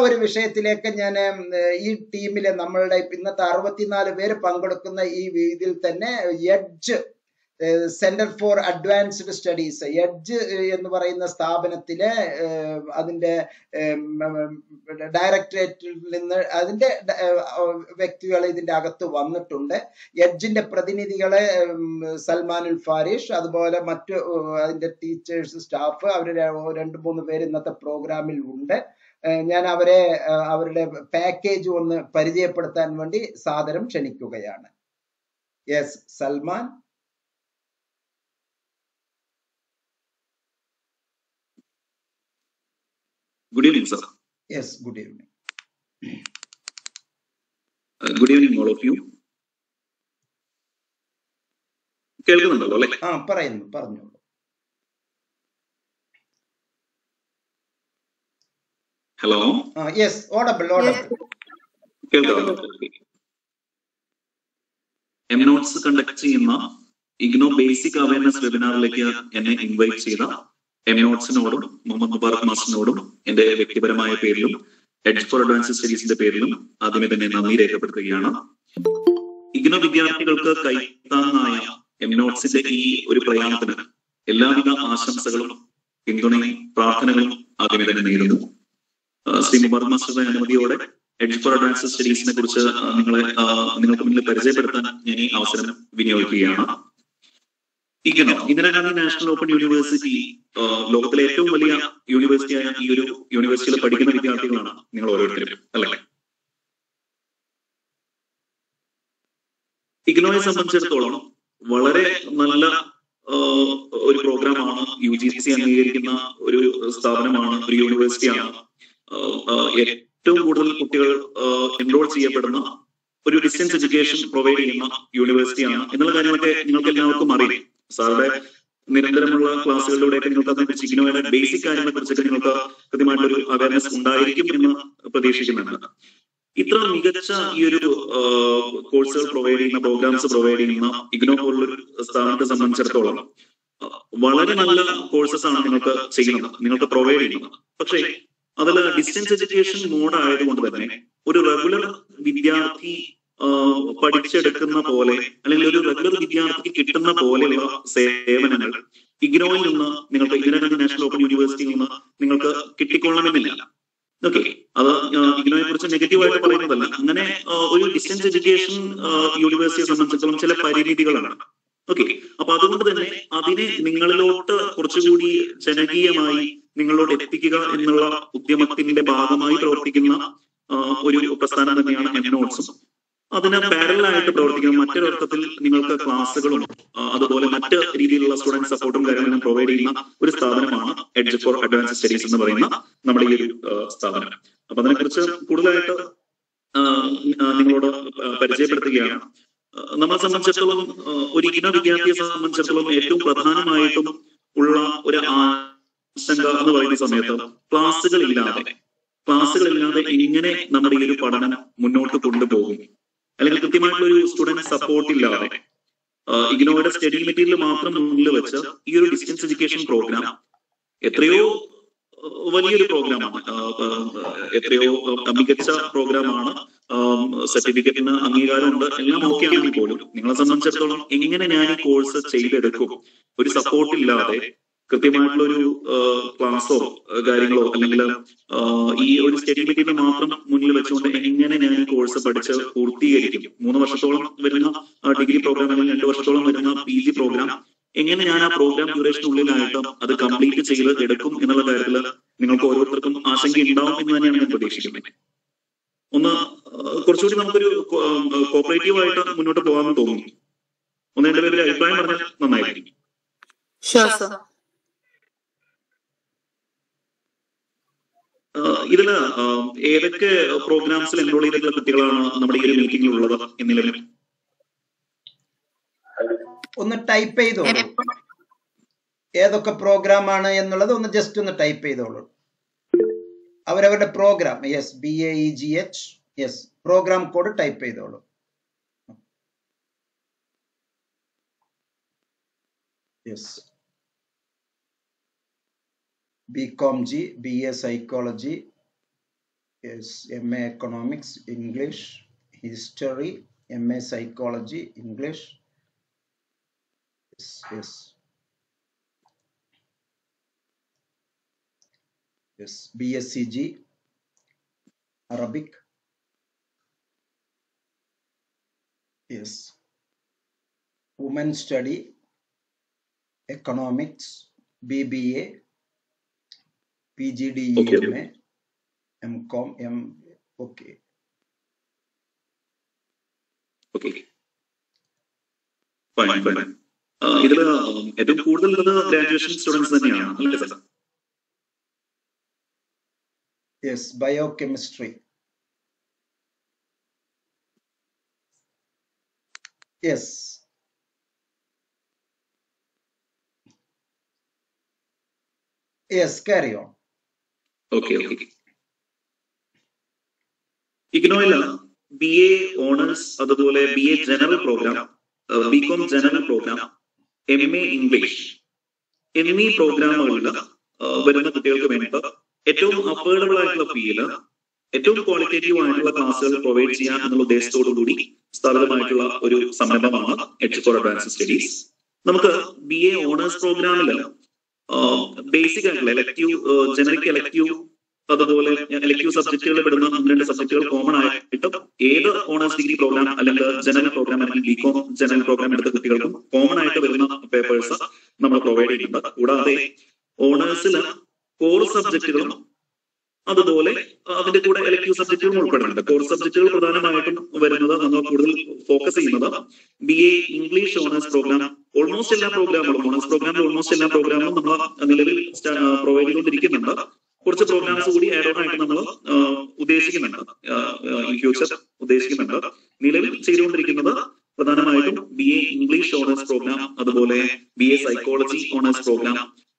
ഒരു വിഷയത്തിലേക്ക് ഞാൻ ഈ ടീമിലെ നമ്മളുടെ ഇന്നത്തെ അറുപത്തിനാല് പേര് പങ്കെടുക്കുന്ന ഈ ഇതിൽ തന്നെ edge centre for advanced studies edge എന്ന് പറയുന്ന സ്ഥാപനത്തിലെ ഏഹ്, അതിന്റെ ഡയറക്ടറേറ്റിൽ നിന്ന് അതിന്റെ വ്യക്തികൾ ഇതിന്റെ അകത്ത് വന്നിട്ടുണ്ട് എഡ്ജിന്റെ പ്രതിനിധികളെ ഉം, സൽമാനുൽ ഫാരിഷ് അതുപോലെ മറ്റു ഉം, അതിന്റെ ടീച്ചേഴ്സ് സ്റ്റാഫ് അവർ രണ്ട് മൂന്ന് പേര് ഇന്നത്തെ പ്രോഗ്രാമിൽ ഉണ്ട് ഏഹ്, ഞാൻ അവരെ ഏഹ്, അവരുടെ പാക്കേജ് ഒന്ന് പരിചയപ്പെടുത്താൻ വേണ്ടി സാദരം ക്ഷണിക്കുകയാണ് yes Salman good evening sir yes good evening good evening all of you കേൾക്കുന്നുണ്ടല്ലോ അല്ലെ ആ പറയുന്നു പറഞ്ഞോളൂ ഹലോ ആ യെസ് ഓഡബിൾ ഓഡബിൾ കേൾക്കാമല്ലോ എം നോട്ട്സ് കണ്ടക്ട് ചെയ്യുന്ന ഇഗ്നോ ബേസിക് അവയർനെസ് വെബിനാറിലേക്ക് എന്നെ ഇൻവൈറ്റ് ചെയ്ത എം നോട്ട്സിനോടും മുഹമ്മദ് മുബാറക് മാസ്റ്ററിനോടും എന്റെ വ്യക്തിപരമായ പേരിലും എഡ്ജ് ഫോർ അഡ്വാൻസ് സ്റ്റഡീസിന്റെ പേരിലും ആദ്യമേ തന്നെ നന്ദി രേഖപ്പെടുത്തുകയാണ് ഇഗ്നോ വിദ്യാർത്ഥികൾക്ക് കൈത്താങ്ങായ എം നോട്ട്സിന്റെ ഈ ഒരു പ്രയാണത്തിന് എല്ലാവിധ ആശംസകളും പിന്തുണയും പ്രാർത്ഥനകളും ആദ്യമേ തന്നെ നേരുന്നു ആ, ശ്രീ മുബാറക് മാസ്റ്ററുടെ അനുമതിയോടെ എഡ്ജ് ഫോർ അഡ്വാൻസ് സ്റ്റഡീസിനെ കുറിച്ച് ആ, നിങ്ങളെ ആ, നിങ്ങൾക്ക് മുന്നിൽ പരിചയപ്പെടുത്താൻ ഞാൻ ഈ അവസരം വിനിയോഗിക്കുകയാണ് IGNOU Indira Gandhi national open university ആ, ലോകത്തിലെ ഏറ്റവും വലിയ യൂണിവേഴ്സിറ്റിയായ ഈ ഒരു യൂണിവേഴ്സിറ്റിയിൽ പഠിക്കുന്ന വിദ്യാർത്ഥികളാണ് നിങ്ങൾ ഓരോരുത്തരും അല്ലേ ഇഗ്നോയെ സംബന്ധിച്ചിടത്തോളം വളരെ നല്ല ആ, ഒരു പ്രോഗ്രാമാണ് യു ജി സി അംഗീകരിക്കുന്ന ഒരു സ്ഥാപനമാണ് ഒരു യൂണിവേഴ്സിറ്റിയാണ് ആ, ആ, ഏറ്റവും കൂടുതൽ കുട്ടികൾ എൻറോൾ ചെയ്യപ്പെടുന്ന ഒരു ഡിസ്റ്റൻസ് എഡ്യൂക്കേഷൻ പ്രൊവൈഡ് ചെയ്യുന്ന യൂണിവേഴ്സിറ്റിയാണ് എന്നുള്ള കാര്യങ്ങളൊക്കെ നിങ്ങൾക്ക് എല്ലാവർക്കും അറിയാം സാറുടെ നിരന്തരമുള്ള ക്ലാസ്സുകളിലൂടെയൊക്കെ നിങ്ങൾക്ക് അതിനെക്കുറിച്ച് ഇഗ്നോയുടെ ബേസിക് കാര്യങ്ങളെ കുറിച്ചൊക്കെ നിങ്ങൾക്ക് കൃത്യമായിട്ടൊരു അവയർനെസ് ഉണ്ടായിരിക്കും എന്ന് പ്രതീക്ഷിക്കുന്നുണ്ട് ഇത്ര മികച്ച ഈ ഒരു കോഴ്സുകൾ പ്രൊവൈഡ് ചെയ്യുന്ന പ്രോഗ്രാംസ് പ്രൊവൈഡ് ചെയ്യുന്ന ഇഗ്നോ പോലുള്ളൊരു സ്ഥാപനത്തെ സംബന്ധിച്ചിടത്തോളം ആ, വളരെ നല്ല കോഴ്സസ് ആണ് നിങ്ങൾക്ക് ചെയ്യുന്നത് നിങ്ങൾക്ക് പ്രൊവൈഡ് ചെയ്യുന്നത് പക്ഷേ അതിൽ ഡിസ്റ്റൻസ് എഡ്യൂക്കേഷൻ മോഡ് ആയതുകൊണ്ട് തന്നെ ഒരു റെഗുലർ വിദ്യാർത്ഥി ആ, പഠിച്ചെടുക്കുന്ന പോലെ അല്ലെങ്കിൽ ഒരു റെഗുലർ വിദ്യാർത്ഥിക്ക് കിട്ടുന്ന പോലെയുള്ള സേവനങ്ങൾ ഇഗ്നോയിൽ നിന്ന് നിങ്ങൾക്ക് ഇന്ദിരാഗാന്ധി നാഷണൽ ഓപ്പൺ യൂണിവേഴ്സിറ്റിയിൽ നിന്ന് നിങ്ങൾക്ക് കിട്ടിക്കൊള്ളണമെന്നില്ല ഓക്കെ അത് ഇഗ്നോയെ കുറിച്ച് നെഗറ്റീവായിട്ട് പറയുന്നതല്ല അങ്ങനെ ആ, ഒരു ഡിസ്റ്റൻസ് എഡ്യൂക്കേഷൻ യൂണിവേഴ്സിറ്റിയെ സംബന്ധിച്ചിടത്തോളം ചില പരിമിതികളാണ് ഓക്കെ അപ്പൊ അതുകൊണ്ട് തന്നെ അതിനെ നിങ്ങളിലോട്ട് കുറച്ചുകൂടി ജനകീയമായി നിങ്ങളോട് എത്തിക്കുക എന്നുള്ള ഉദ്യമത്തിന്റെ ഭാഗമായി പ്രവർത്തിക്കുന്ന ആ, ഒരു പ്രസ്ഥാനം തന്നെയാണ് എം നോട്ട്സും അതിന് പാരലായിട്ട് പ്രവർത്തിക്കുന്ന മറ്റൊരർത്ഥത്തിൽ നിങ്ങൾക്ക് ക്ലാസ്സുകളും ആ, അതുപോലെ മറ്റ് രീതിയിലുള്ള സ്റ്റുഡന്റ് സപ്പോർട്ടും കാര്യങ്ങളും പ്രൊവൈഡ് ചെയ്യുന്ന ഒരു സ്ഥാപനമാണ് എഡ്ജ് ഫോർ അഡ്വാൻസ് സ്റ്റഡീസ് എന്ന് പറയുന്ന നമ്മുടെ ഈ ഒരു ആ, സ്ഥാപനം അപ്പൊ അതിനെക്കുറിച്ച് കൂടുതലായിട്ട് ആ, ആ, നിങ്ങളോട് ആ, പരിചയപ്പെടുത്തുകയാണ് ആ, നമ്മളെ സംബന്ധിച്ചിടത്തോളം ആ, ഒരു ഇഗ്നോ വിദ്യാർത്ഥിയെ സംബന്ധിച്ചിടത്തോളം ഏറ്റവും പ്രധാനമായിട്ടും ഉള്ള ഒരു ആശങ്ക എന്ന് പറയുന്ന സമയത്ത് ക്ലാസ്സുകൾ ഇല്ലാതെ ക്ലാസ്സുകൾ ഇല്ലാതെ എങ്ങനെ നമ്മുടെ ഈ ഒരു പഠനം മുന്നോട്ട് കൊണ്ടുപോകും അല്ലെങ്കിൽ കൃത്യമായിട്ടുള്ള ഒരു സ്റ്റുഡന്റ് സപ്പോർട്ട് ഇല്ലാതെ ആ, ഇഗ്നോയുടെ സ്റ്റഡി മെറ്റീരിയൽ മാത്രം മുന്നിൽ വെച്ച് ഈ ഒരു ഡിസ്റ്റൻസ് എഡ്യൂക്കേഷൻ പ്രോഗ്രാം എത്രയോ ആ, വലിയൊരു പ്രോഗ്രാമാണ് ആ, ആ, എത്രയോ ആ, മികച്ച പ്രോഗ്രാമാണ് സർട്ടിഫിക്കറ്റിന് അംഗീകാരമുണ്ട് എല്ലാം ഓക്കെ ആണെങ്കിൽ പോലും നിങ്ങളെ സംബന്ധിച്ചിടത്തോളം എങ്ങനെ ഞാൻ ഈ കോഴ്സ് ചെയ്തെടുക്കും ഒരു സപ്പോർട്ട് ഇല്ലാതെ കൃത്യമായിട്ടുള്ള ഒരു ക്ലാസ്സോ കാര്യങ്ങളോ അല്ലെങ്കിൽ ആ, ഈ ഒരു സ്റ്റഡി മെറ്റീരിയൽ മാത്രം മുന്നിൽ വെച്ചുകൊണ്ട് എങ്ങനെ ഞാൻ ഈ കോഴ്സ് പഠിച്ച് പൂർത്തീകരിക്കും മൂന്ന് വർഷത്തോളം വരുന്ന ഡിഗ്രി പ്രോഗ്രാം അല്ലെങ്കിൽ രണ്ട് വർഷത്തോളം വരുന്ന പി ജി പ്രോഗ്രാം എങ്ങനെ ഞാൻ ആ പ്രോഗ്രാം ഡ്യൂറേഷനുള്ളിലായിട്ട് അത് കംപ്ലീറ്റ് ചെയ്ത് എടുക്കും എന്നുള്ള കാര്യത്തിൽ നിങ്ങൾക്ക് ഓരോരുത്തർക്കും ആശങ്ക ഉണ്ടാവും എന്ന് തന്നെയാണ് ഞാൻ പ്രതീക്ഷിക്കുന്നത് ഒന്ന് ആ, കുറച്ചുകൂടി നമുക്കൊരു കോപ്പറേറ്റീവ് ആയിട്ട് മുന്നോട്ട് പോകാമെന്ന് തോന്നുന്നു ഒന്ന് എന്റെ പേരിൽ അഭിപ്രായം പറഞ്ഞാൽ നന്നായിരിക്കും Sure, sir. ആഹ് ഇതില് ആഹ് ഏതൊക്കെ പ്രോഗ്രാംസിൽ എൻറോൾ ചെയ്തിട്ടുള്ള കുട്ടികളാണ് നമ്മുടെ ഈ ഒരു മീറ്റിംഗിൽ ഉള്ളത് എന്നിലും ഒന്ന് ടൈപ്പ് ചെയ്തോളൂ ഏതൊക്കെ പ്രോഗ്രാം ആണ് എന്നുള്ളത് ഒന്ന് ജസ്റ്റ് ഒന്ന് ടൈപ്പ് ചെയ്തോളൂ അവരവരുടെ programme yes B A E G H yes programme code type ചെയ്തോളൂ yes B com G B A psychology Yes, MA Economics, English, History, MA Psychology, English. Yes, yes. Yes, BSCG, Arabic. Yes. Women Study, Economics, BBA, PGDEMA, MCOM, M, okay. Okay fine fine ഇതില് ഏറ്റവും കൂടുതൽ ഉള്ളത് graduation students തന്നെയാണ് അല്ലേ sir Yes, biochemistry. Yes. Yes, carry on. Okay okay ഇഗ്നോയില് B A honours അതുപോലെ B A general programme B com general programme M A English എന്നീ പ്രോഗ്രാമുകളിൽ വരുന്ന കുട്ടികൾക്ക് വേണ്ടിയിട്ട് ഏറ്റവും അഫോർഡബിൾ ആയിട്ടുള്ള ഫീല് ഏറ്റവും ക്വാളിറ്റേറ്റീവ് ആയിട്ടുള്ള ക്ലാസ്സുകൾ പ്രൊവൈഡ് ചെയ്യാൻ എന്നുള്ള ഉദ്ദേശത്തോടു കൂടി സ്ഥാപിതമായിട്ടുള്ള ഒരു സംരംഭമാണ് എച്ച് ഫോർ അഡ്വാൻസ് സ്റ്റഡീസ് നമുക്ക് ബി എ ഓണേഴ്സ് പ്രോഗ്രാമിൽ ബേസിക് ആയിട്ടുള്ള എലക്റ്റീവ് ജനറിക് എലക്റ്റീവ് അതുപോലെ എലക്റ്റീവ് സബ്ജക്റ്റുകൾ വിടുന്ന ഒന്ന് രണ്ട് സബ്ജക്റ്റുകൾ കോമൺ ആയിട്ട് ഏത് ഓണേഴ്സ് ഡിഗ്രി പ്രോഗ്രാം അല്ലെങ്കിൽ ജനറൽ പ്രോഗ്രാം അല്ലെങ്കിൽ ബി കോം ജനറൽ പ്രോഗ്രാം എടുത്ത കുട്ടികൾക്കും കോമൺ ആയിട്ട് വരുന്ന പേപ്പേഴ്സ് നമ്മൾ പ്രൊവൈഡ് ചെയ്യുന്നുണ്ട് കൂടാതെ ഓണേഴ്സിൽ കോർ സബ്ജക്റ്റുകളും അതുപോലെ അതിന്റെ കൂടെ എലക്റ്റീവ് സബ്ജക്റ്റുകളും ഉൾപ്പെടുന്നുണ്ട് കോർ സബ്ജക്റ്റുകൾ പ്രധാനമായിട്ടും വരുന്നത് നമ്മൾ കൂടുതൽ ഫോക്കസ് ചെയ്യുന്നത് B A English honours programme almost എല്ലാ പ്രോഗ്രാമുകളും ഓണേഴ്സ് പ്രോഗ്രാമിൽ ഓൾമോസ്റ്റ് എല്ലാ പ്രോഗ്രാമും നമ്മൾ നിലവിൽ പ്രൊവൈഡ് ചെയ്തുകൊണ്ടിരിക്കുന്നുണ്ട് കുറച്ച് പ്രോഗ്രാംസ് കൂടി ആഡ് ഓൺ ആയിട്ട് നമ്മൾ ഉദ്ദേശിക്കുന്നുണ്ട് ഇൻ ഫ്യൂച്ചർ ഉദ്ദേശിക്കുന്നുണ്ട് നിലവിൽ ചെയ്തുകൊണ്ടിരിക്കുന്നത് പ്രധാനമായിട്ടും B A English honours programme അതുപോലെ B A psychology honours programme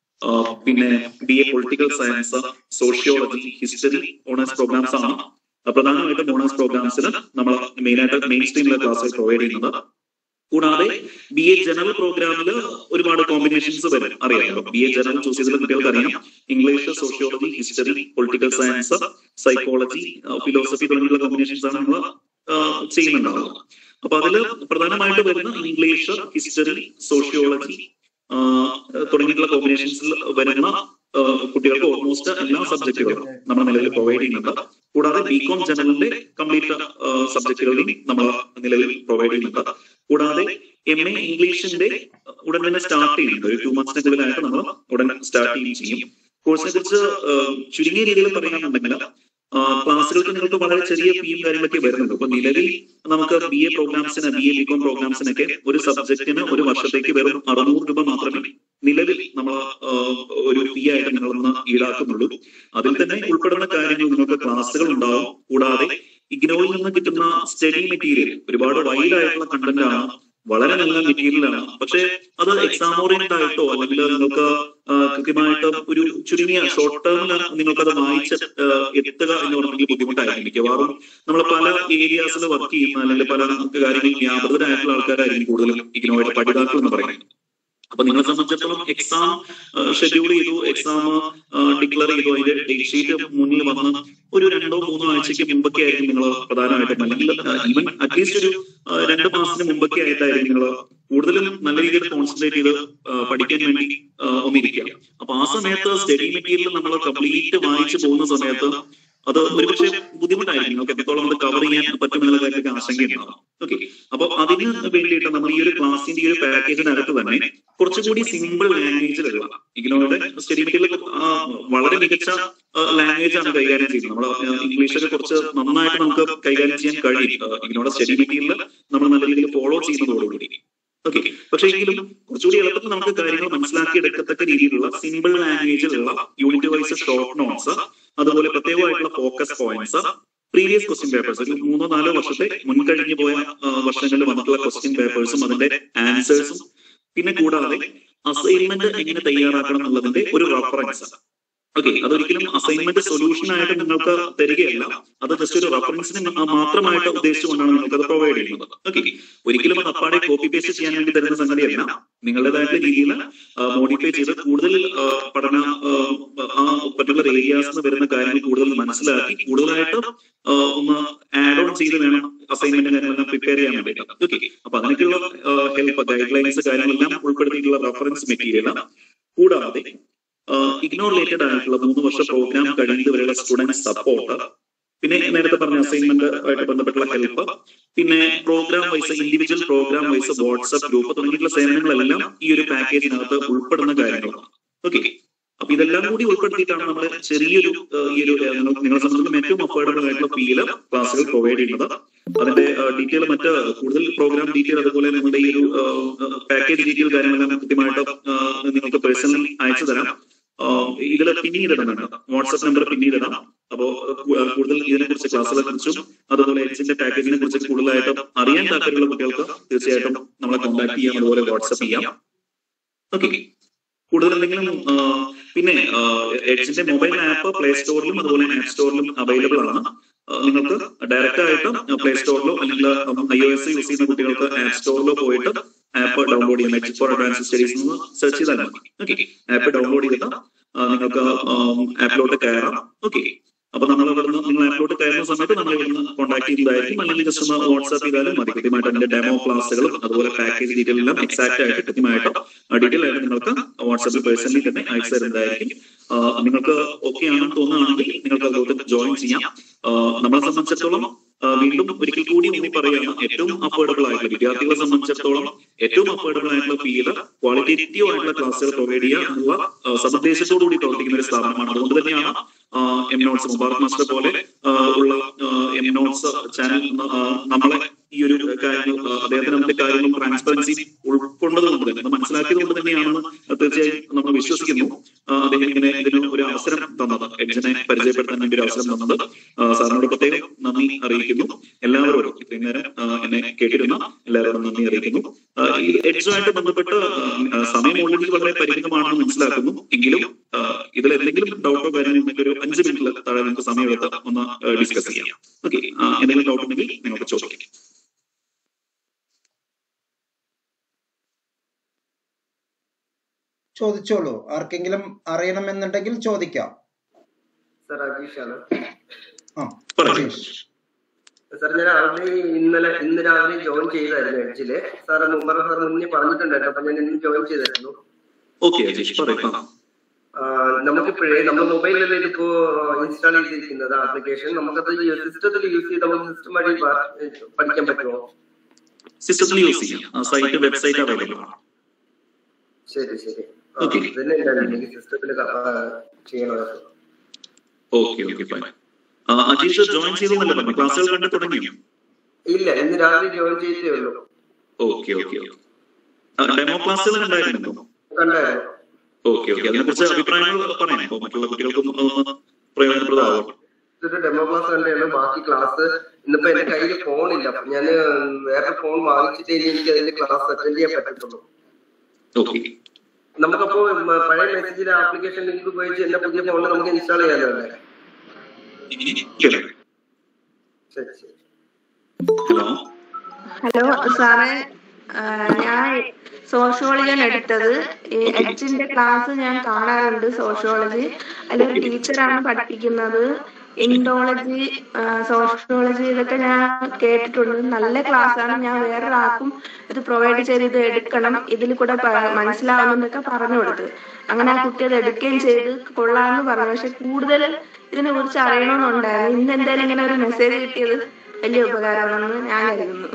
പിന്നെ B A political science sociology history honours programmes ആണ് പ്രധാനമായിട്ടും ഓണേഴ്സ് പ്രോഗ്രാംസിൽ നമ്മൾ മെയിൻ ആയിട്ട് മെയിൻ സ്ട്രീമിലെ ക്ലാസ്സുകൾ പ്രൊവൈഡ് ചെയ്യുന്നത് കൂടാതെ ബി എ ജനറൽ പ്രോഗ്രാമിൽ ഒരുപാട് കോമ്പിനേഷൻസ് വരും അറിയാമല്ലോ ബി എ ജനറൽ ചൂസ് ചെയ്തിട്ടുള്ള കുട്ടികൾക്ക് അറിയാം English sociology history political science psychology philosophy തുടങ്ങിയുള്ള കോമ്പിനേഷൻസ് ആണ് നമ്മൾ ചെയ്യുന്നുണ്ടാവുക അപ്പൊ അതിൽ പ്രധാനമായിട്ട് വരുന്ന ഇംഗ്ലീഷ് ഹിസ്റ്ററി സോഷ്യോളജി തുടങ്ങിയിട്ടുള്ള കോമ്പിനേഷൻസിൽ വരുന്ന കുട്ടികൾക്ക് ഓൾമോസ്റ്റ് എല്ലാ സബ്ജക്റ്റുകളും നമ്മൾ നിലവിൽ പ്രൊവൈഡ് ചെയ്യുന്നുണ്ട് കൂടാതെ ബി കോം ജനറലിന്റെ കംപ്ലീറ്റ് സബ്ജക്റ്റുകളും നമ്മൾ നിലവിൽ പ്രൊവൈഡ് ചെയ്യുന്നുണ്ട് കൂടാതെ എം എ ഇംഗ്ലീഷിന്റെ ഉടൻ തന്നെ സ്റ്റാർട്ട് ചെയ്യുന്നുണ്ട് ഒരു ടു മന്ത്സിനുള്ളിലായിട്ട് നമ്മൾ ഉടൻ സ്റ്റാർട്ട് ചെയ്യുകയും ചെയ്യും കോഴ്സിനെ കുറിച്ച് ചുരുങ്ങിയ രീതിയിൽ പറയുകയാണെന്നുണ്ടെങ്കിൽ ക്ലാസ്സുകൾക്ക് നിങ്ങൾക്ക് വളരെ ചെറിയ ഫീയും കാര്യങ്ങളൊക്കെ വരുന്നുണ്ട് അപ്പൊ നിലവിൽ നമുക്ക് ബി എ പ്രോഗ്രാംസിന് ബി എ ബി കോം പ്രോഗ്രാംസിനൊക്കെ ഒരു സബ്ജക്റ്റിന് ഒരു വർഷത്തേക്ക് വെറും അറുന്നൂറ് രൂപ മാത്രമേ നിലവിൽ നമ്മൾ ഒരു ഫീ ആയിട്ട് നിങ്ങളൊന്ന് ഈടാക്കുന്നുള്ളൂ അതിൽ തന്നെ ഉൾപ്പെടുന്ന കാര്യങ്ങൾ നിങ്ങൾക്ക് ക്ലാസ്സുകൾ ഉണ്ടാവും കൂടാതെ ഇഗ്നോയിൽ നിന്ന് കിട്ടുന്ന സ്റ്റഡി മെറ്റീരിയൽ ഒരുപാട് വൈഡ് ആയിട്ടുള്ള കണ്ടന്റ് ആണ് വളരെ നല്ല മെറ്റീരിയൽ ആണ് പക്ഷെ അത് എക്സാം ഓറിയന്റഡ് ആയിട്ടോ അല്ലെങ്കിൽ നിങ്ങൾക്ക് കൃത്യമായിട്ട് ഒരു ചുരുങ്ങിയ ഷോർട്ട് ടേമിൽ നിങ്ങൾക്ക് അത് വായിച്ച് എത്തുക എന്ന് പറഞ്ഞെങ്കിൽ ബുദ്ധിമുട്ടായിരിക്കും മിക്കവാറും നമ്മൾ പല ഏരിയാസിൽ വർക്ക് ചെയ്യുന്ന അല്ലെങ്കിൽ പല കാര്യങ്ങളിൽ വ്യാപൃതരായിട്ടുള്ള ആൾക്കാരായിരിക്കും കൂടുതലും ഇഗ്നോയുടെ പഠിതാക്കൾ എന്ന് പറയുന്നത് അപ്പൊ നിങ്ങളെ സംബന്ധിച്ചിടത്തോളം എക്സാം ഷെഡ്യൂൾ ചെയ്തു എക്സാം ഡിക്ലെയർ ചെയ്തു അതിന്റെ ഡേറ്റ് ഷീറ്റ് മുന്നിൽ വന്ന് ഒരു രണ്ടോ മൂന്നോ ആഴ്ചയ്ക്ക് മുമ്പൊക്കെ ആയിരിക്കും നിങ്ങൾ പ്രധാനമായിട്ടും അല്ലെങ്കിൽ ഈവൻ അറ്റ്ലീസ്റ്റ് ഒരു രണ്ട് മാസത്തിന് മുമ്പൊക്കെ ആയിട്ടായിരിക്കും നിങ്ങൾ കൂടുതലും നല്ല രീതിയിൽ കോൺസെൻട്രേറ്റ് ചെയ്ത് പഠിക്കാൻ വേണ്ടി ഒന്നിരിക്കുക അപ്പൊ ആ സമയത്ത് സ്റ്റഡി മെറ്റീരിയൽ നമ്മൾ കംപ്ലീറ്റ് വായിച്ചു പോകുന്ന സമയത്ത് അത് ഒരുപക്ഷെ ബുദ്ധിമുട്ടായിരിക്കും നിങ്ങൾക്ക് എത്രത്തോളം അത് കവർ ചെയ്യാൻ പറ്റുമെന്നുള്ള കാര്യത്തിൽ ആശങ്കയുണ്ടാവും ഓക്കെ അപ്പൊ അതിന് വേണ്ടിയിട്ട് നമ്മൾ ഈ ഒരു ക്ലാസിന്റെ ഈ ഒരു പാക്കേജിനകത്ത് തന്നെ കുറച്ചുകൂടി സിമ്പിൾ ലാംഗ്വേജിലുള്ള ഇഗ്നോയുടെ സ്റ്റഡി മെറ്റീരിയൽ വളരെ മികച്ച ലാംഗ്വേജ് ആണ് കൈകാര്യം ചെയ്യുന്നത് നമ്മൾ ഇംഗ്ലീഷൊക്കെ കുറച്ച് നന്നായിട്ട് നമുക്ക് കൈകാര്യം ചെയ്യാൻ കഴിയും ഇഗ്നോയുടെ സ്റ്റഡി മെറ്റീരിയൽ നമ്മൾ നല്ല രീതിയിൽ ഫോളോ ചെയ്യുന്നതോടുകൂടി ഓക്കെ പക്ഷേ എങ്കിലും കുറച്ചുകൂടി എളുപ്പത്തിൽ നമുക്ക് കാര്യങ്ങൾ മനസ്സിലാക്കി എടുക്കത്തക്ക രീതിയിലുള്ള സിമ്പിൾ ലാംഗ്വേജിലുള്ള യൂണിറ്റ് വൈസ് ഷോർട്ട് നോട്ട്സ് അതുപോലെ പ്രത്യേകമായിട്ടുള്ള focus points previous question papers ഒരു മൂന്നോ നാലോ വർഷത്തെ മുൻകഴിഞ്ഞു പോയ വർഷങ്ങളിൽ വന്നിട്ടുള്ള ക്വസ്റ്റ്യൻ പേപ്പേഴ്സും അതിന്റെ ആൻസേഴ്സും പിന്നെ കൂടാതെ അസൈൻമെന്റ് എങ്ങനെ തയ്യാറാക്കണം എന്നുള്ളതിന്റെ ഒരു റെഫറൻസ് ഓക്കെ അതൊരിക്കലും അസൈൻമെന്റ് സൊല്യൂഷൻ ആയിട്ട് നിങ്ങൾക്ക് തരികയല്ല അത് ജസ്റ്റ് ഒരു റെഫറൻസിന് മാത്രമായിട്ട് ഉദ്ദേശിച്ചുകൊണ്ടാണ് നിങ്ങൾക്ക് അത് പ്രൊവൈഡ് ചെയ്യുന്നത് ഓക്കെ ഒരിക്കലും അത് അപ്പാടെ കോപ്പി പേസ്റ്റ് ചെയ്യാൻ വേണ്ടി തരുന്ന സംഗതിയല്ല നിങ്ങളുടേതായിട്ടുള്ള രീതിയിൽ മോഡിഫൈ ചെയ്ത് കൂടുതൽ ആ, പഠന ആ, ആ പർട്ടിക്കുലർ ഏരിയാസ് വരുന്ന കാര്യങ്ങൾ കൂടുതൽ മനസ്സിലാക്കി കൂടുതലായിട്ട് ആ, ഒന്ന് ആഡ് ഓൺ ചെയ്ത് വേണം അസൈൻമെന്റ് കാര്യങ്ങളെല്ലാം പ്രിപ്പയർ ചെയ്യാൻ വേണ്ടിയിട്ട് ഓക്കെ അപ്പൊ അതിനൊക്കെയുള്ള ഹെൽപ്പ് ഗൈഡ് ലൈൻസ് കാര്യങ്ങളെല്ലാം ഉൾപ്പെടുത്തിയിട്ടുള്ള റെഫറൻസ് മെറ്റീരിയൽ കൂടാതെ ഇഗ്നോർ റിലേറ്റഡ് ആയിട്ടുള്ള മൂന്ന് വർഷ പ്രോഗ്രാം കഴിയുന്നത് വരെയുള്ള സ്റ്റുഡന്റ് സപ്പോർട്ട് പിന്നെ നേരത്തെ പറഞ്ഞ അസൈൻമെന്റ് ആയിട്ട് ബന്ധപ്പെട്ടുള്ള ഹെൽപ്പ് പിന്നെ programme wise individual programme wise WhatsApp group തുടങ്ങിയിട്ടുള്ള സേവനങ്ങളെല്ലാം ഈ ഒരു പാക്കേജിനകത്ത് ഉൾപ്പെടുന്ന കാര്യങ്ങളാണ് ഓക്കെ അപ്പൊ ഇതെല്ലാം കൂടി ഉൾപ്പെടുത്തിയിട്ടാണ് നമ്മൾ ചെറിയൊരു ആ, ഈ ഒരു ആ, നിങ്ങൾ- നിങ്ങളെ സംബന്ധിച്ചും ഏറ്റവും അഫോർഡബിൾ ആയിട്ടുള്ള ഫീല് ക്ലാസ്സുകൾ പ്രൊവൈഡ് ചെയ്യുന്നത് അതിന്റെ ഡീറ്റെയിൽ മറ്റ് കൂടുതൽ പ്രോഗ്രാം ഡീറ്റെയിൽ അതുപോലെ നമ്മുടെ ഈ ഒരു പാക്കേജ് ഡീറ്റെയിൽ കാര്യങ്ങളെല്ലാം കൃത്യമായിട്ട് ആ, നിങ്ങൾക്ക് പേഴ്സണലി അയച്ചു തരാം ഇതിൽ പിന്നീട് ഇടുന്നുണ്ട് വാട്സ്ആപ്പ് നമ്പർ പിന്നീട് ഇടാം അപ്പോ കു- കൂടുതൽ ഇതിനെ കുറിച്ച് ക്ലാസ്സുകളെ കുറിച്ചും അതുപോലെ എച്ചിന്റെ പാക്കേജിനെ കുറിച്ച് കൂടുതലായിട്ട് അറിയാൻ താല്പര്യമുള്ള കുട്ടികൾക്ക് തീർച്ചയായിട്ടും നമ്മളെ കോൺടാക്ട് ചെയ്യാം അതുപോലെ വാട്സ്ആപ്പ് ചെയ്യാം ഓക്കെ കൂടുതൽ എന്തെങ്കിലും ആ, പിന്നെ എഡ്ജിന്റെ മൊബൈൽ ആപ്പ് പ്ലേ സ്റ്റോറിലും അതുപോലെ ആപ്പ് സ്റ്റോറിലും അവൈലബിൾ ആണ് ആ, നിങ്ങൾക്ക് ഡയറക്റ്റ് ആയിട്ട് പ്ലേ സ്റ്റോറിലോ അല്ലെങ്കിൽ ഐ ഒ എസ് യൂസ് ചെയ്യുന്ന കുട്ടികൾക്ക് ആപ്പ് സ്റ്റോറിലോ പോയിട്ട് ആപ്പ് ഡൗൺലോഡ് ചെയ്യാം എച്ച് ഫോർ അഡ്വാൻസ് സ്റ്റഡീസ് എന്ന് സെർച്ച് ചെയ്താൽ മതി ഓക്കെ ആപ്പ് ഡൗൺലോഡ് ചെയ്തിട്ട് ആ, നിങ്ങൾക്ക് ആപ്പിലോട്ട് കയറാം ഓക്കെ അപ്പൊ നമ്മൾ ഇവിടുന്ന് നിങ്ങൾ ആപ്പിലോട്ട് കയറുന്ന സമയത്ത് നമ്മൾ ഇവിടുന്ന് കോൺടാക്ട് ചെയ്യുന്നതായിരിക്കും അല്ലെങ്കിൽ ജസ്റ്റ് ഒന്ന് വാട്സ്ആപ്പ് ചെയ്താലും മതി കൃത്യമായിട്ട് അതിന്റെ ഡെമോ ക്ലാസ്സുകളും അതുപോലെ പാക്കേജ് ഡീറ്റെയിൽ എല്ലാം എക്സാക്ട് ആയിട്ട് കൃത്യമായിട്ട് ഡീറ്റെയിൽ ആയിട്ട് നിങ്ങൾക്ക് വാട്സ്ആപ്പിൽ പേഴ്സണലി തന്നെ അയച്ചു തരുന്നതായിരിക്കും ആ, നിങ്ങൾക്ക് ഓക്കെ ആണെന്ന് തോന്നുകയാണെങ്കിൽ നിങ്ങൾക്ക് അതിലോട്ട് ജോയിൻ ചെയ്യാം ആ, നമ്മളെ സംബന്ധിച്ചിടത്തോളം ആ, വീണ്ടും ഒരിക്കൽ കൂടി ഊന്നി പറയുകയാണ് ഏറ്റവും അഫോർഡബിൾ ആയിട്ടുള്ള വിദ്യാർത്ഥികളെ സംബന്ധിച്ചിടത്തോളം ഏറ്റവും അഫോർഡബിൾ ആയിട്ടുള്ള ഫീല് ക്വാളിറ്റേറ്റീവ് ആയിട്ടുള്ള ക്ലാസ്സുകൾ പ്രൊവൈഡ് ചെയ്യുക എന്നുള്ള ആ, സതുദ്ദേശത്തോടു കൂടി പ്രവർത്തിക്കുന്ന ഒരു സ്ഥാപനമാണ് അതുകൊണ്ട് തന്നെയാണ് എം നോട്ട്സ് മുബാറക് മാസ്റ്റർ പോലെ ആ, ഉള്ള എം നോട്ട്സ് ചാനൽ നമ്മളെ ഈ ഒരു കാര്യങ്ങൾ ആ, അദ്ദേഹത്തിന് അതിന്റെ കാര്യങ്ങളും ട്രാൻസ്പെറൻസി ഉൾക്കൊണ്ടത് കൊണ്ട് തന്നെ അത് മനസ്സിലാക്കിയത് കൊണ്ട് തന്നെയാണ് തീർച്ചയായും നമ്മൾ വിശ്വസിക്കുന്നു ആ, അദ്ദേഹം ഇങ്ങനെ ഇതിന് ഒരു അവസരം തന്നത് എഡ്ജിനെ പരിചയപ്പെടുത്താൻ വേണ്ടി ഒരു അവസരം തന്നത് ആ, സാറിനോട് പ്രത്യേകം നന്ദി അറിയിക്കുന്നു എല്ലാവരോടും ഇത്രയും നേരം ആ, എന്നെ കേട്ടിരുന്ന എല്ലാവരോടും നന്ദി അറിയിക്കുന്നു ആ, ഈ എഡ്ജുമായിട്ട് ബന്ധപ്പെട്ട് ആ, സമയം ഓൾറെഡി വളരെ പരിമിതമാണെന്ന് മനസ്സിലാക്കുന്നു എങ്കിലും ആ, ഇതിൽ എന്തെങ്കിലും ഡൗട്ടോ കാര്യങ്ങൾ ഉണ്ടെങ്കിൽ ഒരു അഞ്ച് മിനിറ്റിൽ താഴെ നമുക്ക് സമയമെടുത്ത് ഒന്ന് ഡിസ്കസ് ചെയ്യാം ഓക്കെ എന്തെങ്കിലും ഡൗട്ട് ഉണ്ടെങ്കിൽ നിങ്ങൾക്ക് ചോദിക്കാം ചോദിച്ചോളൂ ആർക്കെങ്കിലും അറിയണമെന്നുണ്ടെങ്കിൽ ചോദിക്കാം സർ അജീഷാണ് ആ പറയൂ. അജീഷ്. സാർ ഞാൻ ആൾറെഡി ഇന്നലെ ഇന്ന് രാവിലെ ജോയിൻ ചെയ്തായിരുന്നു എഡ്ജില് സാർ മുമ്പ് സാർ മുന്നേ പറഞ്ഞിട്ടുണ്ടായിരുന്നു അപ്പൊ ഞാൻ ഇന്ന് ജോയിൻ ചെയ്തായിരുന്നു ഓക്കെ അജീഷ് പറയൂ ആ. ആ, നമുക്കിപ്പോഴേ നമ്മുടെ മൊബൈലിൽ ഇതിപ്പോ ഇൻസ്റ്റാൾ ചെയ്തിരിക്കുന്നത് ആപ്ലിക്കേഷൻ നമുക്കത് സിസ്റ്റത്തിൽ യൂസ് ചെയ്ത് നമുക്ക് സിസ്റ്റം വഴി പ- പഠിക്കാൻ പറ്റുമോ സിസ്റ്റത്തിൽ യൂസ് ചെയ്യാം സൈറ്റ് വെബ്സൈറ്റ് അവൈലബിൾ ആണ് ശരി ശരി Okay. തന്നെ എനിക്ക് സിസ്റ്റത്തിൽ ചെയ്യണമായിരുന്നു okay okay fine Ajeesh join ചെയ്തെന്നല്ലേ പറഞ്ഞു ക്ലാസ്സുകൾ കണ്ടു തുടങ്ങിയോ ഇല്ല ഇന്ന് രാവിലെ ജോയിൻ ചെയ്തേ ഉള്ളൂ ഓക്കെ ഓക്കെ ഓക്കെ ഡെമോ ക്ലാസ്സുകൾ ഉണ്ടായിരുന്നല്ലോ കണ്ടായിരുന്നു ഓക്കെ ഓക്കെ അതിനെ കുറിച്ച് അഭിപ്രായങ്ങൾ പറയാം അപ്പൊ മറ്റുള്ള കുട്ടികൾക്കും ഒന്ന് പ്രയോജനപ്രദമാവും ഇതൊരു ഡെമോ ക്ലാസ് കണ്ടാണ് ബാക്കി ക്ലാസ് ഇന്നിപ്പോ എന്റെ കയ്യിൽ ഫോണില്ല ഞാൻ വേറെ ഫോൺ വാങ്ങിച്ചിട്ടേ എനിക്ക് അതിന്റെ ക്ലാസ് അറ്റൻഡ് ചെയ്യാൻ പറ്റത്തുള്ളൂ ഓക്കെ നമുക്കപ്പോ ഉം, പഴയ മെസ്സേജിലെ ആപ്ലിക്കേഷൻ ലിങ്ക് ഉപയോഗിച്ച് എന്റെ പുതിയ ഫോണിൽ നമുക്ക് ഇൻസ്റ്റാൾ ചെയ്യാലോ അല്ലേ ശരി ശരി ഹലോ ഹലോ സാറേ ആ, ഞാൻ സോഷ്യോളജിയാണ് എടുത്തത് ഈ എച്ചിന്റെ ക്ലാസ് ഞാൻ കാണാറുണ്ട് സോഷ്യോളജി അതിലൊരു ടീച്ചറാണ് പഠിപ്പിക്കുന്നത് ഇൻഡോളജി സോഷ്യോളജി ഇതൊക്കെ ഞാൻ കേട്ടിട്ടുണ്ട് നല്ല ക്ലാസ്സാണ് ഞാൻ വേറൊരാൾക്കും ഇത് പ്രൊവൈഡ് ചെയ്ത് ഇത് എടുക്കണം ഇതിൽ കൂടെ പ- മനസ്സിലാവുമെന്നൊക്കെ പറഞ്ഞു കൊടുത്ത് അങ്ങനെ ആ കുട്ടി അത് എടുക്കുകയും ചെയ്ത് കൊള്ളാമെന്ന് പറഞ്ഞു പക്ഷെ കൂടുതൽ ഇതിനെ കുറിച്ച് അറിയണമെന്നുണ്ടായിരുന്നു ഇന്ന് എന്തായാലും ഇങ്ങനെ ഒരു മെസ്സേജ് കിട്ടിയത് വലിയ ഉപകാരമാണെന്ന് ഞാൻ കരുതുന്നു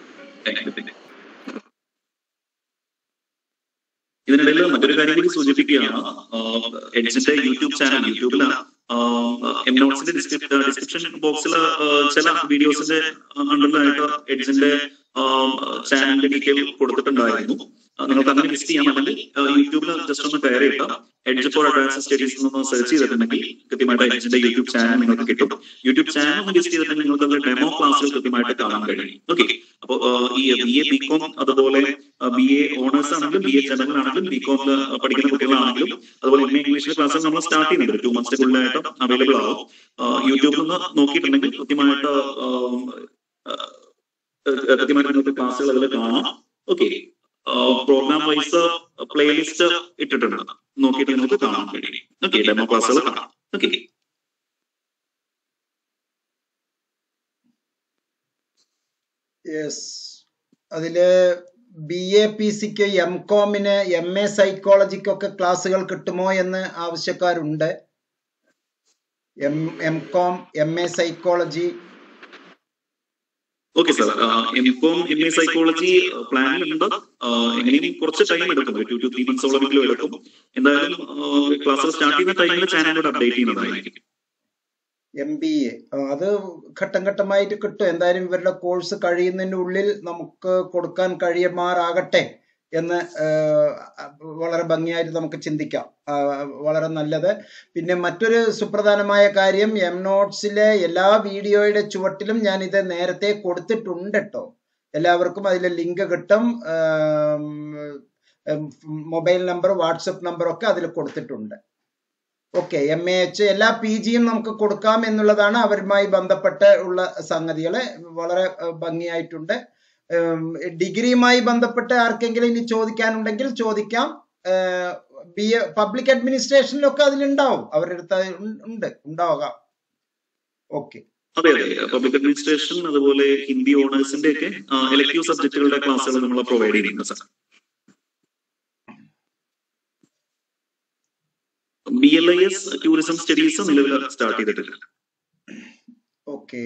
ഇതിനിടയിൽ മറ്റൊരു കാര്യം കൂടി സൂചിപ്പിക്കുകയാണ് എഡ്ജിന്റെ യൂട്യൂബ് ചാനൽ യൂട്യൂബിൽ എം നോട്ട്സിന്റെ ഡിസ്ക്രിപ്ഷൻ ബോക്സിൽ ചില വീഡിയോസിന്റെ അണ്ടറിലായിട്ട് എഡ്ജിന്റെ ചാനലിന്റെ ഡീറ്റെയിൽ കൊടുത്തിട്ടുണ്ടായിരുന്നു ആ, നിങ്ങൾക്ക് അങ്ങനെ വിസിറ്റ് ചെയ്യാൻ അല്ലെങ്കിൽ യൂട്യൂബിൽ ജസ്റ്റ് ഒന്ന് കയറി ഇട്ടാം എഡ്ജ് ഫോർ അഡ്വാൻസ് സ്റ്റഡീസ് എന്ന് സെർച്ച് ചെയ്തിട്ടുണ്ടെങ്കിൽ കൃത്യമായിട്ട് എഡ്ജിന്റെ യൂട്യൂബ് ചാനൽ നിങ്ങൾക്ക് കിട്ടും യൂട്യൂബ് ചാനൽ ഒന്ന് വിസിറ്റ് ചെയ്തിട്ടുണ്ടെങ്കിൽ നിങ്ങൾക്ക് ഡെമോ ക്ലാസ്സുകൾ കൃത്യമായിട്ട് കാണാൻ കഴിയും ഓക്കെ അപ്പോ ഈ ബി എ ബി കോം അതുപോലെ ബി എ ഓണേഴ്സ് ആണെങ്കിലും ബി എ ജനറൽ ആണെങ്കിലും ബി കോം പഠിക്കുന്ന കുട്ടികളാണെങ്കിലും അതുപോലെ എം എ ഇംഗ്ലീഷിലെ ക്ലാസ്സുകൾ നമ്മൾ സ്റ്റാർട്ട് ചെയ്യുന്നുണ്ട് ടു മന്ത്സിനുള്ളിലായിട്ട് അവൈലബിൾ ആവും യൂട്യൂബിൽ നിന്ന് നോക്കിയിട്ടുണ്ടെങ്കിൽ കൃത്യമായിട്ട് ആം, ആ, ആ, കൃത്യമായിട്ട് നിങ്ങൾക്ക് ക്ലാസ്സുകൾ അതിൽ കാണാം ഓക്കെ പ്രോഗ്രാം വൈസ് പ്ലേലിസ്റ്റ് ഇട്ടിട്ടുണ്ട് നോക്കിയിട്ട് നിങ്ങൾക്ക് കാണാൻ കഴിയും ഓക്കെ ഡെമോ ക്ലാസ്സുകൾ കാണാം ഓക്കെ യെസ് അതില് ബി എ പി സിക്ക് എം കോമിന് എം എ സൈക്കോളജിക്കൊക്കെ ക്ലാസ്സുകൾ കിട്ടുമോ എന്ന് ആവശ്യക്കാരുണ്ട് M M com M A psychology okay sir M com M A psychology പ്ലാനിലുണ്ട് എങ്ങനെയും കുറച്ച് ടൈം എടുക്കും ടു ടു ത്രീ മന്ത്സോളമെങ്കിലും എടുക്കും എന്തായാലും ക്ലാസ് സ്റ്റാർട്ട് ചെയ്യുന്ന ടൈമിൽ ചാനലിലൂടെ അപ്ഡേറ്റ് ചെയ്യുന്നതായിരിക്കും എം ബി എ അത് ഘട്ടം ഘട്ടമായിട്ട് കിട്ടും എന്തായാലും ഇവരുടെ കോഴ്സ് കഴിയുന്നതിന് ഉള്ളിൽ നമുക്ക് കൊടുക്കാൻ കഴിയുമാറാകട്ടെ എന്ന് ആഹ്, വളരെ ഭംഗിയായിട്ട് നമുക്ക് ചിന്തിക്കാം ആഹ്, വളരെ നല്ലത് പിന്നെ മറ്റൊരു സുപ്രധാനമായ കാര്യം എം നോട്ട്സിലെ എല്ലാ വീഡിയോയുടെ ചുവട്ടിലും ഞാൻ ഇത് നേരത്തെ കൊടുത്തിട്ടുണ്ട് കേട്ടോ എല്ലാവർക്കും അതിലെ ലിങ്ക് കിട്ടും മൊബൈൽ നമ്പർ വാട്സപ്പ് നമ്പർ ഒക്കെ അതിൽ കൊടുത്തിട്ടുണ്ട് ഓക്കെ എം എ എച്ച് എല്ലാ പി ജിയും നമുക്ക് കൊടുക്കാം എന്നുള്ളതാണ് അവരുമായി ബന്ധപ്പെട്ട് ഉള്ള സംഗതികൾ വളരെ ഏഹ്, ഭംഗിയായിട്ടുണ്ട് ഉം, ഡിഗ്രിയുമായി ബന്ധപ്പെട്ട് ആർക്കെങ്കിലും ഇനി ചോദിക്കാനുണ്ടെങ്കിൽ ചോദിക്കാം ബി എ പബ്ലിക് അഡ്മിനിസ്ട്രേഷനിലൊക്കെ അതിലുണ്ടാവും അവരുടെ അടുത്ത് ഉൺ- ഉണ്ട് ഉണ്ടാകാം ഓക്കെ അതെ അതെ പബ്ലിക് അഡ്മിനിസ്ട്രേഷൻ അതുപോലെ ഹിന്ദി ഓണേഴ്സിന്റെ ഒക്കെ എലക്ടീവ് സബ്ജക്റ്റുകളുടെ ക്ലാസ്സുകൾ നമ്മൾ പ്രൊവൈഡ് ചെയ്യുന്നുണ്ട് sir B L I S tourism studies നിലവിൽ സ്റ്റാർട്ട് ചെയ്തിട്ടില്ല ഓക്കെ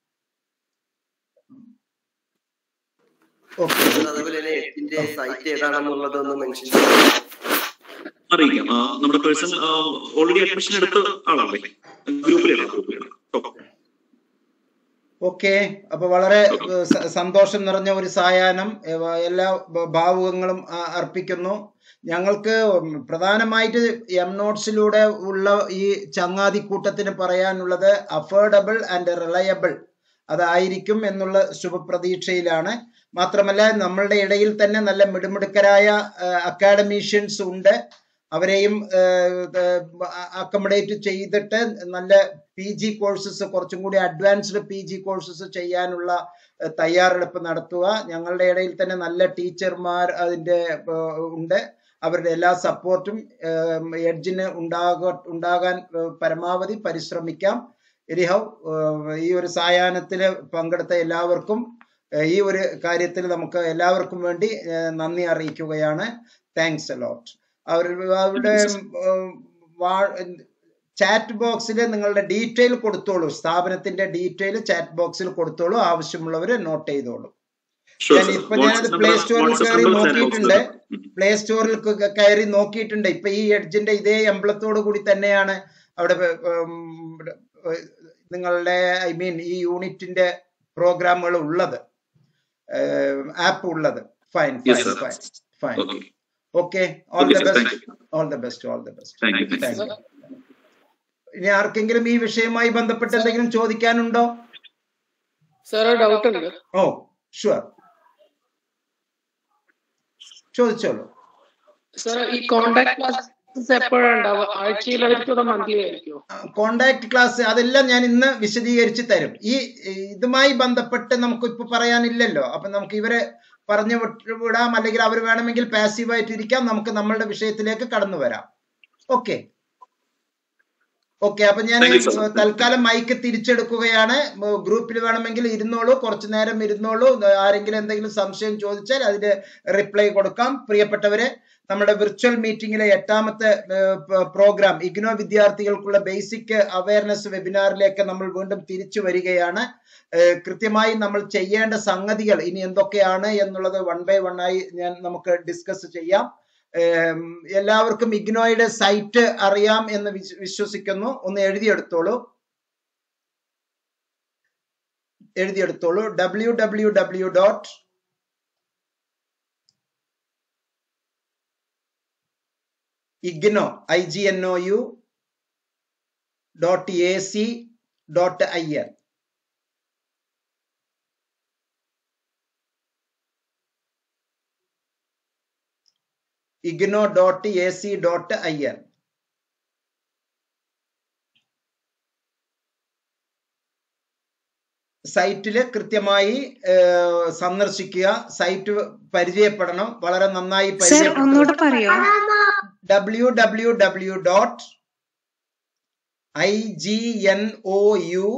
ഓക്കെ അതുപോലെ തന്നെ എറ്റിന്റെ സൈറ്റ് ഏതാണെന്നുള്ളതൊന്ന് മെൻഷൻ ചെയ്യാം അറിയിക്കാം ആ, നമ്മുടെ പേഴ്സൺ ഓൾറെഡി അഡ്മിഷൻ എടുത്ത ആളാണല്ലേ ഗ്രൂപ്പിലാണ് ഗ്രൂപ്പിലാണ് ഓക്കെ ഓക്കെ അപ്പൊ വളരെ ഏഹ്, സ- സന്തോഷം നിറഞ്ഞ ഒരു സായാഹ്നം ഏഹ്, എല്ലാ ഭ- ഭാവുകങ്ങളും ആ, അർപ്പിക്കുന്നു ഞങ്ങൾക്ക് ഉം പ്രധാനമായിട്ട് എം നോട്ട്സിലൂടെ ഉള്ള ഈ ചങ്ങാതിക്കൂട്ടത്തിന് പറയാനുള്ളത് അഫോർഡബിൾ ആൻഡ് റിലയബിൾ അതായിരിക്കും എന്നുള്ള ശുഭപ്രതീക്ഷയിലാണ് മാത്രമല്ല നമ്മളുടെ ഇടയിൽ തന്നെ നല്ല മിടുമിടുക്കരായ അക്കാഡമീഷ്യൻസ് ഉണ്ട് അവരെയും അക്കോമഡേറ്റ് ചെയ്തിട്ട് നല്ല പി ജി കോഴ്സസ് കുറച്ചും കൂടി അഡ്വാൻസ്ഡ് പി ജി കോഴ്സസ് ചെയ്യാനുള്ള ഏഹ്, തയ്യാറെടുപ്പ് നടത്തുക ഞങ്ങളുടെ ഇടയിൽ തന്നെ നല്ല ടീച്ചർമാർ അതിന്റെ ഏഹ്, ഉണ്ട് അവരുടെ എല്ലാ സപ്പോർട്ടും എഡ്ജിന് ഉണ്ടാക ഉണ്ടാകാൻ ഏഹ്, പരമാവധി പരിശ്രമിക്കാം എനിഹൗ ഈ ഒരു സായാഹ്നത്തിൽ പങ്കെടുത്ത എല്ലാവർക്കും ഏഹ്, ഈ ഒരു കാര്യത്തിൽ നമുക്ക് എല്ലാവർക്കും വേണ്ടി ഏഹ്, നന്ദി അറിയിക്കുകയാണ് താങ്ക്സ് അലോട്ട് അവർ അവരുടെ ചാറ്റ് ബോക്സിൽ നിങ്ങളുടെ ഡീറ്റെയിൽ കൊടുത്തോളൂ സ്ഥാപനത്തിന്റെ ഡീറ്റെയിൽ ചാറ്റ് ബോക്സിൽ കൊടുത്തോളൂ ആവശ്യമുള്ളവർ നോട്ട് ചെയ്തോളൂ ഞാൻ ഇപ്പൊ ഞാനത് പ്ലേ സ്റ്റോറിൽ കയറി നോക്കിയിട്ടുണ്ട് പ്ലേ സ്റ്റോറിൽ ക- കയറി നോക്കിയിട്ടുണ്ട് ഇപ്പൊ ഈ എഡ്ജിന്റെ ഇതേ എംബ്ലത്തോട് കൂടി തന്നെയാണ് അവിടെ ഉം, ഉം, നിങ്ങളുടെ ഐ മീൻ ഈ യൂണിറ്റിന്റെ പ്രോഗ്രാമുകൾ ഉള്ളത് ആപ്പ് ഉള്ളത് fine Yes, fine sir. Fine fine okay okay all okay the sir thank best you all the best all the best thank you thank you thank you ഇനി ആർക്കെങ്കിലും ഈ വിഷയവുമായി ബന്ധപ്പെട്ട് എന്തെങ്കിലും ചോദിക്കാനുണ്ടോ സാർ ഡൗട്ട് ഉണ്ട് ഓ ഷുവർ ചോദിച്ചോളൂ sir ഈ contact classes എപ്പോഴാണ് ഉണ്ടാവുക ആഴ്ചയിലായിരിക്കും മന്ത്ലി ആയിരിക്കുമോ കോണ്ടാക്ട് ക്ലാസ് അതെല്ലാം ഞാൻ ഇന്ന് വിശദീകരിച്ച് തരും ഈ ഇതുമായി ബന്ധപ്പെട്ട് നമുക്ക് ഇപ്പൊ പറയാനില്ലല്ലോ അപ്പൊ നമുക്ക് ഇവരെ പറഞ്ഞു വിട്ട് വിടാം അല്ലെങ്കിൽ അവർ വേണമെങ്കിൽ പാസീവായിട്ട് ഇരിക്കാം നമുക്ക് നമ്മളുടെ വിഷയത്തിലേക്ക് കടന്നു വരാം ഓക്കെ ഓക്കെ അപ്പൊ ഞാൻ Thank you, sir. തൽക്കാലം മൈക്ക് തിരിച്ചെടുക്കുകയാണ് ഗ്രൂപ്പിൽ വേണമെങ്കിൽ ഇരുന്നോളൂ കുറച്ചു നേരം ഇരുന്നോളൂ ആരെങ്കിലും എന്തെങ്കിലും സംശയം ചോദിച്ചാൽ അതിന് റിപ്ലൈ കൊടുക്കാം പ്രിയപ്പെട്ടവരെ നമ്മുടെ വിർച്വൽ മീറ്റിംഗിലെ എട്ടാമത്തെ പ്രോഗ്രാം ഇഗ്നോ വിദ്യാർത്ഥികൾക്കുള്ള ബേസിക് അവയർനെസ് വെബിനാറിലേക്ക് നമ്മൾ വീണ്ടും തിരിച്ചു വരികയാണ് ഏഹ് കൃത്യമായി നമ്മൾ ചെയ്യേണ്ട സംഗതികൾ ഇനി എന്തൊക്കെയാണ് എന്നുള്ളത് വൺ ബൈ വൺ ആയി ഞാൻ നമുക്ക് ഡിസ്കസ് ചെയ്യാം ഏം, എല്ലാവർക്കും ഇഗ്നോയുടെ സൈറ്റ് അറിയാം എന്ന് വിശ്വ- വിശ്വസിക്കുന്നു ഒന്ന് എഴുതിയെടുത്തോളൂ എഴുതിയെടുത്തോളൂ W W W dot IGNOU I G N O U dot A C dot I N IGNOU dot A C dot I N സൈറ്റില് കൃത്യമായി ഏഹ്, സന്ദർശിക്കുക സൈറ്റ് പരിചയപ്പെടണം വളരെ നന്നായി സർ ഒന്നുകൂടെ പറയോ W W W dot I G N O U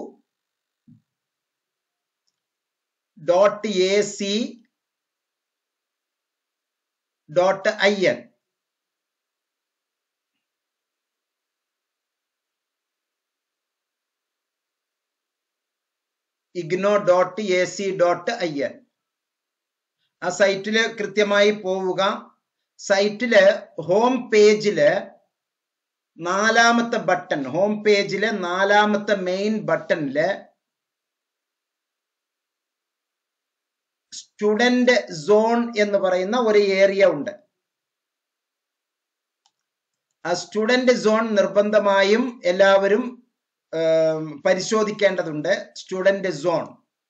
dot A C dot I N IGNOU dot A C dot I N ആ സൈറ്റില് കൃത്യമായി പോവുക സൈറ്റില് ഹോം പേജില് നാലാമത്തെ ബട്ടൺ ഹോം പേജിലെ നാലാമത്തെ മെയിൻ ബട്ടണില് സ്റ്റുഡന്റ് സോൺ എന്ന് പറയുന്ന ഒരു ഏരിയ ഉണ്ട് ആ സ്റ്റുഡന്റ് സോൺ നിർബന്ധമായും എല്ലാവരും ഏം, പരിശോധിക്കേണ്ടതുണ്ട് സ്റ്റുഡന്റ് സോൺ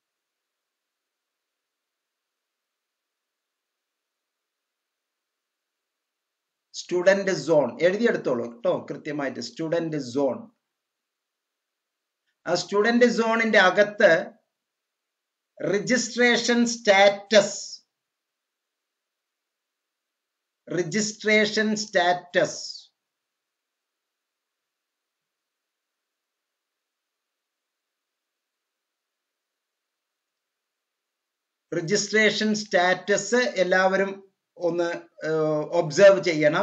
സ്റ്റുഡന്റ് സോൺ എഴുതിയെടുത്തോളൂ കേട്ടോ കൃത്യമായിട്ട് സ്റ്റുഡന്റ് സോൺ ആ സ്റ്റുഡന്റ് സോണിന്റെ അകത്ത് registration status registration status registration status എല്ലാവരും ഒന്ന് ഒബ്സർവ് ചെയ്യണം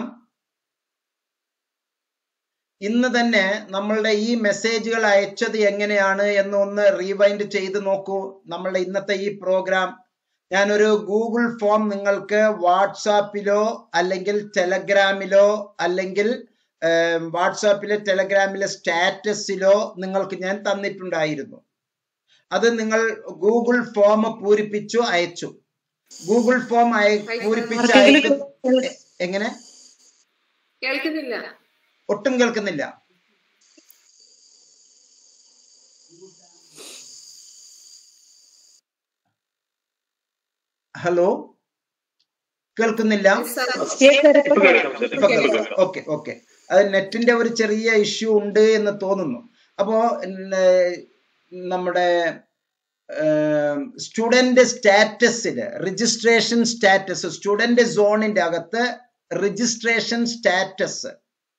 ഇന്ന് തന്നെ നമ്മളുടെ ഈ മെസ്സേജുകൾ അയച്ചത് എങ്ങനെയാണ് എന്ന് ഒന്ന് റീവൈൻഡ് ചെയ്ത് നോക്കൂ നമ്മളുടെ ഇന്നത്തെ ഈ പ്രോഗ്രാം ഞാനൊരു ഗൂഗിൾ ഫോം നിങ്ങൾക്ക് വാട്സാപ്പിലോ അല്ലെങ്കിൽ ടെലഗ്രാമിലോ അല്ലെങ്കിൽ വാട്സാപ്പിലെ ടെലഗ്രാമിലെ സ്റ്റാറ്റസിലോ നിങ്ങൾക്ക് ഞാൻ തന്നിട്ടുണ്ടായിരുന്നു അത് നിങ്ങൾ ഗൂഗിൾ ഫോം പൂരിപ്പിച്ചു അയച്ചു ഗൂഗിൾ ഫോം അയ പൂരിപ്പിച്ച് അയക്കും എ- എങ്ങനെ കേൾക്കുന്നില്ല ഒട്ടും കേൾക്കുന്നില്ല ഹലോ കേൾക്കുന്നില്ല ഓക്കെ ഓക്കെ അത് നെറ്റിന്റെ ഒരു ചെറിയ ഇഷ്യൂ ഉണ്ട് എന്ന് തോന്നുന്നു അപ്പോ ന- നമ്മുടെ സ്റ്റുഡന്റ് സ്റ്റാറ്റസിൽ രജിസ്ട്രേഷൻ സ്റ്റാറ്റസ് സ്റ്റുഡന്റ് സോണിന്റെ അകത്ത് രജിസ്ട്രേഷൻ സ്റ്റാറ്റസ്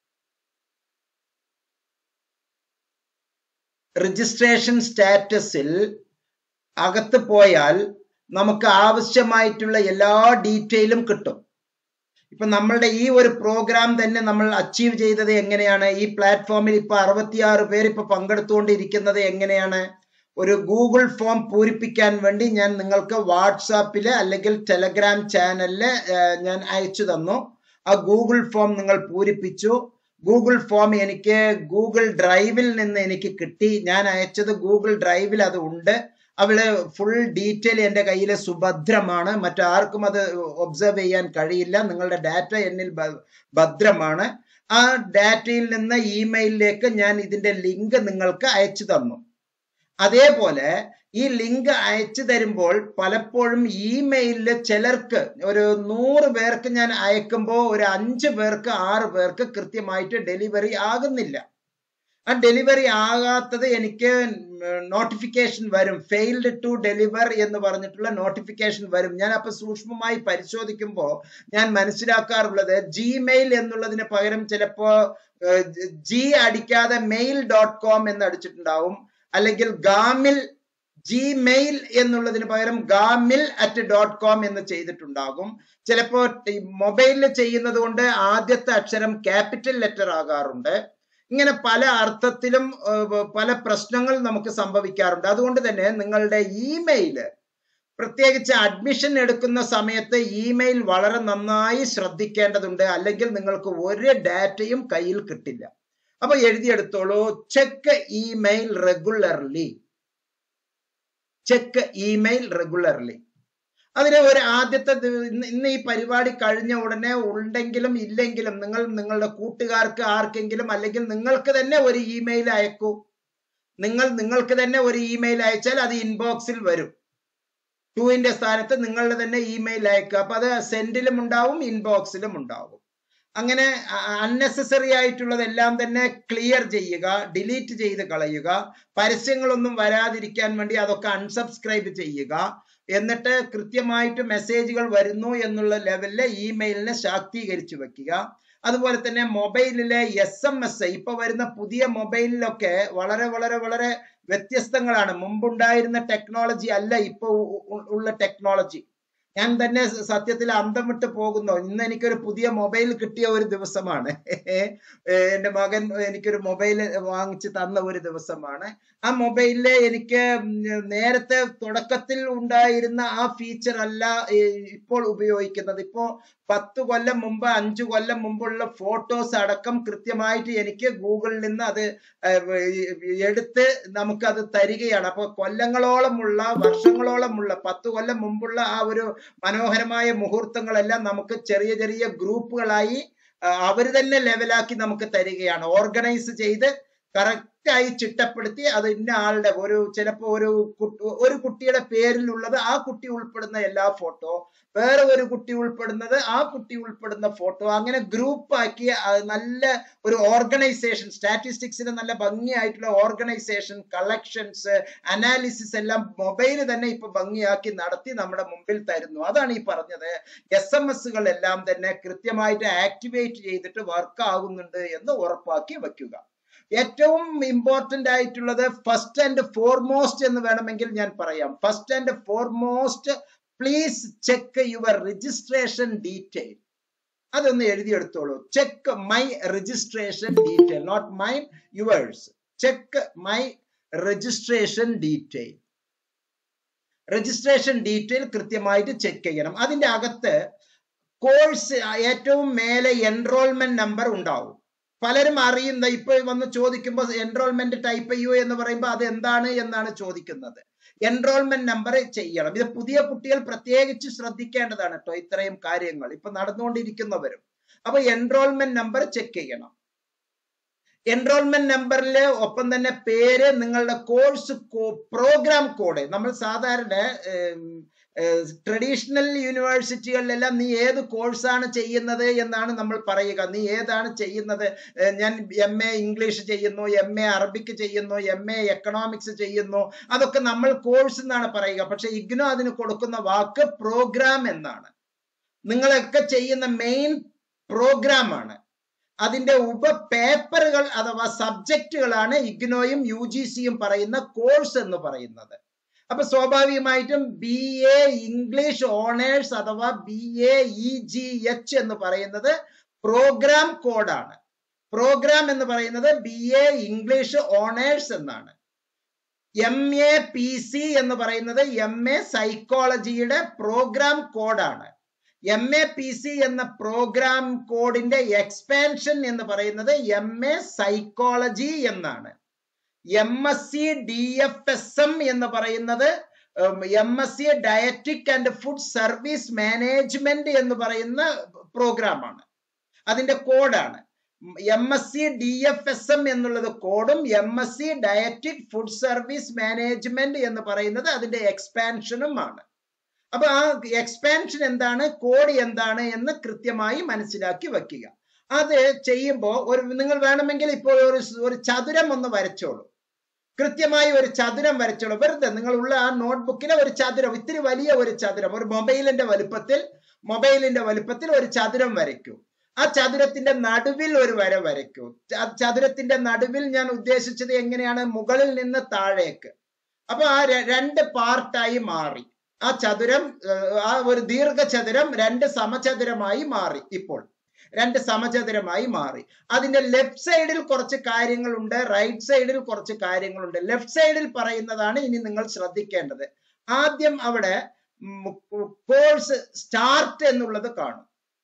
രജിസ്ട്രേഷൻ സ്റ്റാറ്റസിൽ അകത്ത് പോയാൽ നമുക്ക് ആവശ്യമായിട്ടുള്ള എല്ലാ ഡീറ്റെയിലും കിട്ടും ഇപ്പൊ നമ്മളുടെ ഈ ഒരു പ്രോഗ്രാം തന്നെ നമ്മൾ അച്ചീവ് ചെയ്തത് എങ്ങനെയാണ് ഈ പ്ലാറ്റ്ഫോമിൽ ഇപ്പൊ അറുപത്തിയാറ് പേര് ഇപ്പൊ പങ്കെടുത്തുകൊണ്ടിരിക്കുന്നത് എങ്ങനെയാണ് ഒരു ഗൂഗിൾ ഫോം പൂരിപ്പിക്കാൻ വേണ്ടി ഞാൻ നിങ്ങൾക്ക് വാട്സാപ്പില് അല്ലെങ്കിൽ ടെലഗ്രാം ചാനലില് ഞാൻ അയച്ചു തന്നു ആ ഗൂഗിൾ ഫോം നിങ്ങൾ പൂരിപ്പിച്ചു ഗൂഗിൾ ഫോം എനിക്ക് ഗൂഗിൾ ഡ്രൈവിൽ നിന്ന് എനിക്ക് കിട്ടി ഞാൻ അയച്ചത് ഗൂഗിൾ ഡ്രൈവിൽ അത് ഉണ്ട് അവള് ഫുൾ ഡീറ്റെയിൽ എൻ്റെ കയ്യിൽ സുഭദ്രമാണ് മറ്റാർക്കും അത് ഒബ്സർവ് ചെയ്യാൻ കഴിയില്ല നിങ്ങളുടെ ഡാറ്റ എന്നിൽ ഭ- ഭദ്രമാണ് ആ ഡാറ്റയിൽ നിന്ന് ഇമെയിലിലേക്ക് ഞാൻ ഇതിന്റെ ലിങ്ക് നിങ്ങൾക്ക് അയച്ചു തന്നു അതേപോലെ ഈ ലിങ്ക് അയച്ചു തരുമ്പോൾ പലപ്പോഴും ഇമെയിലിൽ ചിലർക്ക് ഒരു നൂറ് പേർക്ക് ഞാൻ അയക്കുമ്പോൾ ഒരു അഞ്ച് പേർക്ക് ആറ് പേർക്ക് കൃത്യമായിട്ട് ഡെലിവറി ആകുന്നില്ല ആ ഡെലിവറി ആകാത്തത് എനിക്ക് നോട്ടിഫിക്കേഷൻ വരും ഫെയിൽഡ് ടു ഡെലിവർ എന്ന് പറഞ്ഞിട്ടുള്ള നോട്ടിഫിക്കേഷൻ വരും ഞാൻ അപ്പൊ സൂക്ഷ്മമായി പരിശോധിക്കുമ്പോൾ ഞാൻ മനസ്സിലാക്കാറുള്ളത് ജിമെയിൽ എന്നുള്ളതിന് പകരം ചിലപ്പോ ജി അടിക്കാതെ മെയിൽ ഡോട്ട് കോം എന്ന് അടിച്ചിട്ടുണ്ടാവും അല്ലെങ്കിൽ ഗാമിൽ ജിമെയിൽ എന്നുള്ളതിന് പകരം ഗാമിൽ അറ്റ് ഡോട്ട് കോം എന്ന് ചെയ്തിട്ടുണ്ടാകും ചിലപ്പോ മൊബൈലിൽ ചെയ്യുന്നത് കൊണ്ട് ആദ്യത്തെ അക്ഷരം ക്യാപിറ്റൽ ലെറ്റർ ആകാറുണ്ട് ഇങ്ങനെ പല അർത്ഥത്തിലും ഏഹ്, പല പ്രശ്നങ്ങൾ നമുക്ക് സംഭവിക്കാറുണ്ട് അതുകൊണ്ട് തന്നെ നിങ്ങളുടെ ഇമെയില് പ്രത്യേകിച്ച് അഡ്മിഷൻ എടുക്കുന്ന സമയത്ത് ഇമെയിൽ വളരെ നന്നായി ശ്രദ്ധിക്കേണ്ടതുണ്ട് അല്ലെങ്കിൽ നിങ്ങൾക്ക് ഒരു ഡാറ്റയും കയ്യിൽ കിട്ടില്ല അപ്പൊ എഴുതിയെടുത്തോളൂ check email regularly check email regularly അതിന് ഒരു ആദ്യത്തെ ദിവ- ഇന്ന് ഇന്ന് ഈ പരിപാടി കഴിഞ്ഞ ഉടനെ ഉണ്ടെങ്കിലും ഇല്ലെങ്കിലും നിങ്ങൾ നിങ്ങളുടെ കൂട്ടുകാർക്ക് ആർക്കെങ്കിലും അല്ലെങ്കിൽ നിങ്ങൾക്ക് തന്നെ ഒരു ഇമെയിൽ അയക്കൂ നിങ്ങൾ നിങ്ങൾക്ക് തന്നെ ഒരു ഇമെയിൽ അയച്ചാൽ അത് ഇൻബോക്സിൽ വരും ടൂവിന്റെ സ്ഥാനത്ത് നിങ്ങളുടെ തന്നെ ഇമെയിൽ അയക്കുക അപ്പൊ അത് സെൻഡിലും ഉണ്ടാവും ഇൻബോക്സിലും ഉണ്ടാവും അങ്ങനെ അൺനെസസറി ആയിട്ടുള്ളതെല്ലാം തന്നെ ക്ലിയർ ചെയ്യുക ഡിലീറ്റ് ചെയ്ത് കളയുക പരസ്യങ്ങളൊന്നും വരാതിരിക്കാൻ വേണ്ടി അതൊക്കെ അൺസബ്സ്ക്രൈബ് ചെയ്യുക എന്നിട്ട് കൃത്യമായിട്ട് മെസ്സേജുകൾ വരുന്നു എന്നുള്ള ലെവലില് ഇമെയിലിനെ ശാക്തീകരിച്ചു വെക്കുക അതുപോലെ തന്നെ മൊബൈലിലെ എസ് എം എസ് ഇപ്പൊ വരുന്ന പുതിയ മൊബൈലിലൊക്കെ വളരെ വളരെ വളരെ വ്യത്യസ്തങ്ങളാണ് മുമ്പുണ്ടായിരുന്ന ടെക്നോളജി അല്ല ഇപ്പൊ ഉ- ഉ- ഉള്ള ടെക്നോളജി ഞാൻ തന്നെ സ- സത്യത്തിൽ അന്തം വിട്ട് പോകുന്നു ഇന്ന് എനിക്കൊരു പുതിയ മൊബൈൽ കിട്ടിയ ഒരു ദിവസമാണ് എന്റെ മകൻ എനിക്കൊരു മൊബൈൽ വാങ്ങിച്ച് തന്ന ഒരു ദിവസമാണ് ആ മൊബൈലില് എനിക്ക് ഉം നേരത്തെ തുടക്കത്തിൽ ഉണ്ടായിരുന്ന ആ ഫീച്ചർ അല്ല ഏ, ഇപ്പോൾ ഉപയോഗിക്കുന്നത് ഇപ്പോ പത്ത് കൊല്ലം മുമ്പ് അഞ്ചു കൊല്ലം മുമ്പുള്ള ഫോട്ടോസ് അടക്കം കൃത്യമായിട്ട് എനിക്ക് ഗൂഗിളിൽ നിന്ന് അത് ഏഹ്, എടുത്ത് നമുക്കത് തരികയാണ് അപ്പൊ കൊല്ലങ്ങളോളമുള്ള വർഷങ്ങളോളമുള്ള പത്ത് കൊല്ലം മുമ്പുള്ള ആ ഒരു മനോഹരമായ മുഹൂർത്തങ്ങളെല്ലാം നമുക്ക് ചെറിയ ചെറിയ ഗ്രൂപ്പുകളായി ആ, അവര് തന്നെ ലെവലാക്കി നമുക്ക് തരികയാണ് ഓർഗനൈസ് ചെയ്ത് കറക്റ്റ് ആയി ചിട്ടപ്പെടുത്തി അത് ഇന്ന ആളുടെ ഒരു ചിലപ്പോ ഒരു കുട്ടി- ഒരു കുട്ടിയുടെ പേരിലുള്ളത് ആ കുട്ടി ഉൾപ്പെടുന്ന എല്ലാ ഫോട്ടോ വേറെ ഒരു കുട്ടി ഉൾപ്പെടുന്നത് ആ കുട്ടി ഉൾപ്പെടുന്ന ഫോട്ടോ അങ്ങനെ ഗ്രൂപ്പ് ആക്കി അത് നല്ല ഒരു ഓർഗനൈസേഷൻ സ്റ്റാറ്റിസ്റ്റിക്സിന് നല്ല ഭംഗിയായിട്ടുള്ള ഓർഗനൈസേഷൻ കളക്ഷൻസ് അനാലിസിസ് എല്ലാം മൊബൈൽ തന്നെ ഇപ്പൊ ഭംഗിയാക്കി നടത്തി നമ്മുടെ മുമ്പിൽ തരുന്നു അതാണ് ഈ പറഞ്ഞത് എസ് എം എസുകൾ എല്ലാം തന്നെ കൃത്യമായിട്ട് ആക്ടിവേറ്റ് ചെയ്തിട്ട് വർക്ക് ആകുന്നുണ്ട് എന്ന് ഉറപ്പാക്കി വെക്കുക ഏറ്റവും ഇമ്പോർട്ടന്റ് ആയിട്ടുള്ളത് ഫസ്റ്റ് ആൻഡ് ഫോർമോസ്റ്റ് എന്ന് വേണമെങ്കിൽ ഞാൻ പറയാം first and foremost please check your registration detail അതൊന്ന് എഴുതിയെടുത്തോളൂ check my registration detail not my yours check my registration detail registration detail കൃത്യമായിട്ട് ചെക്ക് ചെയ്യണം അതിന്റെ അകത്ത് കോഴ്സ് ഏറ്റവും മേലെ എൻറോൾമെന്റ് നമ്പർ ഉണ്ടാവും പലരും അറിയുന്ന ഇപ്പൊ വന്ന് ചോദിക്കുമ്പോൾ എൻറോൾമെന്റ് ടൈപ്പ് ചെയ്യൂ എന്ന് പറയുമ്പോൾ അത് എന്താണ് എന്നാണ് ചോദിക്കുന്നത് എൻറോൾമെന്റ് നമ്പർ ചെയ്യണം ഇത് പുതിയ കുട്ടികൾ പ്രത്യേകിച്ച് ശ്രദ്ധിക്കേണ്ടതാണ് കേട്ടോ ഇത്രയും കാര്യങ്ങൾ ഇപ്പൊ നടന്നുകൊണ്ടിരിക്കുന്നവരും അപ്പൊ എൻറോൾമെന്റ് നമ്പർ ചെക്ക് ചെയ്യണം എൻറോൾമെന്റ് നമ്പറിൽ ഒപ്പം തന്നെ പേര് നിങ്ങളുടെ കോഴ്സ് പ്രോഗ്രാം കോഡ് നമ്മൾ സാധാരണ ട്രഡീഷണൽ യൂണിവേഴ്സിറ്റികളിലെല്ലാം നീ ഏത് കോഴ്സാണ് ചെയ്യുന്നത് എന്നാണ് നമ്മൾ പറയുക നീ ഏതാണ് ചെയ്യുന്നത് ഏഹ് ഞാൻ എം എ ഇംഗ്ലീഷ് ചെയ്യുന്നു എം എ അറബിക്ക് ചെയ്യുന്നു എം എ എക്കണോമിക്സ് ചെയ്യുന്നു അതൊക്കെ നമ്മൾ കോഴ്സ് എന്നാണ് പറയുക പക്ഷെ ഇഗ്നോ അതിന് കൊടുക്കുന്ന വാക്ക് പ്രോഗ്രാം എന്നാണ് നിങ്ങളൊക്കെ ചെയ്യുന്ന മെയിൻ പ്രോഗ്രാം ആണ് അതിന്റെ ഉപ പേപ്പറുകൾ അഥവാ സബ്ജക്റ്റുകളാണ് ഇഗ്നോയും യു ജി സിയും പറയുന്ന കോഴ്സ് എന്ന് പറയുന്നത് അപ്പൊ സ്വാഭാവികമായിട്ടും ബി എ ഇംഗ്ലീഷ് ഓണേഴ്സ് അഥവാ B A E G H എന്ന് പറയുന്നത് പ്രോഗ്രാം കോഡാണ് പ്രോഗ്രാം എന്ന് പറയുന്നത് ബി എ ഇംഗ്ലീഷ് ഓണേഴ്സ് എന്നാണ് എം എ പി സി എന്ന് പറയുന്നത് എം എ സൈക്കോളജിയുടെ പ്രോഗ്രാം കോഡാണ് എം എ പി സി എന്ന പ്രോഗ്രാം കോഡിന്റെ എക്സ്പാൻഷൻ എന്ന് പറയുന്നത് എം എ സൈക്കോളജി എന്നാണ് M S C D F S M എന്ന് പറയുന്നത് M S C dietetic and food service management എന്ന് പറയുന്ന പ്രോഗ്രാമാണ് അതിന്റെ കോഡാണ് M S C D F S M എന്നുള്ളത് കോഡും M S C dietetic food service management എന്ന് പറയുന്നത് അതിന്റെ എക്സ്പാൻഷനുമാണ് അപ്പൊ ആ എക്സ്പാൻഷൻ എന്താണ് കോഡ് എന്താണ് എന്ന് കൃത്യമായി മനസ്സിലാക്കി വെക്കുക അത് ചെയ്യുമ്പോൾ ഒരു നിങ്ങൾ വേണമെങ്കിൽ ഇപ്പോൾ ഒരു ഒരു ചതുരം ഒന്ന് വരച്ചോളൂ കൃത്യമായി ഒരു ചതുരം വരച്ചോളൂ വെറുതെ നിങ്ങളുള്ള ആ നോട്ട്ബുക്കിലെ ഒരു ചതുരം ഇത്തിരി വലിയ ഒരു ചതുരം ഒരു മൊബൈലിന്റെ വലുപ്പത്തിൽ മൊബൈലിന്റെ വലുപ്പത്തിൽ ഒരു ചതുരം വരയ്ക്കൂ ആ ചതുരത്തിന്റെ നടുവിൽ ഒരു വര വരയ്ക്കൂ ച- ചതുരത്തിന്റെ നടുവിൽ ഞാൻ ഉദ്ദേശിച്ചത് എങ്ങനെയാണ് മുകളിൽ നിന്ന് താഴേക്ക് അപ്പൊ ആ ര- രണ്ട് പാർട്ടായി മാറി ആ ചതുരം ഏഹ്, ആ ഒരു ദീർഘചതുരം രണ്ട് സമചതുരമായി മാറി ഇപ്പോൾ രണ്ട് സമചതുരമായി മാറി അതിന്റെ ലെഫ്റ്റ് സൈഡിൽ കുറച്ച് കാര്യങ്ങളുണ്ട് റൈറ്റ് സൈഡിൽ കുറച്ച് കാര്യങ്ങളുണ്ട് ലെഫ്റ്റ് സൈഡിൽ പറയുന്നതാണ് ഇനി നിങ്ങൾ ശ്രദ്ധിക്കേണ്ടത് ആദ്യം അവിടെ കോഴ്സ് സ്റ്റാർട്ട് എന്നുള്ളത് കാണും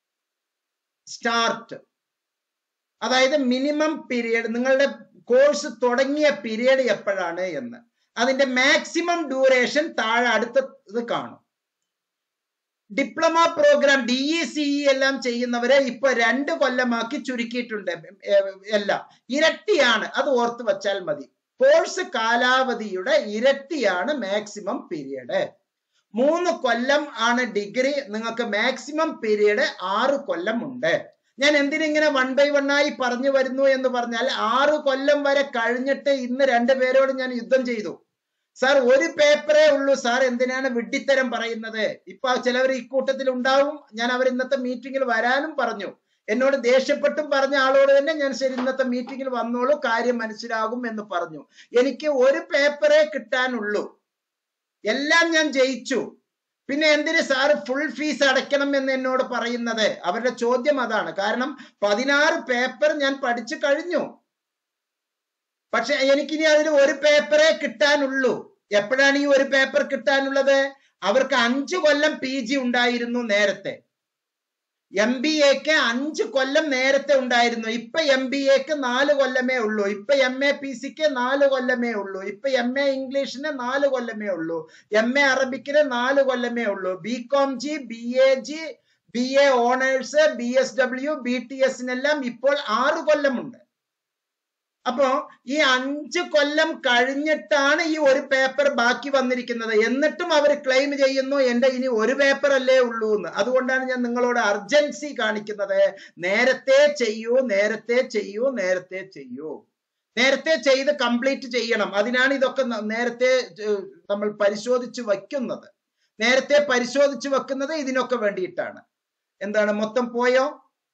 സ്റ്റാർട്ട് അതായത് മിനിമം പീരിയഡ് നിങ്ങളുടെ കോഴ്സ് തുടങ്ങിയ പീരിയഡ് എപ്പോഴാണ് എന്ന് അതിന്റെ മാക്സിമം ഡ്യൂറേഷൻ താഴെ അടുത്തത് കാണും diploma programme D E C എല്ലാം ചെയ്യുന്നവരെ ഇപ്പൊ രണ്ട് കൊല്ലമാക്കി ചുരുക്കിയിട്ടുണ്ട് ഏ, എല്ലാം ഇരട്ടിയാണ് അത് ഓർത്ത് വച്ചാൽ മതി കോഴ്സ് കാലാവധിയുടെ ഇരട്ടിയാണ് മാക്സിമം പീരിയഡ് മൂന്ന് കൊല്ലം ആണ് ഡിഗ്രി നിങ്ങൾക്ക് മാക്സിമം പീരീഡ് ആറ് കൊല്ലം ഉണ്ട് ഞാൻ എന്തിനിങ്ങനെ വൺ ബൈ വൺ ആയി പറഞ്ഞു വരുന്നു എന്ന് പറഞ്ഞാൽ ആറ് കൊല്ലം വരെ കഴിഞ്ഞിട്ട് ഇന്ന് രണ്ടുപേരോട് ഞാൻ യുദ്ധം ചെയ്തു സാർ ഒരു പേപ്പറേ ഉള്ളൂ സാർ എന്തിനാണ് വിഡ്ഢിത്തരം പറയുന്നത് ഇപ്പൊ ചിലവർ ഇക്കൂട്ടത്തിൽ ഉണ്ടാവും ഞാൻ അവർ ഇന്നത്തെ മീറ്റിംഗിൽ വരാനും പറഞ്ഞു എന്നോട് ദേഷ്യപ്പെട്ടും പറഞ്ഞ ആളോട് തന്നെ ഞാൻ ശരി ഇന്നത്തെ മീറ്റിംഗിൽ വന്നോളൂ കാര്യം മനസ്സിലാകും എന്ന് പറഞ്ഞു എനിക്ക് ഒരു പേപ്പറേ കിട്ടാനുള്ളൂ എല്ലാം ഞാൻ ജയിച്ചു പിന്നെ എന്തിന് സാറ് ഫുൾ ഫീസ് അടയ്ക്കണം എന്ന് എന്നോട് പറയുന്നത് അവരുടെ ചോദ്യം അതാണ് കാരണം പതിനാറ് പേപ്പർ ഞാൻ പഠിച്ചു കഴിഞ്ഞു പക്ഷെ എനിക്കിനി അതിൽ ഒരു പേപ്പറേ കിട്ടാനുള്ളൂ എപ്പോഴാണ് ഈ ഒരു പേപ്പർ കിട്ടാനുള്ളത് അവർക്ക് അഞ്ചു കൊല്ലം പി ജി ഉണ്ടായിരുന്നു നേരത്തെ എം ബി എക്ക് അഞ്ച് കൊല്ലം നേരത്തെ ഉണ്ടായിരുന്നു ഇപ്പൊ എം ബി എക്ക് നാല് കൊല്ലമേ ഉള്ളൂ ഇപ്പൊ എം എ പി സിക്ക് നാല് കൊല്ലമേ ഉള്ളൂ ഇപ്പൊ എം എ ഇംഗ്ലീഷിന് നാല് കൊല്ലമേ ഉള്ളൂ എം എ അറബിക്കിന് നാല് കൊല്ലമേ ഉള്ളൂ B com G B A G B A honours B S W B T എസിനെല്ലാം ഇപ്പോൾ ആറ് കൊല്ലമുണ്ട് അപ്പോ ഈ അഞ്ച് കൊല്ലം കഴിഞ്ഞിട്ടാണ് ഈ ഒരു പേപ്പർ ബാക്കി വന്നിരിക്കുന്നത് എന്നിട്ടും അവർ ക്ലെയിം ചെയ്യുന്നു എന്റെ ഇനി ഒരു പേപ്പർ അല്ലേ ഉള്ളൂ എന്ന് അതുകൊണ്ടാണ് ഞാൻ നിങ്ങളോട് അർജൻസി കാണിക്കുന്നത് നേരത്തെ ചെയ്യൂ നേരത്തെ ചെയ്യൂ നേരത്തെ ചെയ്യൂ നേരത്തെ ചെയ്ത് കംപ്ലീറ്റ് ചെയ്യണം അതിനാണ് ഇതൊക്കെ ന- നേരത്തെ ഏർ, നമ്മൾ പരിശോധിച്ച് വയ്ക്കുന്നത് നേരത്തെ പരിശോധിച്ച് വെക്കുന്നത് ഇതിനൊക്കെ വേണ്ടിയിട്ടാണ് എന്താണ് മൊത്തം പോയോ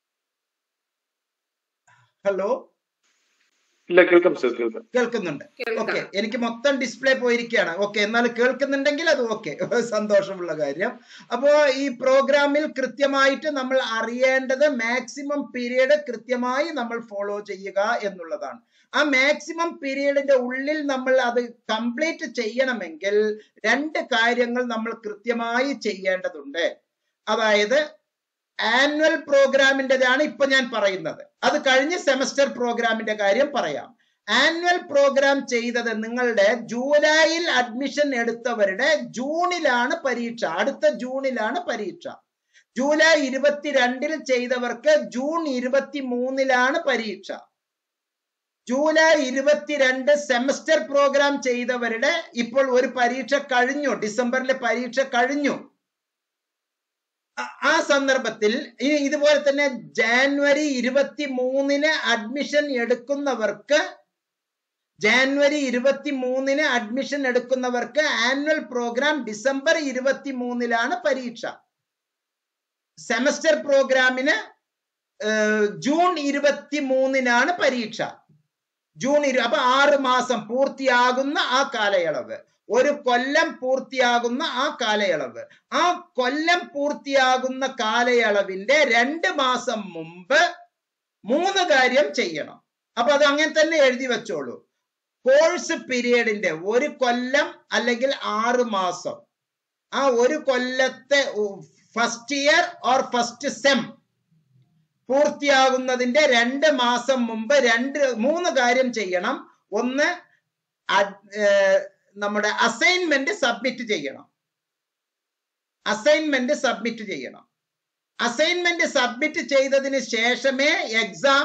ഹലോ ഇല്ല കേൾക്കാം സർ കേൾക്കാം കേൾക്കുന്നുണ്ട് കേൾക്കാം. ഓക്കെ എനിക്ക് മൊത്തം ഡിസ്പ്ലേ പോയിരിക്കുകയാണ് ഓക്കെ എന്നാൽ കേൾക്കുന്നുണ്ടെങ്കിൽ അത് ഓക്കെ സന്തോഷമുള്ള കാര്യം അപ്പോ ഈ പ്രോഗ്രാമിൽ കൃത്യമായിട്ട് നമ്മൾ അറിയേണ്ടത് മാക്സിമം പീരീഡ് കൃത്യമായി നമ്മൾ ഫോളോ ചെയ്യുക എന്നുള്ളതാണ് ആ മാക്സിമം പീരീഡിന്റെ ഉള്ളിൽ നമ്മൾ അത് കംപ്ലീറ്റ് ചെയ്യണമെങ്കിൽ രണ്ട് കാര്യങ്ങൾ നമ്മൾ കൃത്യമായി ചെയ്യേണ്ടതുണ്ട് അതായത് ആനുവൽ പ്രോഗ്രാമിൻ്റെതാണ് ഇപ്പൊ ഞാൻ പറയുന്നത് അത് കഴിഞ്ഞ് സെമസ്റ്റർ പ്രോഗ്രാമിന്റെ കാര്യം പറയാം ആനുവൽ പ്രോഗ്രാം ചെയ്തത് നിങ്ങളുടെ ജൂലൈയിൽ അഡ്മിഷൻ എടുത്തവരുടെ ജൂണിലാണ് പരീക്ഷ അടുത്ത ജൂണിലാണ് പരീക്ഷ ജൂലൈ ഇരുപത്തിരണ്ടിൽ ചെയ്തവർക്ക് ജൂൺ ഇരുപത്തി മൂന്നിലാണ് പരീക്ഷ ജൂലൈ ഇരുപത്തിരണ്ട് സെമസ്റ്റർ പ്രോഗ്രാം ചെയ്തവരുടെ ഇപ്പോൾ ഒരു പരീക്ഷ കഴിഞ്ഞു ഡിസംബറിലെ പരീക്ഷ കഴിഞ്ഞു ആ- ആ സന്ദർഭത്തിൽ ഇനി ഇതുപോലെ തന്നെ ജാനുവരി ഇരുപത്തി മൂന്നിന് അഡ്മിഷൻ എടുക്കുന്നവർക്ക് ജാനുവരി ഇരുപത്തി മൂന്നിന് അഡ്മിഷൻ എടുക്കുന്നവർക്ക് ആനുവൽ പ്രോഗ്രാം ഡിസംബർ ഇരുപത്തി മൂന്നിലാണ് പരീക്ഷ സെമസ്റ്റർ പ്രോഗ്രാമിന് ഏർ, ജൂൺ ഇരുപത്തി മൂന്നിനാണ് പരീക്ഷ ജൂൺ ഇരു അപ്പൊ ആറ് മാസം പൂർത്തിയാകുന്ന ആ കാലയളവ് ഒരു കൊല്ലം പൂർത്തിയാകുന്ന ആ കാലയളവ് ആ കൊല്ലം പൂർത്തിയാകുന്ന കാലയളവിന്റെ രണ്ട് മാസം മുമ്പ് മൂന്ന് കാര്യം ചെയ്യണം അപ്പൊ അത് അങ്ങനെ തന്നെ എഴുതി വെച്ചോളൂ കോഴ്സ് പീരീഡിന്റെ ഒരു കൊല്ലം അല്ലെങ്കിൽ ആറ് മാസം ആ ഒരു കൊല്ലത്തെ first year or first sem പൂർത്തിയാകുന്നതിന്റെ രണ്ട് മാസം മുമ്പ് രണ്ട് മൂന്ന് കാര്യം ചെയ്യണം ഒന്ന് അഡ്- ഏർ നമ്മുടെ അസൈൻമെന്റ് സബ്മിറ്റ് ചെയ്യണം അസൈൻമെന്റ് സബ്മിറ്റ് ചെയ്യണം അസൈൻമെന്റ് സബ്മിറ്റ് ചെയ്തതിന് ശേഷമേ എക്സാം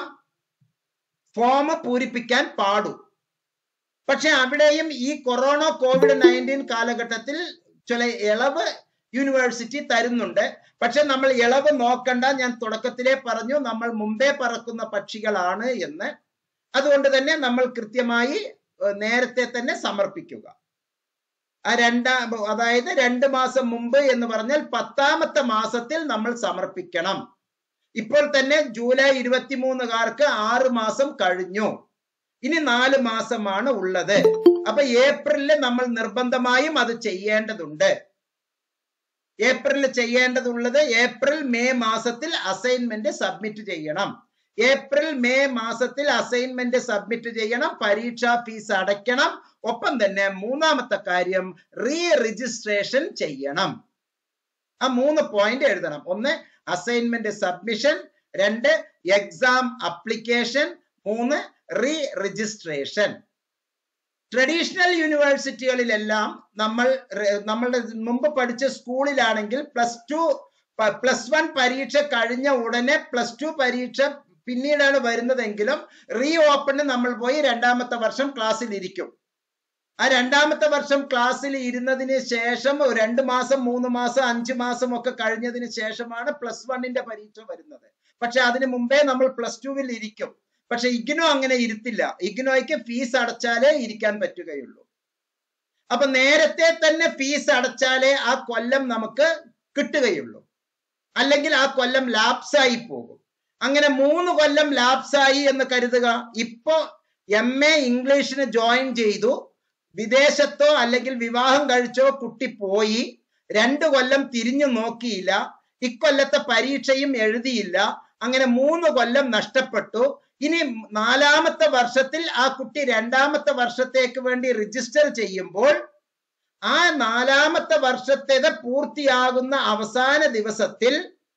ഫോം പൂരിപ്പിക്കാൻ പാടൂ പക്ഷെ അവിടെയും ഈ കൊറോണ കോവിഡ് നയൻറ്റീൻ കാലഘട്ടത്തിൽ ചില ഇളവ് യൂണിവേഴ്സിറ്റി തരുന്നുണ്ട് പക്ഷെ നമ്മൾ ഇളവ് നോക്കണ്ട ഞാൻ തുടക്കത്തിലേ പറഞ്ഞു നമ്മൾ മുമ്പേ പറക്കുന്ന പക്ഷികളാണ് എന്ന് അതുകൊണ്ട് തന്നെ നമ്മൾ കൃത്യമായി ഏർ, നേരത്തെ തന്നെ സമർപ്പിക്കുക ആ രണ്ടാം അതായത് രണ്ട് മാസം മുമ്പ് എന്ന് പറഞ്ഞാൽ പത്താമത്തെ മാസത്തിൽ നമ്മൾ സമർപ്പിക്കണം ഇപ്പോൾ തന്നെ ജൂലൈ ഇരുപത്തിമൂന്നുകാർക്ക് ആറ് മാസം കഴിഞ്ഞു ഇനി നാല് മാസമാണ് ഉള്ളത് അപ്പൊ ഏപ്രിലിൽ നമ്മൾ നിർബന്ധമായും അത് ചെയ്യേണ്ടതുണ്ട് ഏപ്രിലിൽ ചെയ്യേണ്ടതുള്ളത് ഏപ്രിൽ മെയ് മാസത്തിൽ അസൈൻമെന്റ് സബ്മിറ്റ് ചെയ്യണം ഏപ്രിൽ മെയ് മാസത്തിൽ അസൈൻമെന്റ് സബ്മിറ്റ് ചെയ്യണം പരീക്ഷാ ഫീസ് അടയ്ക്കണം ഒപ്പം തന്നെ മൂന്നാമത്തെ കാര്യം റീ രജിസ്ട്രേഷൻ ചെയ്യണം ആ മൂന്ന് പോയിന്റ് എഴുതണം ഒന്ന് അസൈൻമെന്റ് സബ്മിഷൻ രണ്ട് എക്സാം അപ്ലിക്കേഷൻ മൂന്ന് റീ രജിസ്ട്രേഷൻ ട്രഡീഷണൽ യൂണിവേഴ്സിറ്റികളിലെല്ലാം നമ്മൾ റെ- നമ്മളുടെ മുമ്പ് പഠിച്ച സ്കൂളിലാണെങ്കിൽ പ്ലസ് ടു പ്ലസ് വൺ പരീക്ഷ കഴിഞ്ഞ ഉടനെ പ്ലസ് ടു പരീക്ഷ പിന്നീടാണ് വരുന്നതെങ്കിലും റീ ഓപ്പണ് നമ്മൾ പോയി രണ്ടാമത്തെ വർഷം ക്ലാസ്സിൽ ഇരിക്കും ആ രണ്ടാമത്തെ വർഷം ക്ലാസ്സിൽ ഇരുന്നതിന് ശേഷം ഒരു രണ്ട് മാസം മൂന്ന് മാസം അഞ്ച് മാസം ഒക്കെ കഴിഞ്ഞതിന് ശേഷമാണ് പ്ലസ് വണ്ണിന്റെ പരീക്ഷ വരുന്നത് പക്ഷെ അതിന് മുമ്പേ നമ്മൾ പ്ലസ് ടുവിൽ ഇരിക്കും പക്ഷെ ഇഗ്നോ അങ്ങനെ ഇരുത്തില്ല ഇഗ്നോയ്ക്ക് ഫീസ് അടച്ചാലേ ഇരിക്കാൻ പറ്റുകയുള്ളൂ അപ്പൊ നേരത്തെ തന്നെ ഫീസ് അടച്ചാലേ ആ കൊല്ലം നമുക്ക് കിട്ടുകയുള്ളൂ അല്ലെങ്കിൽ ആ കൊല്ലം ലാപ്സായി പോകും അങ്ങനെ മൂന്ന് കൊല്ലം ലാപ്സായി എന്ന് കരുതുക ഇപ്പോ എം എ ഇംഗ്ലീഷിന് ജോയിൻ ചെയ്തു വിദേശത്തോ അല്ലെങ്കിൽ വിവാഹം കഴിച്ചോ കുട്ടി പോയി രണ്ടു കൊല്ലം തിരിഞ്ഞു നോക്കിയില്ല ഇക്കൊല്ലത്തെ പരീക്ഷയും എഴുതിയില്ല അങ്ങനെ മൂന്ന് കൊല്ലം നഷ്ടപ്പെട്ടു ഇനി നാലാമത്തെ വർഷത്തിൽ ആ കുട്ടി രണ്ടാമത്തെ വർഷത്തേക്ക് വേണ്ടി രജിസ്റ്റർ ചെയ്യുമ്പോൾ ആ നാലാമത്തെ വർഷത്തേത് പൂർത്തിയാകുന്ന അവസാന ദിവസത്തിൽ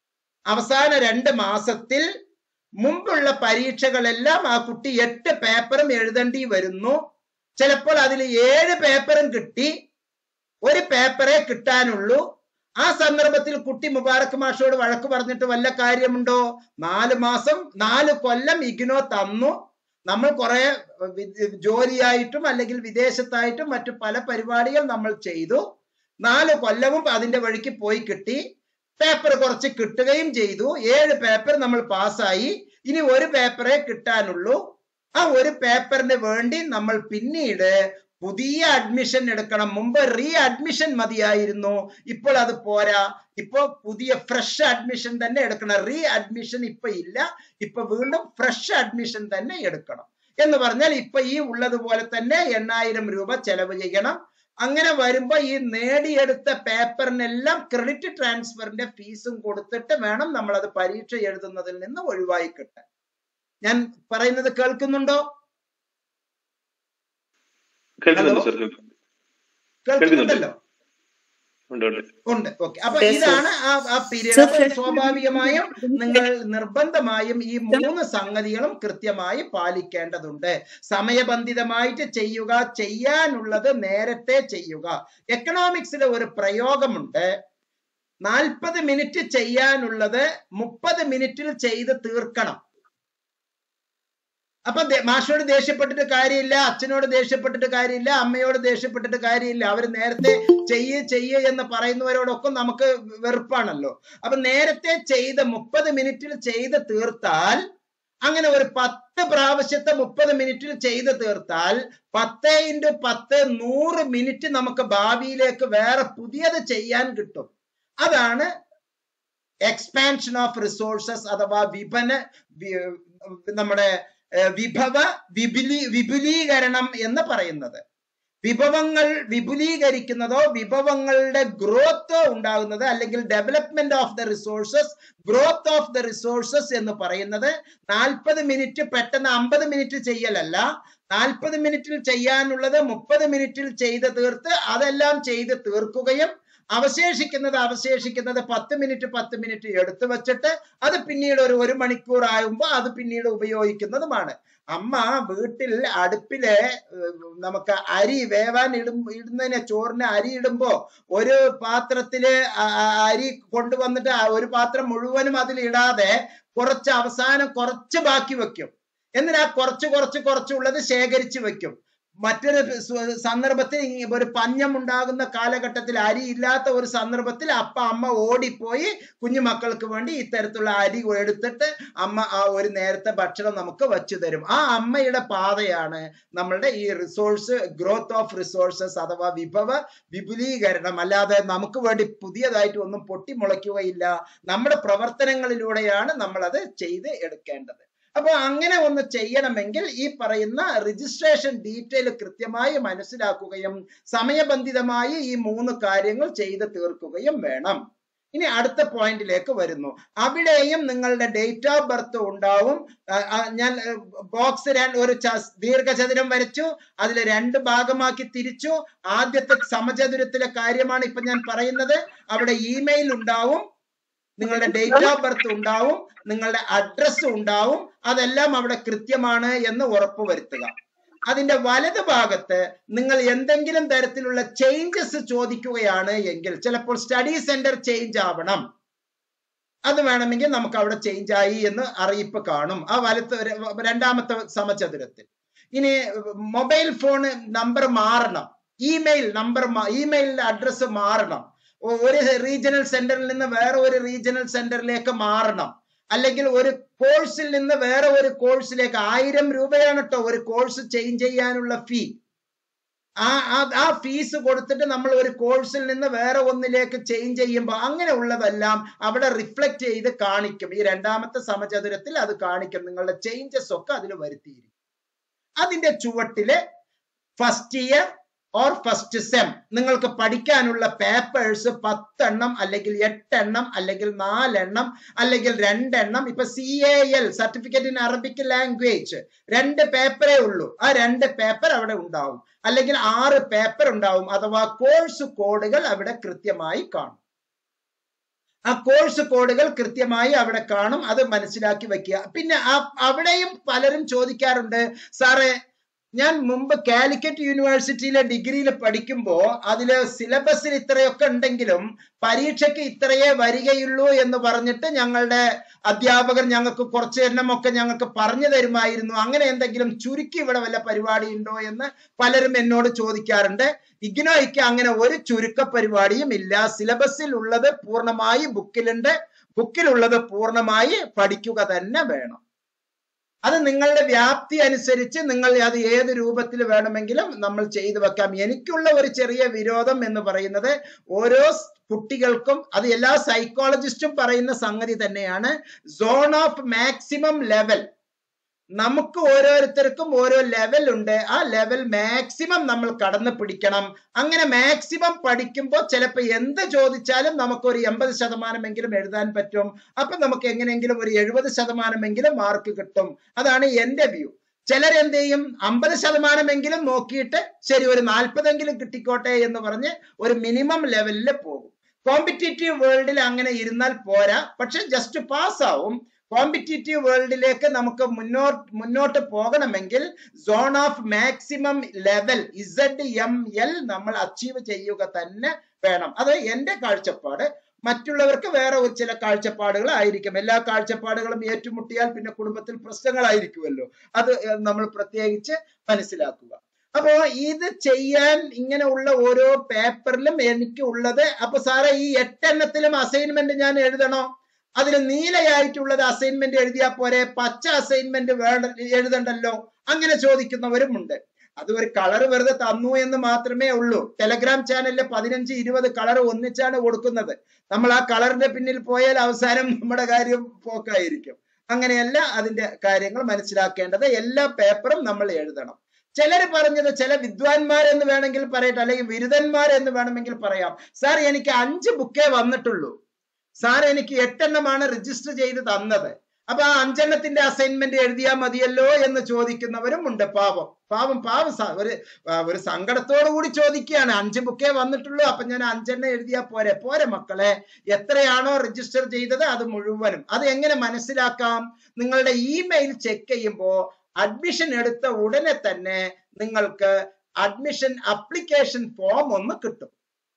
അവസാന രണ്ട് മാസത്തിൽ മുമ്പുള്ള പരീക്ഷകളെല്ലാം ആ കുട്ടി എട്ട് പേപ്പറും എഴുതേണ്ടി വരുന്നു ചിലപ്പോൾ അതിൽ ഏഴ് പേപ്പറും കിട്ടി ഒരു പേപ്പറേ കിട്ടാനുള്ളൂ ആ സന്ദർഭത്തിൽ കുട്ടി മുബാറക് മാഷോട് വഴക്ക് പറഞ്ഞിട്ട് വല്ല കാര്യമുണ്ടോ നാല് മാസം നാല് കൊല്ലം ഇഗ്നോ തന്നു നമ്മൾ കുറെ വി- ജോലിയായിട്ടും അല്ലെങ്കിൽ വിദേശത്തായിട്ടും മറ്റു പല പരിപാടികൾ നമ്മൾ ചെയ്തു നാല് കൊല്ലവും അതിന്റെ വഴിക്ക് പോയി കിട്ടി പേപ്പർ കുറച്ച് കിട്ടുകയും ചെയ്തു ഏഴ് പേപ്പർ നമ്മൾ പാസ്സായി ഇനി ഒരു പേപ്പറേ കിട്ടാനുള്ളൂ ആ ഒരു പേപ്പറിന് വേണ്ടി നമ്മൾ പിന്നീട് പുതിയ അഡ്മിഷൻ എടുക്കണം മുമ്പ് റീ അഡ്മിഷൻ മതിയായിരുന്നു ഇപ്പോൾ അത് പോരാ ഇപ്പൊ പുതിയ ഫ്രഷ് അഡ്മിഷൻ തന്നെ എടുക്കണം റീ അഡ്മിഷൻ ഇപ്പൊ ഇല്ല ഇപ്പൊ വീണ്ടും ഫ്രഷ് അഡ്മിഷൻ തന്നെ എടുക്കണം എന്ന് പറഞ്ഞാൽ ഇപ്പൊ ഈ ഉള്ളതുപോലെ തന്നെ എണ്ണായിരം രൂപ ചെലവ് ചെയ്യണം അങ്ങനെ വരുമ്പോ ഈ നേടിയെടുത്ത പേപ്പറിനെല്ലാം ക്രെഡിറ്റ് ട്രാൻസ്ഫറിന്റെ ഫീസും കൊടുത്തിട്ട് വേണം നമ്മൾ അത് പരീക്ഷ എഴുതുന്നതിൽ നിന്ന് ഒഴിവായി കിട്ടാൻ ഞാൻ പറയുന്നത് കേൾക്കുന്നുണ്ടോ കേൾക്കുന്നുണ്ട് സർ കേൾക്കുന്നുണ്ട് കേൾക്കുന്നുണ്ടല്ലോ ഉണ്ട് ഉണ്ട് ഉണ്ട് ഓക്കെ അപ്പൊ Yes, sir. ഇതാണ് ആ ആ പീരീഡ് Sir, അപ്പൊ sir. സ്വാഭാവികമായും നിങ്ങൾ നിർബന്ധമായും ഈ മൂന്ന് സംഗതികളും കൃത്യമായി പാലിക്കേണ്ടതുണ്ട് സമയബന്ധിതമായിട്ട് ചെയ്യുക ചെയ്യാനുള്ളത് നേരത്തെ ചെയ്യുക എക്കണോമിക്സിലെ ഒരു പ്രയോഗമുണ്ട് നാൽപ്പത് മിനിറ്റ് ചെയ്യാനുള്ളത് മുപ്പത് മിനിറ്റിൽ ചെയ്ത് തീർക്കണം അപ്പൊ ദേ- മാഷോട് ദേഷ്യപ്പെട്ടിട്ട് കാര്യമില്ല അച്ഛനോട് ദേഷ്യപ്പെട്ടിട്ട് കാര്യമില്ല അമ്മയോട് ദേഷ്യപ്പെട്ടിട്ട് കാര്യമില്ല അവർ നേരത്തെ ചെയ്യ് ചെയ്യ് എന്ന് പറയുന്നവരോടൊക്കെ നമുക്ക് വെറുപ്പാണല്ലോ അപ്പൊ നേരത്തെ ചെയ്ത് മുപ്പത് മിനിറ്റിൽ ചെയ്ത് തീർത്താൽ അങ്ങനെ ഒരു പത്ത് പ്രാവശ്യത്തെ മുപ്പത് മിനിറ്റിൽ ചെയ്ത് തീർത്താൽ പത്ത് ഇൻറ്റു പത്ത് നൂറ് മിനിറ്റ് നമുക്ക് ഭാവിയിലേക്ക് വേറെ പുതിയത് ചെയ്യാൻ കിട്ടും അതാണ് എക്സ്പാൻഷൻ ഓഫ് റിസോഴ്സസ് അഥവാ വിപന വി- നമ്മുടെ ഏഹ്, വിഭവ വിപുലീ വിപുലീകരണം എന്ന് പറയുന്നത് വിഭവങ്ങൾ വിപുലീകരിക്കുന്നതോ വിഭവങ്ങളുടെ ഗ്രോത്ത് ഉണ്ടാകുന്നത് അല്ലെങ്കിൽ development of the resources growth of the resources എന്ന് പറയുന്നത് നാൽപ്പത് മിനിറ്റ് പെട്ടെന്ന് അമ്പത് മിനിറ്റ് ചെയ്യലല്ല നാൽപ്പത് മിനിറ്റിൽ ചെയ്യാനുള്ളത് മുപ്പത് മിനിറ്റിൽ ചെയ്ത് തീർത്ത് അതെല്ലാം ചെയ്ത് തീർക്കുകയും അവശേഷിക്കുന്നത് അവശേഷിക്കുന്നത് പത്ത് മിനിറ്റ് പത്ത് മിനിറ്റ് എടുത്തു വെച്ചിട്ട് അത് പിന്നീട് ഒരു ഒരു മണിക്കൂർ ആകുമ്പോൾ അത് പിന്നീട് ഉപയോഗിക്കുന്നതുമാണ് അമ്മ വീട്ടിൽ അടുപ്പില് ഏഹ്, നമുക്ക് അരി വേവാൻ ഇടും ഇടുന്നതിന് ചോറിന് അരി ഇടുമ്പോ ഒരു പാത്രത്തില് ആ- ആ അരി കൊണ്ടുവന്നിട്ട് ആ ഒരു പാത്രം മുഴുവനും അതിൽ ഇടാതെ കുറച്ച് അവസാനം കുറച്ച് ബാക്കി വെക്കും എന്നിട്ട് ആ കുറച്ച് കുറച്ച് കുറച്ചുള്ളത് ശേഖരിച്ച് വെക്കും മറ്റൊരു സ- സന്ദർഭത്തിൽ ഈ ഒരു പഞ്ഞം ഉണ്ടാകുന്ന കാലഘട്ടത്തിൽ അരി ഇല്ലാത്ത ഒരു സന്ദർഭത്തിൽ അപ്പ അമ്മ ഓടിപ്പോയി കുഞ്ഞു മക്കൾക്ക് വേണ്ടി ഇത്തരത്തിലുള്ള അരി എടുത്തിട്ട് അമ്മ ആ ഒരു നേരത്തെ ഭക്ഷണം നമുക്ക് വച്ചു തരും ആ അമ്മയുടെ പാതയാണ് നമ്മളുടെ ഈ റിസോഴ്സ് ഗ്രോത്ത് ഓഫ് റിസോഴ്സസ് അഥവാ വിഭവ വിപുലീകരണം അല്ലാതെ നമുക്ക് വേണ്ടി പുതിയതായിട്ട് ഒന്നും പൊട്ടിമുളയ്ക്കുകയില്ല നമ്മുടെ പ്രവർത്തനങ്ങളിലൂടെയാണ് നമ്മൾ അത് ചെയ്ത് എടുക്കേണ്ടത് അപ്പൊ അങ്ങനെ ഒന്ന് ചെയ്യണമെങ്കിൽ ഈ പറയുന്ന രജിസ്ട്രേഷൻ ഡീറ്റെയിൽ കൃത്യമായി മനസ്സിലാക്കുകയും സമയബന്ധിതമായി ഈ മൂന്ന് കാര്യങ്ങൾ ചെയ്ത് തീർക്കുകയും വേണം ഇനി അടുത്ത പോയിന്റിലേക്ക് വരുന്നു അവിടെയും നിങ്ങളുടെ ഡേറ്റ് ഓഫ് ബർത്ത് ഉണ്ടാവും ആ, ആ, ഞാൻ ബോക്സ് ഒരു ച- ദീർഘചതുരം വരച്ചു അതിൽ രണ്ട് ഭാഗമാക്കി തിരിച്ചു ആദ്യത്തെ സമചതുരത്തിലെ കാര്യമാണ് ഇപ്പൊ ഞാൻ പറയുന്നത് അവിടെ ഇമെയിൽ ഉണ്ടാവും നിങ്ങളുടെ ഡേറ്റ് ഓഫ് ബർത്ത് ഉണ്ടാവും നിങ്ങളുടെ അഡ്രസ്സ് ഉണ്ടാവും അതെല്ലാം അവിടെ കൃത്യമാണ് എന്ന് ഉറപ്പുവരുത്തുക അതിന്റെ വലത് ഭാഗത്ത് നിങ്ങൾ എന്തെങ്കിലും തരത്തിലുള്ള ചേഞ്ചസ് ചോദിക്കുകയാണ് എങ്കിൽ ചിലപ്പോൾ സ്റ്റഡി സെന്റർ ചേഞ്ച് ആവണം അത് വേണമെങ്കിൽ നമുക്ക് അവിടെ ചേഞ്ച് ആയി എന്ന് അറിയിപ്പ് കാണും ആ വലത്ത് ര- രണ്ടാമത്തെ സമചതുരത്തിൽ ഇനി മൊബൈൽ ഫോൺ നമ്പർ മാറണം ഇമെയിൽ നമ്പർ ഇമെയിലിന്റെ അഡ്രസ്സ് മാറണം ഒ- ഒരു റീജിയണൽ സെന്ററിൽ നിന്ന് വേറെ ഒരു റീജിയണൽ സെന്ററിലേക്ക് മാറണം അല്ലെങ്കിൽ ഒരു കോഴ്സിൽ നിന്ന് വേറെ ഒരു കോഴ്സിലേക്ക് ആയിരം രൂപയാണ് കേട്ടോ ഒരു കോഴ്സ് ചേഞ്ച് ചെയ്യാനുള്ള ഫീ ആ ആ- ആ ഫീസ് കൊടുത്തിട്ട് നമ്മൾ ഒരു കോഴ്സിൽ നിന്ന് വേറെ ഒന്നിലേക്ക് ചേഞ്ച് ചെയ്യുമ്പോൾ അങ്ങനെയുള്ളതെല്ലാം അവിടെ റിഫ്ലക്ട് ചെയ്ത് കാണിക്കും ഈ രണ്ടാമത്തെ സമചതുരത്തിൽ അത് കാണിക്കും നിങ്ങളുടെ ചേഞ്ചസ് ഒക്കെ അതിൽ വരുത്തിയിരിക്കും അതിന്റെ ചുവട്ടില് first year or first sem നിങ്ങൾക്ക് പഠിക്കാനുള്ള പേപ്പേഴ്സ് പത്തെണ്ണം അല്ലെങ്കിൽ എട്ടെണ്ണം അല്ലെങ്കിൽ നാലെണ്ണം അല്ലെങ്കിൽ രണ്ടെണ്ണം ഇപ്പൊ C A L certificate in Arabic language രണ്ട് പേപ്പറേ ഉള്ളൂ ആ രണ്ട് പേപ്പർ അവിടെ ഉണ്ടാവും അല്ലെങ്കിൽ ആറ് പേപ്പർ ഉണ്ടാവും അഥവാ കോഴ്സ് കോഡുകൾ അവിടെ കൃത്യമായി കാണും ആ കോഴ്സ് കോഡുകൾ കൃത്യമായി അവിടെ കാണും അത് മനസ്സിലാക്കി വെക്കുക പിന്നെ ആ- അവിടെയും പലരും ചോദിക്കാറുണ്ട് സാറേ ഞാൻ മുമ്പ് കാലിക്കറ്റ് യൂണിവേഴ്സിറ്റിയിലെ ഡിഗ്രിയിൽ പഠിക്കുമ്പോൾ അതില് സിലബസിൽ ഇത്രയൊക്കെ ഉണ്ടെങ്കിലും പരീക്ഷയ്ക്ക് ഇത്രയേ വരികയുള്ളൂ എന്ന് പറഞ്ഞിട്ട് ഞങ്ങളുടെ അധ്യാപകർ ഞങ്ങൾക്ക് കുറച്ച് എണ്ണമൊക്കെ ഞങ്ങൾക്ക് പറഞ്ഞു തരുമായിരുന്നു അങ്ങനെ എന്തെങ്കിലും ചുരുക്കി ഇവിടെ വല്ല പരിപാടി ഉണ്ടോ എന്ന് പലരും എന്നോട് ചോദിക്കാറുണ്ട് ഇഗ്നോയ്ക്ക് അങ്ങനെ ഒരു ചുരുക്ക പരിപാടിയും ഇല്ല സിലബസിൽ ഉള്ളത് പൂർണ്ണമായി ബുക്കിലുണ്ട് ബുക്കിലുള്ളത് പൂർണ്ണമായി പഠിക്കുക തന്നെ വേണം അത് നിങ്ങളുടെ വ്യാപ്തി അനുസരിച്ച് നിങ്ങൾ അത് ഏത് രൂപത്തിൽ വേണമെങ്കിലും നമ്മൾ ചെയ്തു വെക്കാം എനിക്കുള്ള ഒരു ചെറിയ വിരോധം എന്ന് പറയുന്നത് ഓരോ സ് കുട്ടികൾക്കും അത് എല്ലാ സൈക്കോളജിസ്റ്റും പറയുന്ന സംഗതി തന്നെയാണ് സോൺ ഓഫ് മാക്സിമം ലെവൽ നമുക്ക് ഓരോരുത്തർക്കും ഓരോ ലെവൽ ഉണ്ട് ആ ലെവൽ മാക്സിമം നമ്മൾ കടന്നു പിടിക്കണം അങ്ങനെ മാക്സിമം പഠിക്കുമ്പോൾ ചിലപ്പോൾ എന്ത് ചോദിച്ചാലും നമുക്ക് ഒരു എൺപത് ശതമാനമെങ്കിലും എഴുതാൻ പറ്റും അപ്പൊ നമുക്ക് എങ്ങനെയെങ്കിലും ഒരു എഴുപത് ശതമാനമെങ്കിലും മാർക്ക് കിട്ടും അതാണ് എന്റെ വ്യൂ ചിലരെന്ത് ചെയ്യും അമ്പത് ശതമാനമെങ്കിലും നോക്കിയിട്ട് ശരി ഒരു നാൽപ്പതെങ്കിലും കിട്ടിക്കോട്ടെ എന്ന് പറഞ്ഞ് ഒരു മിനിമം ലെവലിൽ പോകും കോമ്പറ്റേറ്റീവ് വേൾഡിൽ അങ്ങനെ ഇരുന്നാൽ പോരാ പക്ഷെ ജസ്റ്റ് പാസ് ആവും കോമ്പറ്റേറ്റീവ് വേൾഡിലേക്ക് നമുക്ക് മുന്നോട്ട് മുന്നോട്ട് പോകണമെങ്കിൽ zone of maximum level Z M L നമ്മൾ അച്ചീവ് ചെയ്യുക തന്നെ വേണം അത് എന്റെ കാഴ്ചപ്പാട് മറ്റുള്ളവർക്ക് വേറെ ഒരു ചില കാഴ്ചപ്പാടുകൾ ആയിരിക്കും എല്ലാ കാഴ്ചപ്പാടുകളും ഏറ്റുമുട്ടിയാൽ പിന്നെ കുടുംബത്തിൽ പ്രശ്നങ്ങളായിരിക്കുമല്ലോ അത് ഏഹ്, നമ്മൾ പ്രത്യേകിച്ച് മനസ്സിലാക്കുക അപ്പോ ഇത് ചെയ്യാൻ ഇങ്ങനെ ഉള്ള ഓരോ പേപ്പറിലും എനിക്ക് ഉള്ളത് അപ്പൊ സാറേ ഈ എട്ടെണ്ണത്തിലും അസൈൻമെന്റ് ഞാൻ എഴുതണോ അതിൽ നീലയായിട്ടുള്ളത് അസൈൻമെന്റ് എഴുതിയാൽ പോരെ പച്ച അസൈൻമെന്റ് വേണ്ട എഴുതണ്ടല്ലോ അങ്ങനെ ചോദിക്കുന്നവരും ഉണ്ട് അത് ഒരു കളർ വെറുതെ തന്നു എന്ന് മാത്രമേ ഉള്ളൂ ടെലഗ്രാം ചാനലിൽ പതിനഞ്ച് ഇരുപത് കളർ ഒന്നിച്ചാണ് കൊടുക്കുന്നത് നമ്മൾ ആ കളറിന്റെ പിന്നിൽ പോയാൽ അവസാനം നമ്മുടെ കാര്യം പോക്കായിരിക്കും അങ്ങനെയല്ല അതിന്റെ കാര്യങ്ങൾ മനസ്സിലാക്കേണ്ടത് എല്ലാ പേപ്പറും നമ്മൾ എഴുതണം ചിലർ പറഞ്ഞത് ചില വിദ്വാൻമാരെന്ന് വേണമെങ്കിൽ പറയട്ടെ അല്ലെങ്കിൽ ബിരുദന്മാരെന്ന് വേണമെങ്കിൽ പറയാം സാർ എനിക്ക് അഞ്ച് ബുക്കേ വന്നിട്ടുള്ളൂ സാർ എനിക്ക് എട്ടെണ്ണമാണ് രജിസ്റ്റർ ചെയ്ത് തന്നത് അപ്പൊ ആ അഞ്ചെണ്ണത്തിന്റെ അസൈൻമെന്റ് എഴുതിയാൽ മതിയല്ലോ എന്ന് ചോദിക്കുന്നവരും ഉണ്ട് പാവം പാവം പാവം സ- ഒരു ആ, ഒരു സങ്കടത്തോടു കൂടി ചോദിക്കുകയാണ് അഞ്ച് ബുക്കേ വന്നിട്ടുള്ളൂ അപ്പൊ ഞാൻ അഞ്ചെണ്ണം എഴുതിയാൽ പോരെ പോരെ മക്കളെ എത്രയാണോ രജിസ്റ്റർ ചെയ്തത് അത് മുഴുവനും അത് എങ്ങനെ മനസ്സിലാക്കാം നിങ്ങളുടെ ഇമെയിൽ ചെക്ക് ചെയ്യുമ്പോൾ അഡ്മിഷൻ എടുത്ത ഉടനെ തന്നെ നിങ്ങൾക്ക് അഡ്മിഷൻ അപ്ലിക്കേഷൻ ഫോം ഒന്ന് കിട്ടും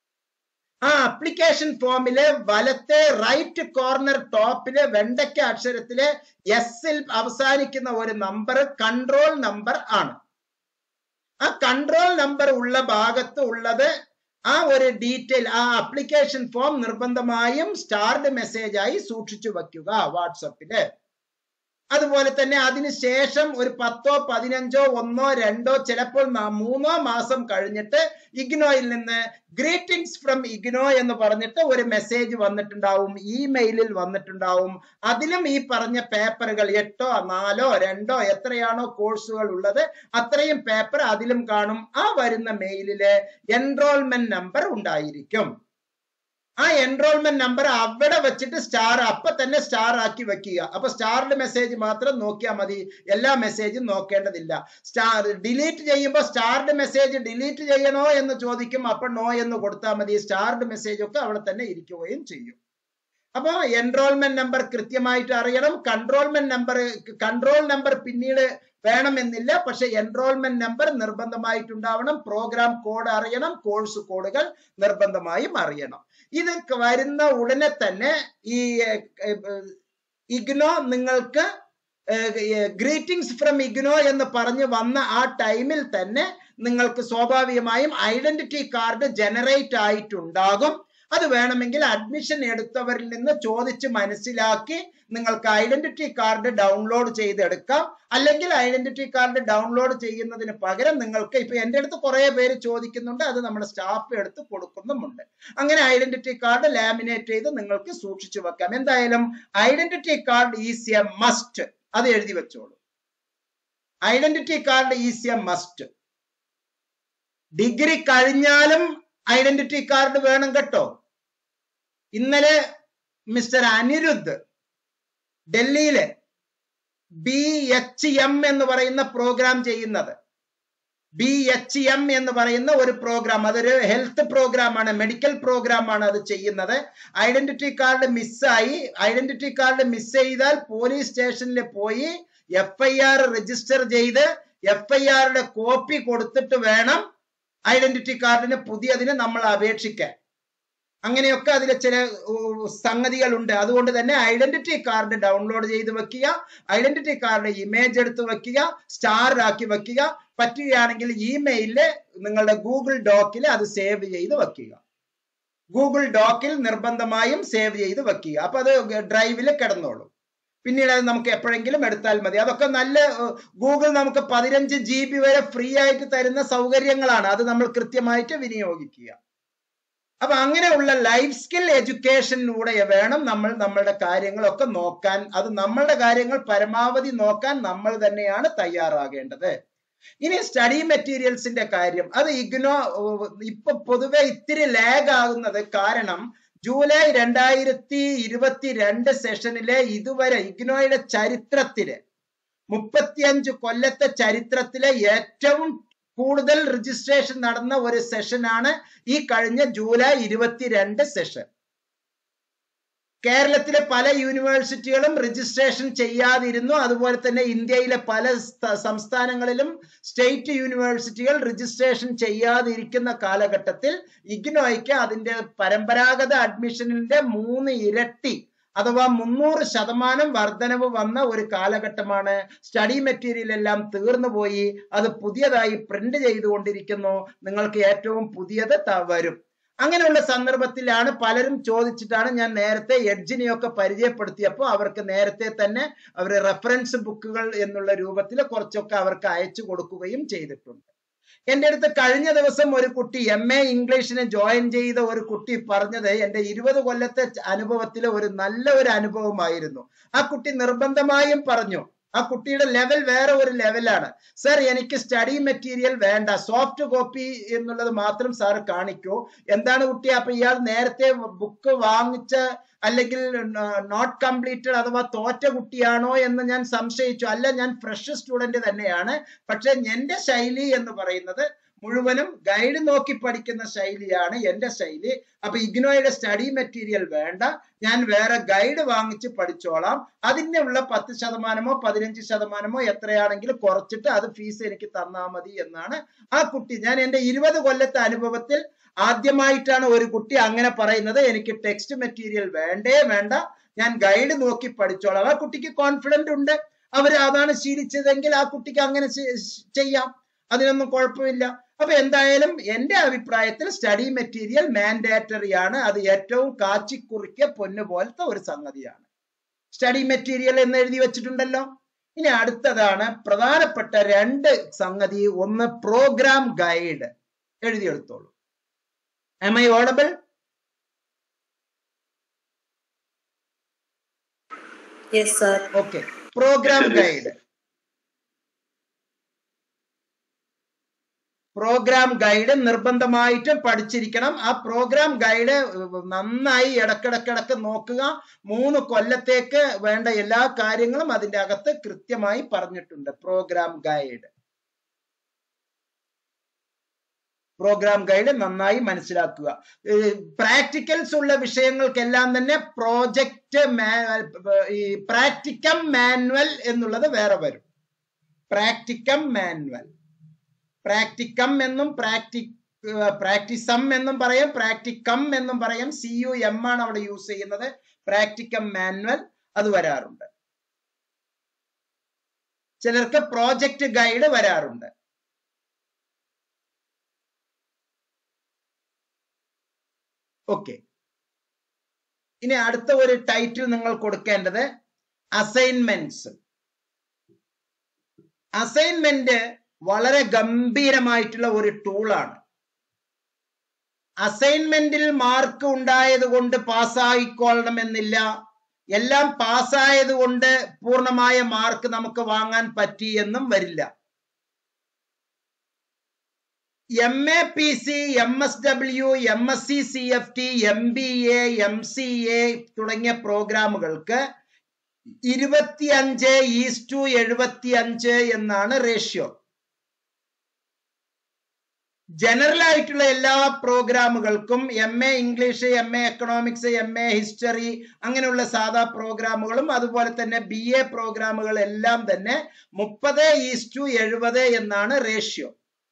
ആ അപ്ലിക്കേഷൻ ഫോമിലെ വലത്തെ റൈറ്റ് കോർണർ ടോപ്പിലെ വെണ്ടയ്ക്ക അക്ഷരത്തിലെ എസിൽ അവസാനിക്കുന്ന ഒരു നമ്പർ കൺട്രോൾ നമ്പർ ആണ് ആ കൺട്രോൾ നമ്പർ ഉള്ള ഭാഗത്ത് ഉള്ളത് ആ ഒരു ഡീറ്റെയിൽ ആ അപ്ലിക്കേഷൻ ഫോം നിർബന്ധമായും സ്റ്റാർഡ് മെസ്സേജ് ആയി സൂക്ഷിച്ചു വെക്കുക വാട്സപ്പില് അതുപോലെ തന്നെ അതിനുശേഷം ഒരു പത്തോ പതിനഞ്ചോ ഒന്നോ രണ്ടോ ചിലപ്പോൾ ന- മൂന്നോ മാസം കഴിഞ്ഞിട്ട് ഇഗ്നോയിൽ നിന്ന് ഗ്രീറ്റിംഗ്സ് ഫ്രം ഇഗ്നോ എന്ന് പറഞ്ഞിട്ട് ഒരു മെസ്സേജ് വന്നിട്ടുണ്ടാവും ഇമെയിലിൽ വന്നിട്ടുണ്ടാവും അതിലും ഈ പറഞ്ഞ പേപ്പറുകൾ എട്ടോ നാലോ രണ്ടോ എത്രയാണോ കോഴ്സുകൾ ഉള്ളത് അത്രയും പേപ്പർ അതിലും കാണും ആ വരുന്ന മെയിലില് എൻറോൾമെന്റ് നമ്പർ ഉണ്ടായിരിക്കും ആ എൻറോൾമെന്റ് നമ്പർ അവിടെ വെച്ചിട്ട് സ്റ്റാർ അപ്പൊ തന്നെ സ്റ്റാർ ആക്കി വെക്കുക അപ്പൊ സ്റ്റാറിന്റെ മെസ്സേജ് മാത്രം നോക്കിയാൽ മതി എല്ലാ മെസ്സേജും നോക്കേണ്ടതില്ല സ്റ്റാർ ഡിലീറ്റ് ചെയ്യുമ്പോൾ സ്റ്റാർഡ് മെസ്സേജ് ഡിലീറ്റ് ചെയ്യണോ എന്ന് ചോദിക്കും അപ്പൊ നോ എന്ന് കൊടുത്താൽ മതി സ്റ്റാർഡ് മെസ്സേജ് ഒക്കെ അവിടെ തന്നെ ഇരിക്കുകയും ചെയ്യും അപ്പൊ എൻറോൾമെന്റ് നമ്പർ കൃത്യമായിട്ട് അറിയണം കൺട്രോൾമെന്റ് നമ്പർ കൺട്രോൾ നമ്പർ പിന്നീട് വേണമെന്നില്ല പക്ഷെ എൻറോൾമെന്റ് നമ്പർ നിർബന്ധമായിട്ടുണ്ടാവണം പ്രോഗ്രാം കോഡ് അറിയണം കോഴ്സ് കോഡുകൾ നിർബന്ധമായും അറിയണം ഇത് വരുന്ന ഉടനെ തന്നെ ഈ ഇഗ്നോ നിങ്ങൾക്ക് ഗ്രീറ്റിംഗ്സ് ഫ്രം ഇഗ്നോ എന്ന് പറഞ്ഞ് വന്ന ആ ടൈമിൽ തന്നെ നിങ്ങൾക്ക് സ്വാഭാവികമായും ഐഡന്റിറ്റി കാർഡ് ജനറേറ്റ് ആയിട്ടുണ്ടാകും അത് വേണമെങ്കിൽ അഡ്മിഷൻ എടുത്തവരിൽ നിന്ന് ചോദിച്ച് മനസ്സിലാക്കി നിങ്ങൾക്ക് ഐഡന്റിറ്റി കാർഡ് ഡൗൺലോഡ് ചെയ്തെടുക്കാം അല്ലെങ്കിൽ ഐഡന്റിറ്റി കാർഡ് ഡൗൺലോഡ് ചെയ്യുന്നതിന് പകരം നിങ്ങൾക്ക് ഇപ്പൊ എൻ്റെ അടുത്ത് കുറെ പേര് ചോദിക്കുന്നുണ്ട് അത് നമ്മുടെ സ്റ്റാഫ് എടുത്ത് കൊടുക്കുന്നുമുണ്ട് അങ്ങനെ ഐഡന്റിറ്റി കാർഡ് ലാമിനേറ്റ് ചെയ്ത് നിങ്ങൾക്ക് സൂക്ഷിച്ചു വെക്കാം എന്തായാലും identity card is a must അത് എഴുതി വെച്ചോളൂ identity card is a must degree കഴിഞ്ഞാലും ഐഡന്റിറ്റി കാർഡ് വേണം കേട്ടോ ഇന്നലെ മിസ്റ്റർ അനിരുദ്ധ് ഡൽഹിയിലെ ബി എച്ച് എം എന്ന് പറയുന്ന പ്രോഗ്രാം ചെയ്യുന്നത് ബി എച്ച് എം എന്ന് പറയുന്ന ഒരു പ്രോഗ്രാം അതൊരു ഹെൽത്ത് പ്രോഗ്രാം ആണ് മെഡിക്കൽ പ്രോഗ്രാം ആണ് അത് ചെയ്യുന്നത് ഐഡന്റിറ്റി കാർഡ് മിസ്സായി ഐഡന്റിറ്റി കാർഡ് മിസ് ചെയ്താൽ പോലീസ് സ്റ്റേഷനിൽ പോയി എഫ് ഐ ആർ രജിസ്റ്റർ ചെയ്ത് എഫ് ഐ ആറുടെ കോപ്പി കൊടുത്തിട്ട് വേണം ഐഡന്റിറ്റി കാർഡിന് പുതിയതിന് നമ്മൾ അപേക്ഷിക്കാൻ അങ്ങനെയൊക്കെ അതിൽ ചില സംഗതികളുണ്ട് അതുകൊണ്ട് തന്നെ ഐഡന്റിറ്റി കാർഡ് ഡൗൺലോഡ് ചെയ്ത് വെക്കുക ഐഡന്റിറ്റി കാർഡ് ഇമേജ് എടുത്ത് വെക്കുക സ്റ്റാർ ആക്കി വെക്കുക പറ്റുകയാണെങ്കിൽ ഇമെയിലില് നിങ്ങളുടെ ഗൂഗിൾ ഡോക്കിൽ അത് സേവ് ചെയ്ത് വെക്കുക ഗൂഗിൾ ഡോക്കിൽ നിർബന്ധമായും സേവ് ചെയ്ത് വെക്കുക അപ്പൊ അത് ഡ്രൈവിൽ കിടന്നോളും പിന്നീട് അത് നമുക്ക് എപ്പോഴെങ്കിലും എടുത്താൽ മതി അതൊക്കെ നല്ല ഗൂഗിൾ നമുക്ക് പതിനഞ്ച് ജി ബി വരെ ഫ്രീ ആയിട്ട് തരുന്ന സൗകര്യങ്ങളാണ് അത് നമ്മൾ കൃത്യമായിട്ട് വിനിയോഗിക്കുക അപ്പൊ അങ്ങനെയുള്ള ലൈഫ് സ്കിൽ എഡ്യൂക്കേഷനിലൂടെ വേണം നമ്മൾ നമ്മളുടെ കാര്യങ്ങളൊക്കെ നോക്കാൻ അത് നമ്മളുടെ കാര്യങ്ങൾ പരമാവധി നോക്കാൻ നമ്മൾ തന്നെയാണ് തയ്യാറാകേണ്ടത് ഇനി സ്റ്റഡി മെറ്റീരിയൽസിന്റെ കാര്യം അത് ഇഗ്നോ ഇപ്പൊ പൊതുവെ ഇത്തിരി ലാഗ് ആകുന്നത് കാരണം ജൂലൈ രണ്ടായിരത്തി ഇരുപത്തി രണ്ട് സെഷനിലെ ഇതുവരെ ഇഗ്നോയുടെ ചരിത്രത്തില് മുപ്പത്തിയഞ്ച് കൊല്ലത്തെ ചരിത്രത്തിലെ ഏറ്റവും കൂടുതൽ രജിസ്ട്രേഷൻ നടന്ന ഒരു സെഷനാണ് ഈ കഴിഞ്ഞ ജൂലൈ ഇരുപത്തിരണ്ട് സെഷൻ കേരളത്തിലെ പല യൂണിവേഴ്സിറ്റികളും രജിസ്ട്രേഷൻ ചെയ്യാതിരുന്നു അതുപോലെ തന്നെ ഇന്ത്യയിലെ പല സംസ്ഥാനങ്ങളിലും സ്റ്റേറ്റ് യൂണിവേഴ്സിറ്റികൾ രജിസ്ട്രേഷൻ ചെയ്യാതിരിക്കുന്ന കാലഘട്ടത്തിൽ ഇഗ്നോയ്ക്ക് അതിന്റെ പരമ്പരാഗത അഡ്മിഷനിന്റെ മൂന്ന് ഇരട്ടി അഥവാ മുന്നൂറ് ശതമാനം വർധനവ് വന്ന ഒരു കാലഘട്ടമാണ് സ്റ്റഡി മെറ്റീരിയൽ എല്ലാം തീർന്നു പോയി അത് പുതിയതായി പ്രിന്റ് ചെയ്തുകൊണ്ടിരിക്കുന്നു നിങ്ങൾക്ക് ഏറ്റവും പുതിയത് വരും അങ്ങനെയുള്ള സന്ദർഭത്തിലാണ് പലരും ചോദിച്ചിട്ടാണ് ഞാൻ നേരത്തെ എഡ്ജിനെയൊക്കെ പരിചയപ്പെടുത്തിയപ്പോൾ അവർക്ക് നേരത്തെ തന്നെ അവർ റെഫറൻസ് ബുക്കുകൾ എന്നുള്ള രൂപത്തിൽ കുറച്ചൊക്കെ അവർക്ക് അയച്ചു കൊടുക്കുകയും ചെയ്തിട്ടുണ്ട് എൻ്റെ അടുത്ത് കഴിഞ്ഞ ദിവസം ഒരു കുട്ടി എം എ ഇംഗ്ലീഷിന് ജോയിൻ ചെയ്ത ഒരു കുട്ടി പറഞ്ഞത് എൻ്റെ ഇരുപത് കൊല്ലത്തെ അനുഭവത്തിലെ ഒരു നല്ല ഒരു അനുഭവമായിരുന്നു ആ കുട്ടി നിർബന്ധമായും പറഞ്ഞു ആ കുട്ടിയുടെ ലെവൽ വേറെ ഒരു ലെവലാണ് സർ എനിക്ക് സ്റ്റഡി മെറ്റീരിയൽ വേണ്ട സോഫ്റ്റ് കോപ്പി എന്നുള്ളത് മാത്രം സാർ കാണിക്കൂ എന്താണ് കുട്ടി അപ്പൊ ഇയാൾ നേരത്തെ ബുക്ക് വാങ്ങിച്ച അല്ലെങ്കിൽ നോട്ട് കംപ്ലീറ്റഡ് അഥവാ തോറ്റ കുട്ടിയാണോ എന്ന് ഞാൻ സംശയിച്ചു അല്ല ഞാൻ ഫ്രഷ് സ്റ്റുഡന്റ് തന്നെയാണ് പക്ഷെ എന്റെ ശൈലി എന്ന് പറയുന്നത് മുഴുവനും ഗൈഡ് നോക്കി പഠിക്കുന്ന ശൈലിയാണ് എന്റെ ശൈലി അപ്പൊ ഇഗ്നോയുടെ സ്റ്റഡി മെറ്റീരിയൽ വേണ്ട ഞാൻ വേറെ ഗൈഡ് വാങ്ങിച്ച് പഠിച്ചോളാം അതിനുള്ള പത്ത് ശതമാനമോ പതിനഞ്ച് ശതമാനമോ എത്രയാണെങ്കിലും കുറച്ചിട്ട് അത് ഫീസ് എനിക്ക് തന്നാ മതി എന്നാണ് ആ കുട്ടി ഞാൻ എന്റെ ഇരുപത് കൊല്ലത്തെ അനുഭവത്തിൽ ആദ്യമായിട്ടാണ് ഒരു കുട്ടി അങ്ങനെ പറയുന്നത് എനിക്ക് ടെക്സ്റ്റ് മെറ്റീരിയൽ വേണ്ടേ വേണ്ട ഞാൻ ഗൈഡ് നോക്കി പഠിച്ചോളാം ആ കുട്ടിക്ക് കോൺഫിഡന്റ് ഉണ്ട് അവർ അതാണ് ശീലിച്ചതെങ്കിൽ ആ കുട്ടിക്ക് അങ്ങനെ ചെയ്യാം അതിനൊന്നും കുഴപ്പമില്ല അപ്പൊ എന്തായാലും എന്റെ അഭിപ്രായത്തിൽ സ്റ്റഡി മെറ്റീരിയൽ മാൻഡേറ്ററി ആണ് അത് ഏറ്റവും കാച്ചിക്കുറിക്കിയ പൊന്നു പോലത്തെ ഒരു സംഗതിയാണ് സ്റ്റഡി മെറ്റീരിയൽ എന്ന് എഴുതി വെച്ചിട്ടുണ്ടല്ലോ ഇനി അടുത്തതാണ് പ്രധാനപ്പെട്ട രണ്ട് സംഗതി ഒന്ന് പ്രോഗ്രാം ഗൈഡ് എഴുതിയെടുത്തോളൂ M I audible yes sir okay programme guide programme guide നിർബന്ധമായിട്ടും പഠിച്ചിരിക്കണം ആ പ്രോഗ്രാം ഗൈഡ് നന്നായി ഇടക്കിടക്കിടക്ക് നോക്കുക മൂന്ന് കൊല്ലത്തേക്ക് വേണ്ട എല്ലാ കാര്യങ്ങളും അതിന്റെ അകത്ത് കൃത്യമായി പറഞ്ഞിട്ടുണ്ട് പ്രോഗ്രാം ഗൈഡ് പ്രോഗ്രാം ഗൈഡ് നന്നായി മനസ്സിലാക്കുക പ്രാക്ടിക്കൽസ് ഉള്ള വിഷയങ്ങൾക്കെല്ലാം തന്നെ പ്രോജക്റ്റ് ഈ പ്രാക്ടിക്കം മാനുവൽ എന്നുള്ളത് വേറെ വരും പ്രാക്ടിക്കം മാനുവൽ പ്രാക്ടിക്കം എന്നും പ്രാക്ടി പ്രാക്ടിസം എന്നും പറയും പ്രാക്ടിക്കം എന്നും പറയും സി യു എം ആണ് അവിടെ യൂസ് ചെയ്യുന്നത് പ്രാക്ടിക്കം മാനുവൽ അത് വരാറുണ്ട് ചിലർക്ക് പ്രോജക്റ്റ് ഗൈഡ് വരാറുണ്ട് ഓക്കെ ഇനി അടുത്ത ഒരു ടൈറ്റിൽ നിങ്ങൾ കൊടുക്കേണ്ടത് അസൈൻമെന്റ്സ് അസൈൻമെന്റ് വളരെ ഗംഭീരമായിട്ടുള്ള ഒരു ടൂളാണ് അസൈൻമെന്റിൽ മാർക്ക് ഉണ്ടായത് കൊണ്ട് പാസ്സായിക്കൊള്ളണമെന്നില്ല എല്ലാം പാസ്സായത് കൊണ്ട് പൂർണ്ണമായ മാർക്ക് നമുക്ക് വാങ്ങാൻ പറ്റി എന്നും വരില്ല M A P C M S W M S C C F T M B A M C A തുടങ്ങിയ പ്രോഗ്രാമുകൾക്ക് ഇരുപത്തിയഞ്ച് ഈസ് ടു എഴുപത്തിയഞ്ച് എന്നാണ് റേഷ്യോ ജനറൽ ആയിട്ടുള്ള എല്ലാ പ്രോഗ്രാമുകൾക്കും M A English M A economics M A history അങ്ങനെയുള്ള സാധാ പ്രോഗ്രാമുകളും അതുപോലെ തന്നെ ബി എ പ്രോഗ്രാമുകൾ എല്ലാം തന്നെ മുപ്പത് ഈസ് ടു എഴുപത് എന്നാണ് റേഷ്യോ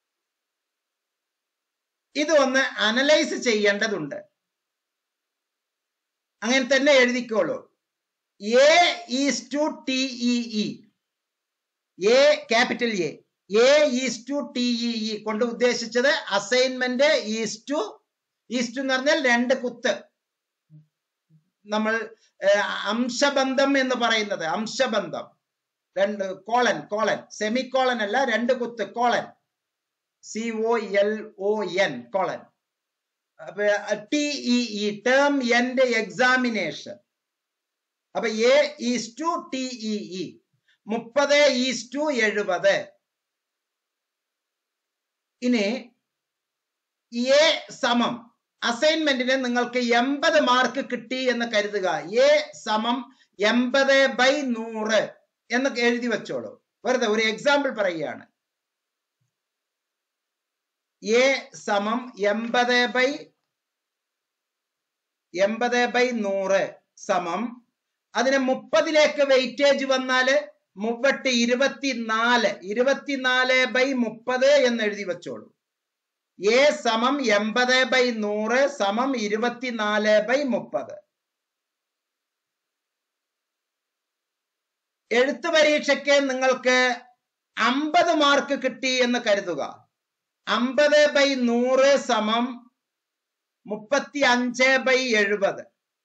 ഇത് ഒന്ന് അനലൈസ് ചെയ്യേണ്ടതുണ്ട് അങ്ങനെ തന്നെ എഴുതിക്കോളൂ A is to T E A capital A A is to T E കൊണ്ട് ഉദ്ദേശിച്ചത് assignment is to is to എന്ന് പറഞ്ഞാൽ രണ്ട് കുത്ത് നമ്മൾ ഏഹ്, അംശബന്ധം എന്ന് പറയുന്നത് അംശബന്ധം രണ്ട് കോളൻ കോളൻ സെമി കോളൻ അല്ല രണ്ട് കുത്ത് colon C O L O N colon T E term end examination അപ്പൊ A is to T E മുപ്പത് ഈസ് ടു എഴുപത് ഇനി എ സമം അസൈൻമെന്റിന് നിങ്ങൾക്ക് എൺപത് മാർക്ക് കിട്ടി എന്ന് കരുതുക എ സമം എൺപത് ബൈ നൂറ് എന്ന് എഴുതി വെച്ചോളൂ വെറുതെ ഒരു എക്സാമ്പിൾ പറയുകയാണ് എ സമം എൺപത് ബൈ എൺപത് ബൈ നൂറ് സമം അതിന് മുപ്പതിലേക്ക് വെയിറ്റേജ് വന്നാല് മുവട്ട് ഇരുപത്തിനാല് ഇരുപത്തിനാല് ബൈ മുപ്പത് എന്ന് എഴുതി വെച്ചോളൂ എ സമം എൺപത് ബൈ നൂറ് സമം ഇരുപത്തിനാല് ബൈ മുപ്പത് എഴുത്ത് പരീക്ഷയ്ക്ക് നിങ്ങൾക്ക് അമ്പത് മാർക്ക് കിട്ടി എന്ന് കരുതുക അമ്പത് ബൈ നൂറ് സമം മുപ്പത്തി അഞ്ച് ബൈ എഴുപത്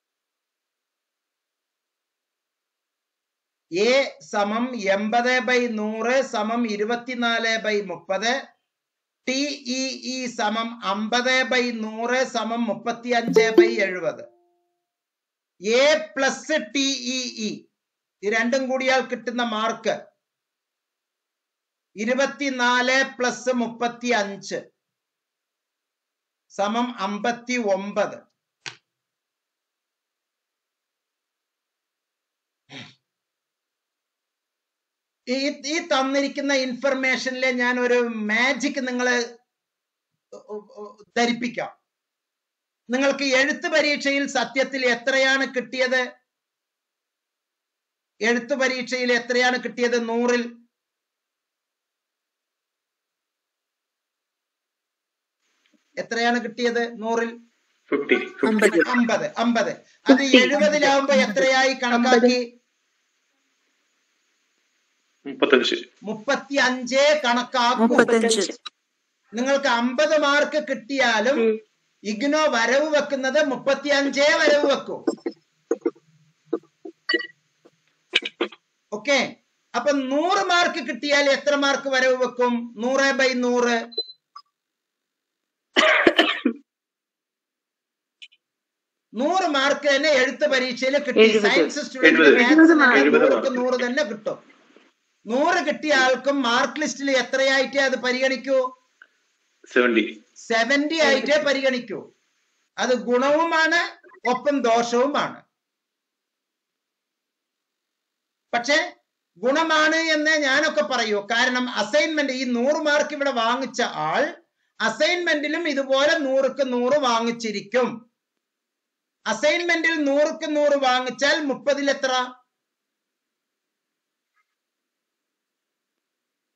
എ സമം എൺപത് ബൈ നൂറ് സമം ഇരുപത്തിനാല് ബൈ മുപ്പത് ടി ഇ ഇ സമം അമ്പത് ബൈ നൂറ് സമം മുപ്പത്തി അഞ്ച് ബൈ എഴുപത് A plus T E E ഇത് രണ്ടും കൂടിയാൽ കിട്ടുന്ന മാർക്ക് ഇരുപത്തിനാല് പ്ലസ് മുപ്പത്തി അഞ്ച് സമം അമ്പത്തി ഒമ്പത് ഈ ഈ തന്നിരിക്കുന്ന ഇൻഫർമേഷനിലെ ഞാൻ ഒരു മാജിക് നിങ്ങളെ ധരിപ്പിക്കാം നിങ്ങൾക്ക് എഴുത്ത് പരീക്ഷയിൽ സത്യത്തിൽ എത്രയാണ് കിട്ടിയത് എഴുത്ത് പരീക്ഷയിൽ എത്രയാണ് കിട്ടിയത് നൂറിൽ എത്രയാണ് കിട്ടിയത് നൂറിൽ ഫിഫ്റ്റി അമ്പത് അമ്പത് അമ്പത് അത് എഴുപതിലാവുമ്പോ എത്രയായി കണക്കാക്കി മുപ്പത്തഞ്ച് മുപ്പത്തി അഞ്ചേ കണക്കാക്കൂ മുപ്പത്തഞ്ച് നിങ്ങൾക്ക് അമ്പത് മാർക്ക് കിട്ടിയാലും ഇഗ്നോ വരവ് വെക്കുന്നത് മുപ്പത്തി അഞ്ചേ വരവ് വെക്കൂ ഓക്കെ അപ്പൊ നൂറ് മാർക്ക് കിട്ടിയാൽ എത്ര മാർക്ക് വരവ് വെക്കും നൂറ് ബൈ നൂറ് നൂറ് മാർക്ക് തന്നെ എഴുത്ത് പരീക്ഷയിൽ കിട്ടി എഴുപത്. സയൻസ് സ്റ്റുഡന്റ് എഴുപത്. മാത്സിന് എഴുപത് നൂറുക്ക് മാർക്ക്. നൂറ് തന്നെ കിട്ടും നൂറ് കിട്ടിയ ആൾക്കും മാർക്ക് ലിസ്റ്റിൽ എത്രയായിട്ടേ അത് പരിഗണിക്കൂ സെവന്റി സെവന്റി ആയിട്ടേ പരിഗണിക്കൂ അത് ഗുണവുമാണ് ഒപ്പം ദോഷവുമാണ് പക്ഷെ ഗുണമാണ് എന്ന് ഞാനൊക്കെ പറയൂ കാരണം അസൈൻമെന്റ് ഈ നൂറ് മാർക്ക് ഇവിടെ വാങ്ങിച്ച ആൾ അസൈൻമെന്റിലും ഇതുപോലെ നൂറുക്ക് നൂറ് വാങ്ങിച്ചിരിക്കും അസൈൻമെന്റിൽ നൂറുക്ക് നൂറ് വാങ്ങിച്ചാൽ മുപ്പതിൽ എത്ര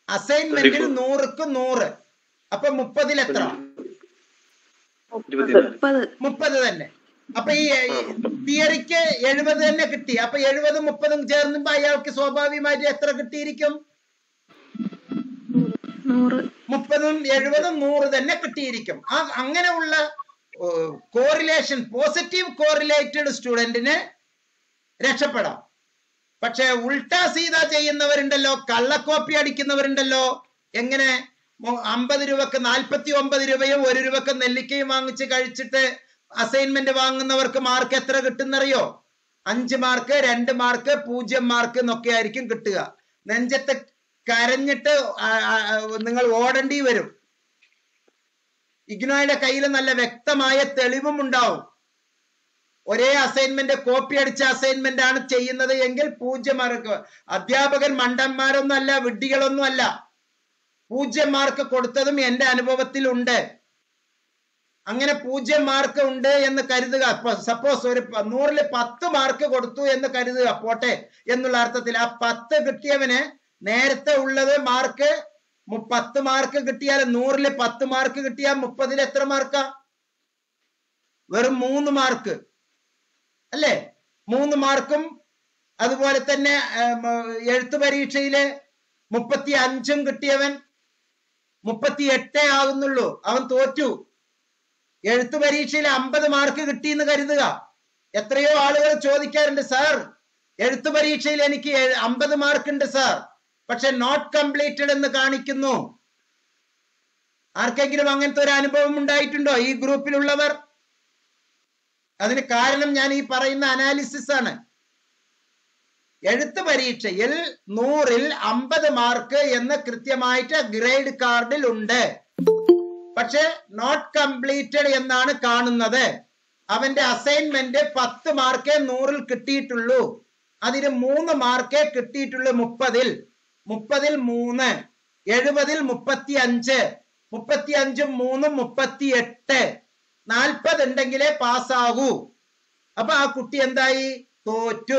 അസൈൻമെന്റിൽ 24. നൂറുക്ക് നൂറ് അപ്പൊ മുപ്പതിൽ എത്ര ഇരുപത്തിനാല് മുപ്പത് മുപ്പത് തന്നെ അപ്പൊ ഈ തിയറിക്ക് എഴുപത് തന്നെ കിട്ടി അപ്പൊ എഴുപതും മുപ്പതും ചേർന്നുമ്പോ അയാൾക്ക് സ്വാഭാവികമായിട്ട് എത്ര കിട്ടിയിരിക്കും നൂറ് മുപ്പതും എഴുപതും നൂറ് തന്നെ കിട്ടിയിരിക്കും ആ അങ്ങനെയുള്ള കോറിലേഷൻ പോസിറ്റീവ് കോറിലേറ്റഡ് സ്റ്റുഡന്റിന് രക്ഷപ്പെടാം പക്ഷെ ഉൾട്ടാ സീത ചെയ്യുന്നവരുണ്ടല്ലോ കള്ളക്കോപ്പി അടിക്കുന്നവരുണ്ടല്ലോ എങ്ങനെ മൊ- അമ്പത് രൂപക്ക് നാൽപ്പത്തി ഒമ്പത് രൂപയും ഒരു രൂപക്ക് നെല്ലിക്കയും വാങ്ങിച്ച് കഴിച്ചിട്ട് അസൈൻമെന്റ് വാങ്ങുന്നവർക്ക് മാർക്ക് എത്ര കിട്ടുന്നറിയോ അഞ്ച് മാർക്ക് രണ്ട് മാർക്ക് പൂജ്യം മാർക്ക് എന്നൊക്കെ ആയിരിക്കും കിട്ടുക നെഞ്ചത്ത് കരഞ്ഞിട്ട് ആ- ആ- ആ നിങ്ങൾ ഓടേണ്ടി വരും ഇഗ്നോയുടെ കയ്യിൽ നല്ല വ്യക്തമായ തെളിവും ഉണ്ടാവും ഒരേ അസൈൻമെന്റ് കോപ്പി അടിച്ച അസൈൻമെന്റ് ആണ് ചെയ്യുന്നത് എങ്കിൽ പൂജ്യം മാർക്ക് അധ്യാപകൻ മണ്ടന്മാരൊന്നും അല്ല വിഡ്ഢികളൊന്നും അല്ല പൂജ്യം മാർക്ക് കൊടുത്തതും എന്റെ അനുഭവത്തിൽ ഉണ്ട് അങ്ങനെ പൂജ്യം മാർക്ക് ഉണ്ട് എന്ന് കരുതുക സപ്പോസ് ഒരു പ- നൂറില് പത്ത് മാർക്ക് കൊടുത്തു എന്ന് കരുതുക പോട്ടെ എന്നുള്ള അർത്ഥത്തിൽ ആ പത്ത് കിട്ടിയവന് നേരത്തെ ഉള്ളത് മാർക്ക് മു- പത്ത് മാർക്ക് കിട്ടിയാൽ നൂറില് പത്ത് മാർക്ക് കിട്ടിയാൽ മുപ്പതിൽ എത്ര മാർക്കാ വെറും മൂന്ന് മാർക്ക് അല്ലേ മൂന്ന് മാർക്കും അതുപോലെ തന്നെ ഏം, എഴുത്തു പരീക്ഷയില് മുപ്പത്തി അഞ്ചും കിട്ടിയവൻ മുപ്പത്തി എട്ടേ ആകുന്നുള്ളൂ അവൻ തോറ്റു എഴുത്തു പരീക്ഷയിൽ അമ്പത് മാർക്ക് കിട്ടിയെന്ന് കരുതുക എത്രയോ ആളുകൾ ചോദിക്കാറുണ്ട് സാർ എഴുത്തു പരീക്ഷയിൽ എനിക്ക് അമ്പത് മാർക്ക് ഉണ്ട് സാർ പക്ഷെ നോട്ട് കംപ്ലീറ്റഡ് എന്ന് കാണിക്കുന്നു ആർക്കെങ്കിലും അങ്ങനത്തെ ഒരു അനുഭവം ഉണ്ടായിട്ടുണ്ടോ ഈ ഗ്രൂപ്പിലുള്ളവർ അതിന് കാരണം ഞാൻ ഈ പറയുന്ന അനാലിസിസ് ആണ് എഴുത്ത് പരീക്ഷയിൽ നൂറിൽ അമ്പത് മാർക്ക് എന്ന് കൃത്യമായിട്ട് ഗ്രേഡ് കാർഡിൽ ഉണ്ട് പക്ഷെ നോട്ട് കംപ്ലീറ്റഡ് എന്നാണ് കാണുന്നത് അവന്റെ അസൈൻമെന്റ് പത്ത് മാർക്കേ നൂറിൽ കിട്ടിയിട്ടുള്ളൂ അതിന് മൂന്ന് മാർക്കേ കിട്ടിയിട്ടുള്ളൂ മുപ്പതിൽ മുപ്പതിൽ മൂന്ന് എഴുപതിൽ മുപ്പത്തി അഞ്ച് മുപ്പത്തി അഞ്ചും മൂന്നും മുപ്പത്തി എട്ട് നാൽപ്പത് ഉണ്ടെങ്കിലേ പാസ്സാകൂ അപ്പൊ ആ കുട്ടി എന്തായി തോറ്റു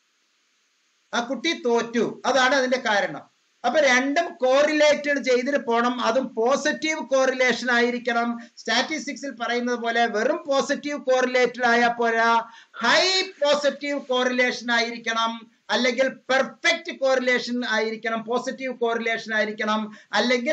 ആ കുട്ടി തോറ്റു അതാണ് അതിന്റെ കാരണം അപ്പൊ രണ്ടും കോറിലേറ്റഡ് ചെയ്തിട്ട് പോണം അതും പോസിറ്റീവ് കോറിലേഷൻ ആയിരിക്കണം സ്റ്റാറ്റിസ്റ്റിക്സിൽ പറയുന്നത് പോലെ വെറും പോസിറ്റീവ് കോറിലേറ്റഡ് ആയാൽ പോരാ ഹൈ പോസിറ്റീവ് കോറിലേഷൻ ആയിരിക്കണം അല്ലെങ്കിൽ പെർഫെക്റ്റ് കോറിലേഷൻ ആയിരിക്കണം പോസിറ്റീവ് കോറിലേഷൻ ആയിരിക്കണം അല്ലെങ്കിൽ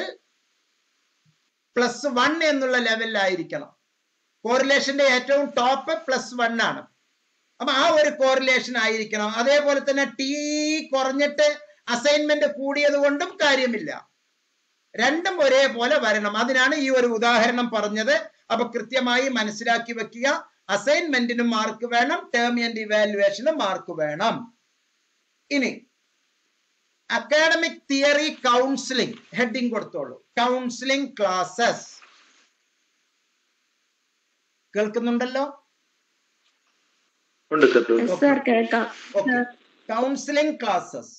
പ്ലസ് വൺ എന്നുള്ള ലെവലിലായിരിക്കണം കോറിലേഷന്റെ ഏറ്റവും ടോപ്പ് പ്ലസ് വൺ ആണ് അപ്പൊ ആ ഒരു കോറിലേഷൻ ആയിരിക്കണം അതേപോലെ തന്നെ ടി കുറഞ്ഞിട്ട് അസൈൻമെന്റ് കൂടിയത് കൊണ്ടും കാര്യമില്ല രണ്ടും ഒരേപോലെ വരണം അതിനാണ് ഈ ഒരു ഉദാഹരണം പറഞ്ഞത് അപ്പൊ കൃത്യമായി മനസ്സിലാക്കി വെക്കുക അസൈൻമെന്റിനും മാർക്ക് വേണം ടേം ആൻഡ് ഇവാലുവേഷനും മാർക്ക് വേണം ഇനി അക്കാഡമിക് തിയറി കൗൺസിലിംഗ് ഹെഡിങ് കൊടുത്തോളൂ കൗൺസിലിംഗ് ക്ലാസ്സസ് കേൾക്കുന്നുണ്ടല്ലോ ഉണ്ട് സർ യെസ് സാർ കേൾക്കാം ഓക്കെ കൗൺസിലിംഗ് ക്ലാസ്സസ്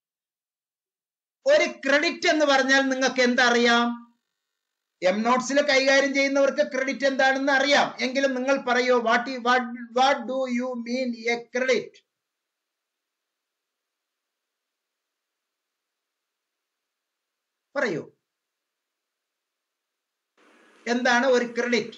ഒരു ക്രെഡിറ്റ് എന്ന് പറഞ്ഞാൽ നിങ്ങൾക്ക് എന്തറിയാം എം നോട്ട്സിൽ കൈകാര്യം ചെയ്യുന്നവർക്ക് ക്രെഡിറ്റ് എന്താണെന്ന് അറിയാം എങ്കിലും നിങ്ങൾ പറയൂ what what do you mean a credit പറയൂ എന്താണ് ഒരു credit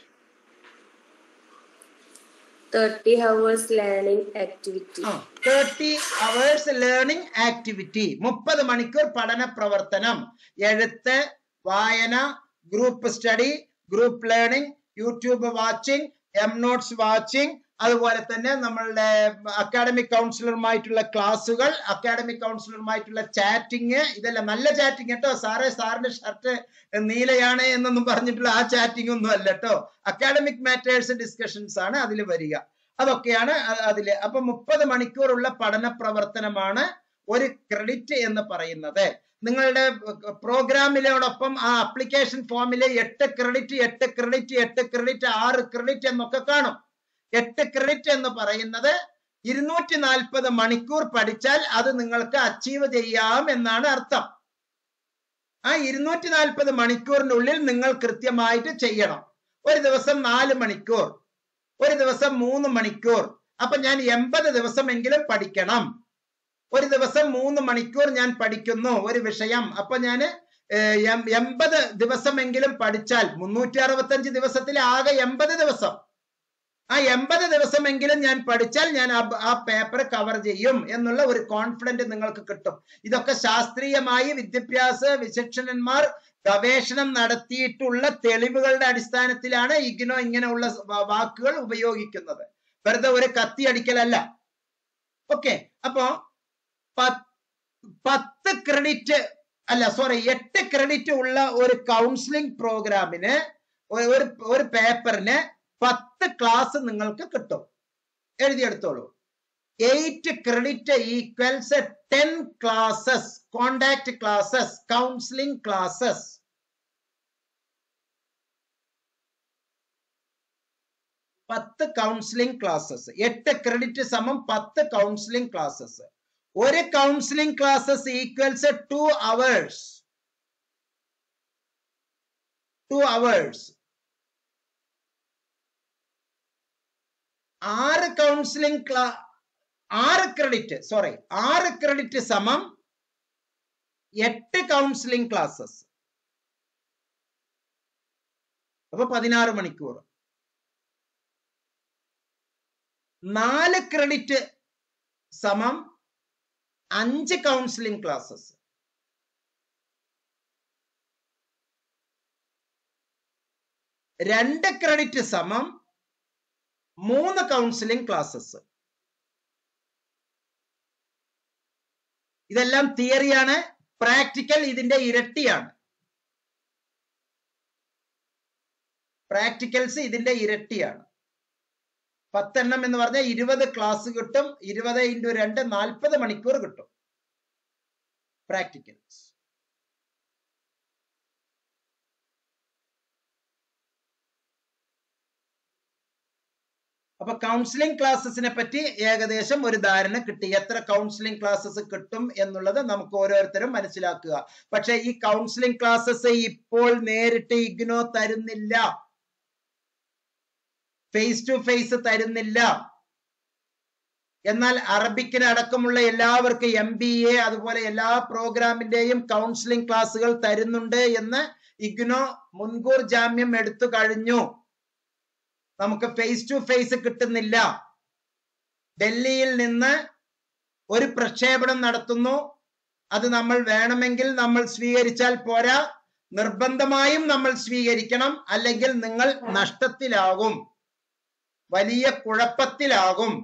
30 hours learning activity. Thirty hours learning activity മുപ്പത് മണിക്കൂർ പഠന പ്രവർത്തനം എഴുത്ത് വായന group study group learning YouTube watching M notes watching അതുപോലെ തന്നെ നമ്മളുടെ അക്കാഡമിക് കൗൺസിലറുമായിട്ടുള്ള ക്ലാസ്സുകൾ അക്കാഡമിക് കൗൺസിലറുമായിട്ടുള്ള ചാറ്റിംഗ് ഇതെല്ലാം നല്ല ചാറ്റിംഗ് കേട്ടോ സാറേ സാറിന്റെ ഷർട്ട് നീലയാണ് എന്നൊന്നും പറഞ്ഞിട്ടുള്ള ആ ചാറ്റിംഗ് ഒന്നും അല്ല കേട്ടോ അക്കാഡമിക് മാറ്റേഴ്സ് ഡിസ്കഷൻസ് ആണ് അതിൽ വരിക അതൊക്കെയാണ് അ- അതില് അപ്പൊ മുപ്പത് മണിക്കൂറുള്ള പഠന പ്രവർത്തനമാണ് ഒരു ക്രെഡിറ്റ് എന്ന് പറയുന്നത് നിങ്ങളുടെ പ്രോഗ്രാമിലോടൊപ്പം ആ അപ്ലിക്കേഷൻ ഫോമിലെ എട്ട് ക്രെഡിറ്റ് എട്ട് ക്രെഡിറ്റ് എട്ട് ക്രെഡിറ്റ് ആറ് ക്രെഡിറ്റ് എന്നൊക്കെ കാണും എട്ട് ക്രെഡിറ്റ് എന്ന് പറയുന്നത് ഇരുന്നൂറ്റി നാൽപ്പത് മണിക്കൂർ പഠിച്ചാൽ അത് നിങ്ങൾക്ക് അച്ചീവ് ചെയ്യാം എന്നാണ് അർത്ഥം ആ ഇരുന്നൂറ്റി നാൽപ്പത് മണിക്കൂറിന്റെ ഉള്ളിൽ നിങ്ങൾ കൃത്യമായിട്ട് ചെയ്യണം ഒരു ദിവസം നാല് മണിക്കൂർ ഒരു ദിവസം മൂന്ന് മണിക്കൂർ അപ്പൊ ഞാൻ എൺപത് ദിവസമെങ്കിലും പഠിക്കണം ഒരു ദിവസം മൂന്ന് മണിക്കൂർ ഞാൻ പഠിക്കുന്നു ഒരു വിഷയം അപ്പൊ ഞാൻ എൺപത് ദിവസമെങ്കിലും പഠിച്ചാൽ മുന്നൂറ്റി അറുപത്തഞ്ച് ദിവസത്തിൽ ആകെ എൺപത് ദിവസം ആ എൺപത് ദിവസമെങ്കിലും ഞാൻ പഠിച്ചാൽ ഞാൻ ആ- ആ പേപ്പർ കവർ ചെയ്യും എന്നുള്ള ഒരു കോൺഫിഡന്റ് നിങ്ങൾക്ക് കിട്ടും ഇതൊക്കെ ശാസ്ത്രീയമായി വിദ്യാഭ്യാസ വിചക്ഷണന്മാർ ഗവേഷണം നടത്തിയിട്ടുള്ള തെളിവുകളുടെ അടിസ്ഥാനത്തിലാണ് ഇഗ്നോ ഇങ്ങനെയുള്ള വ- വാക്കുകൾ ഉപയോഗിക്കുന്നത് വെറുതെ ഒരു കത്തി അടിക്കലല്ല ഓക്കെ അപ്പോ പത്ത് പത്ത് ക്രെഡിറ്റ് അല്ല സോറി എട്ട് ക്രെഡിറ്റ് ഉള്ള ഒരു കൗൺസിലിംഗ് പ്രോഗ്രാമിന് ഒ- ഒരു ഒരു പേപ്പറിന് പത്ത് ക്ലാസ് നിങ്ങൾക്ക് കിട്ടും എഴുതിയെടുത്തോളൂ eight credit equals ten classes contact classes counselling classes പത്ത് കൗൺസിലിംഗ് ക്ലാസ്സസ് എട്ട് ക്രെഡിറ്റ് സമം പത്ത് കൗൺസിലിംഗ് ക്ലാസ്സസ് ഒരു counselling classes equals two hours two hours ആറ് കൗൺസിലിംഗ് ക്ലാ ആറ് ക്രെഡിറ്റ് സോറി ആറ് ക്രെഡിറ്റ് സമം എട്ട് കൗൺസിലിംഗ് ക്ലാസ്സസ് അപ്പൊ പതിനാറ് മണിക്കൂർ നാല് ക്രെഡിറ്റ് സമം അഞ്ച് കൗൺസിലിംഗ് ക്ലാസ്സസ് രണ്ട് ക്രെഡിറ്റ് സമം മൂന്ന് കൗൺസിലിംഗ് ക്ലാസ്സസ് ഇതെല്ലാം തിയറിയാണ് പ്രാക്ടിക്കൽ ഇതിന്റെ ഇരട്ടിയാണ് പ്രാക്ടിക്കൽസ് ഇതിന്റെ ഇരട്ടിയാണ് പത്തെണ്ണം എന്ന് പറഞ്ഞാൽ ഇരുപത് ക്ലാസ് കിട്ടും ഇരുപത് ഇൻറ്റു രണ്ട് നാൽപ്പത് മണിക്കൂർ കിട്ടും പ്രാക്ടിക്കൽസ് അപ്പൊ കൗൺസിലിംഗ് ക്ലാസ്സസിനെ പറ്റി ഏകദേശം ഒരു ധാരണ കിട്ടി എത്ര കൗൺസിലിംഗ് ക്ലാസ്സസ് കിട്ടും എന്നുള്ളത് നമുക്ക് ഓരോരുത്തരും മനസ്സിലാക്കുക പക്ഷെ ഈ കൗൺസിലിംഗ് ക്ലാസ്സസ് ഇപ്പോൾ നേരിട്ട് ഇഗ്നോ തരുന്നില്ല ഫേസ് ടു ഫേസ് തരുന്നില്ല എന്നാൽ അറബിക്കിന് അടക്കമുള്ള എല്ലാവർക്കും എം ബി എ അതുപോലെ എല്ലാ പ്രോഗ്രാമിന്റെയും കൗൺസിലിംഗ് ക്ലാസ്സുകൾ തരുന്നുണ്ട് എന്ന് ഇഗ്നോ മുൻകൂർ ജാമ്യം എടുത്തു കഴിഞ്ഞു നമുക്ക് ഫേസ് ടു ഫേസ് കിട്ടുന്നില്ല ഡൽഹിയിൽ നിന്ന് ഒരു പ്രക്ഷേപണം നടത്തുന്നു അത് നമ്മൾ വേണമെങ്കിൽ നമ്മൾ സ്വീകരിച്ചാൽ പോരാ നിർബന്ധമായും നമ്മൾ സ്വീകരിക്കണം അല്ലെങ്കിൽ നിങ്ങൾ നഷ്ടത്തിലാകും വലിയ കുഴപ്പത്തിലാകും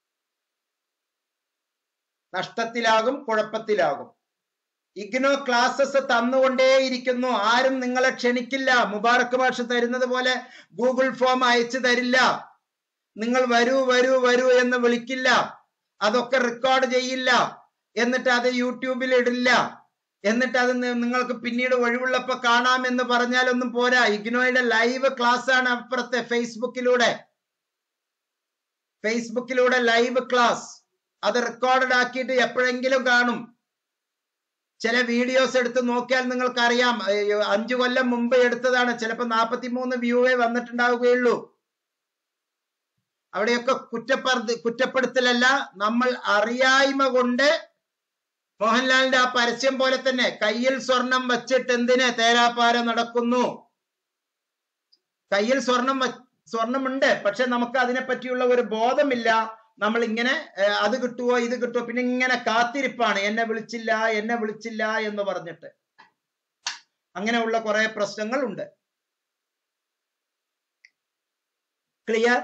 നഷ്ടത്തിലാകും കുഴപ്പത്തിലാകും ഇഗ്നോ ക്ലാസ്സസ് തന്നുകൊണ്ടേയിരിക്കുന്നു ആരും നിങ്ങളെ ക്ഷണിക്കില്ല മുബാറക്ക് ഭാഷ തരുന്നത് പോലെ ഗൂഗിൾ ഫോം അയച്ചു തരില്ല നിങ്ങൾ വരൂ വരൂ വരൂ എന്ന് വിളിക്കില്ല അതൊക്കെ റെക്കോർഡ് ചെയ്യില്ല എന്നിട്ട് അത് യൂട്യൂബിൽ ഇടില്ല എന്നിട്ട് അത് നി- നിങ്ങൾക്ക് പിന്നീട് ഒഴിവുള്ളപ്പോ കാണാമെന്ന് പറഞ്ഞാലൊന്നും പോരാ ഇഗ്നോയുടെ ലൈവ് ക്ലാസ് ആണ് അപ്പുറത്തെ ഫേസ്ബുക്കിലൂടെ ഫേസ്ബുക്കിലൂടെ ലൈവ് ക്ലാസ് അത് റെക്കോർഡഡ് ആക്കിയിട്ട് എപ്പോഴെങ്കിലും കാണും ചില വീഡിയോസ് എടുത്ത് നോക്കിയാൽ നിങ്ങൾക്ക് അറിയാം അഞ്ചു കൊല്ലം മുമ്പ് എടുത്തതാണ് ചിലപ്പോൾ നാൽപ്പത്തിമൂന്ന് വ്യൂവേ വന്നിട്ടുണ്ടാവുകയുള്ളൂ അവിടെയൊക്കെ കുറ്റപ്പെടുത്ത കുറ്റപ്പെടുത്തലല്ല നമ്മൾ അറിയായ്മ കൊണ്ട് മോഹൻലാലിന്റെ ആ പരസ്യം പോലെ തന്നെ കയ്യിൽ സ്വർണം വച്ചിട്ട് എന്തിന് തേരാപ്പാര നടക്കുന്നു കയ്യിൽ സ്വർണം വ- സ്വർണമുണ്ട് പക്ഷെ നമുക്ക് അതിനെ പറ്റിയുള്ള ഒരു ബോധമില്ല നമ്മൾ ഇങ്ങനെ ഏഹ്, അത് കിട്ടുവോ ഇത് കിട്ടുവോ പിന്നെ ഇങ്ങനെ കാത്തിരിപ്പാണ് എന്നെ വിളിച്ചില്ല എന്നെ വിളിച്ചില്ല എന്ന് പറഞ്ഞിട്ട് അങ്ങനെയുള്ള കുറെ പ്രശ്നങ്ങൾ ഉണ്ട് clear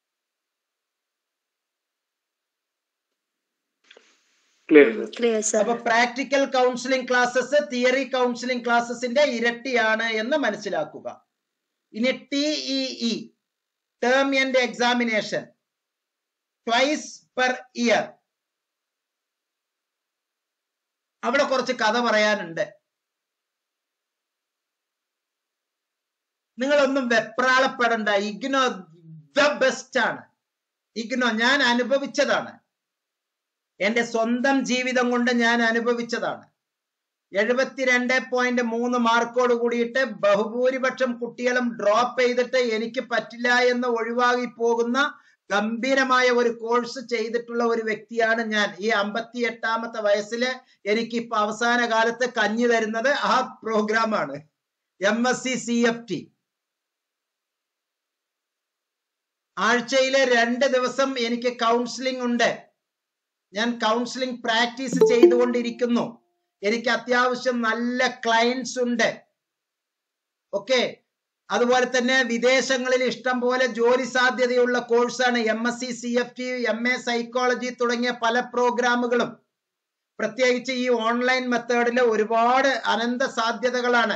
clear sir Clear, sir. അപ്പൊ practical counselling classes theory counselling ക്ലാസ്സസിന്റെ ഇരട്ടിയാണ് എന്ന് മനസ്സിലാക്കുക ഇനി T E term and examination twice per year അവിടെ കുറച്ച് കഥ പറയാനുണ്ട് നിങ്ങളൊന്നും വെപ്രാളപ്പെടണ്ട ഇഗ്നോ ദ ബെസ്റ്റ് ആണ് ഇഗ്നോ ഞാൻ അനുഭവിച്ചതാണ് എന്റെ സ്വന്തം ജീവിതം കൊണ്ട് ഞാൻ അനുഭവിച്ചതാണ് എഴുപത്തിരണ്ട് പോയിന്റ് മൂന്ന് മാർക്കോട് കൂടിയിട്ട് ബഹുഭൂരിപക്ഷം കുട്ടികളും ഡ്രോപ്പ് ചെയ്തിട്ട് എനിക്ക് പറ്റില്ല എന്ന് ഒഴിവാകി പോകുന്ന ഗംഭീരമായ ഒരു കോഴ്സ് ചെയ്തിട്ടുള്ള ഒരു വ്യക്തിയാണ് ഞാൻ ഈ അമ്പത്തി എട്ടാമത്തെ വയസ്സില് എനിക്ക് ഇപ്പൊ അവസാന കാലത്ത് കഞ്ഞി തരുന്നത് ആ പ്രോഗ്രാമാണ് M S C C F T ആഴ്ചയിലെ രണ്ട് ദിവസം എനിക്ക് കൗൺസിലിംഗ് ഉണ്ട് ഞാൻ കൗൺസിലിംഗ് പ്രാക്ടീസ് ചെയ്തുകൊണ്ടിരിക്കുന്നു എനിക്ക് അത്യാവശ്യം നല്ല ക്ലയൻസ് ഉണ്ട് ഓക്കെ അതുപോലെ തന്നെ വിദേശങ്ങളിൽ ഇഷ്ടം പോലെ ജോലി സാധ്യതയുള്ള കോഴ്സാണ് M S C C F T M A psychology തുടങ്ങിയ പല പ്രോഗ്രാമുകളും പ്രത്യേകിച്ച് ഈ ഓൺലൈൻ മെത്തേഡിൽ ഒരുപാട് അനന്ത സാധ്യതകളാണ്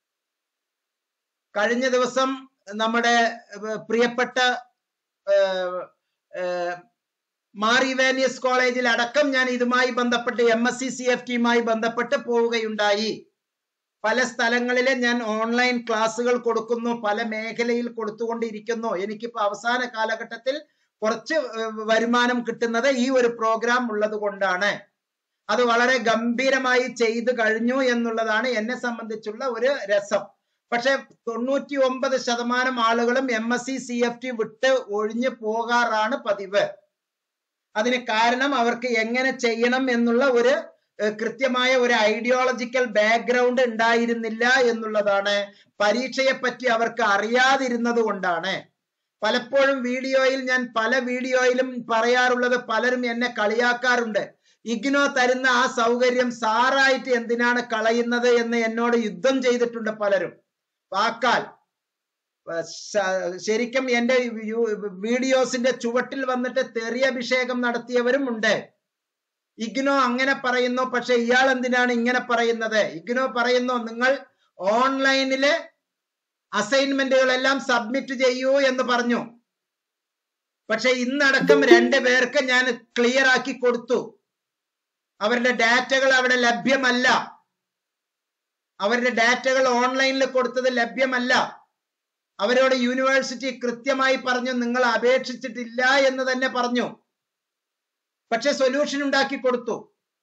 കഴിഞ്ഞ ദിവസം നമ്മുടെ ഏർ, പ്രിയപ്പെട്ട ഏർ, ഏർ, മാർ ഇവാനിയസ് കോളേജിൽ അടക്കം ഞാൻ ഇതുമായി ബന്ധപ്പെട്ട് M S C C F ടിയുമായി ബന്ധപ്പെട്ട് പോവുകയുണ്ടായി പല സ്ഥലങ്ങളിൽ ഞാൻ ഓൺലൈൻ ക്ലാസ്സുകൾ കൊടുക്കുന്നു പല മേഖലയിൽ കൊടുത്തുകൊണ്ടിരിക്കുന്നു എനിക്കിപ്പോ അവസാന കാലഘട്ടത്തിൽ കുറച്ച് ഏർ, വരുമാനം കിട്ടുന്നത് ഈ ഒരു പ്രോഗ്രാം ഉള്ളത് കൊണ്ടാണ് അത് വളരെ ഗംഭീരമായി ചെയ്തു കഴിഞ്ഞു എന്നുള്ളതാണ് എന്നെ സംബന്ധിച്ചുള്ള ഒരു രസം പക്ഷെ തൊണ്ണൂറ്റി ഒമ്പത് ശതമാനം ആളുകളും M S C C F T വിട്ട് ഒഴിഞ്ഞു പോകാറാണ് പതിവ് അതിന് കാരണം അവർക്ക് എങ്ങനെ ചെയ്യണം എന്നുള്ള ഒരു ഏഹ്, കൃത്യമായ ഒരു ഐഡിയോളജിക്കൽ ബാക്ക്ഗ്രൗണ്ട് ഉണ്ടായിരുന്നില്ല എന്നുള്ളതാണ് പരീക്ഷയെ പറ്റി അവർക്ക് അറിയാതിരുന്നത് കൊണ്ടാണ് പലപ്പോഴും വീഡിയോയിൽ ഞാൻ പല വീഡിയോയിലും പറയാറുള്ളത് പലരും എന്നെ കളിയാക്കാറുണ്ട് ഇഗ്നോ തരുന്ന ആ സൗകര്യം സാറായിട്ട് എന്തിനാണ് കളയുന്നത് എന്ന് എന്നോട് യുദ്ധം ചെയ്തിട്ടുണ്ട് പലരും വാക്കാൽ ഏർ ശ- ശരിക്കും എന്റെ യു- വീഡിയോസിന്റെ ചുവട്ടിൽ വന്നിട്ട് തെറിയഭിഷേകം നടത്തിയവരും ഉണ്ട് ഇഗ്നോ അങ്ങനെ പറയുന്നു പക്ഷെ ഇയാൾ എന്തിനാണ് ഇങ്ങനെ പറയുന്നത് ഇഗ്നോ പറയുന്നു നിങ്ങൾ ഓൺലൈനില് അസൈൻമെന്റുകളെല്ലാം സബ്മിറ്റ് ചെയ്യൂ എന്ന് പറഞ്ഞു പക്ഷെ ഇന്നടക്കം രണ്ട് പേർക്ക് ഞാൻ ക്ലിയർ ആക്കി കൊടുത്തു അവരുടെ ഡാറ്റകൾ അവിടെ ലഭ്യമല്ല അവരുടെ ഡാറ്റകൾ ഓൺലൈനിൽ കൊടുത്തത് ലഭ്യമല്ല അവരോട് യൂണിവേഴ്സിറ്റി കൃത്യമായി പറഞ്ഞു നിങ്ങൾ അപേക്ഷിച്ചിട്ടില്ല എന്ന് തന്നെ പറഞ്ഞു പക്ഷെ സൊല്യൂഷൻ ഉണ്ടാക്കി കൊടുത്തു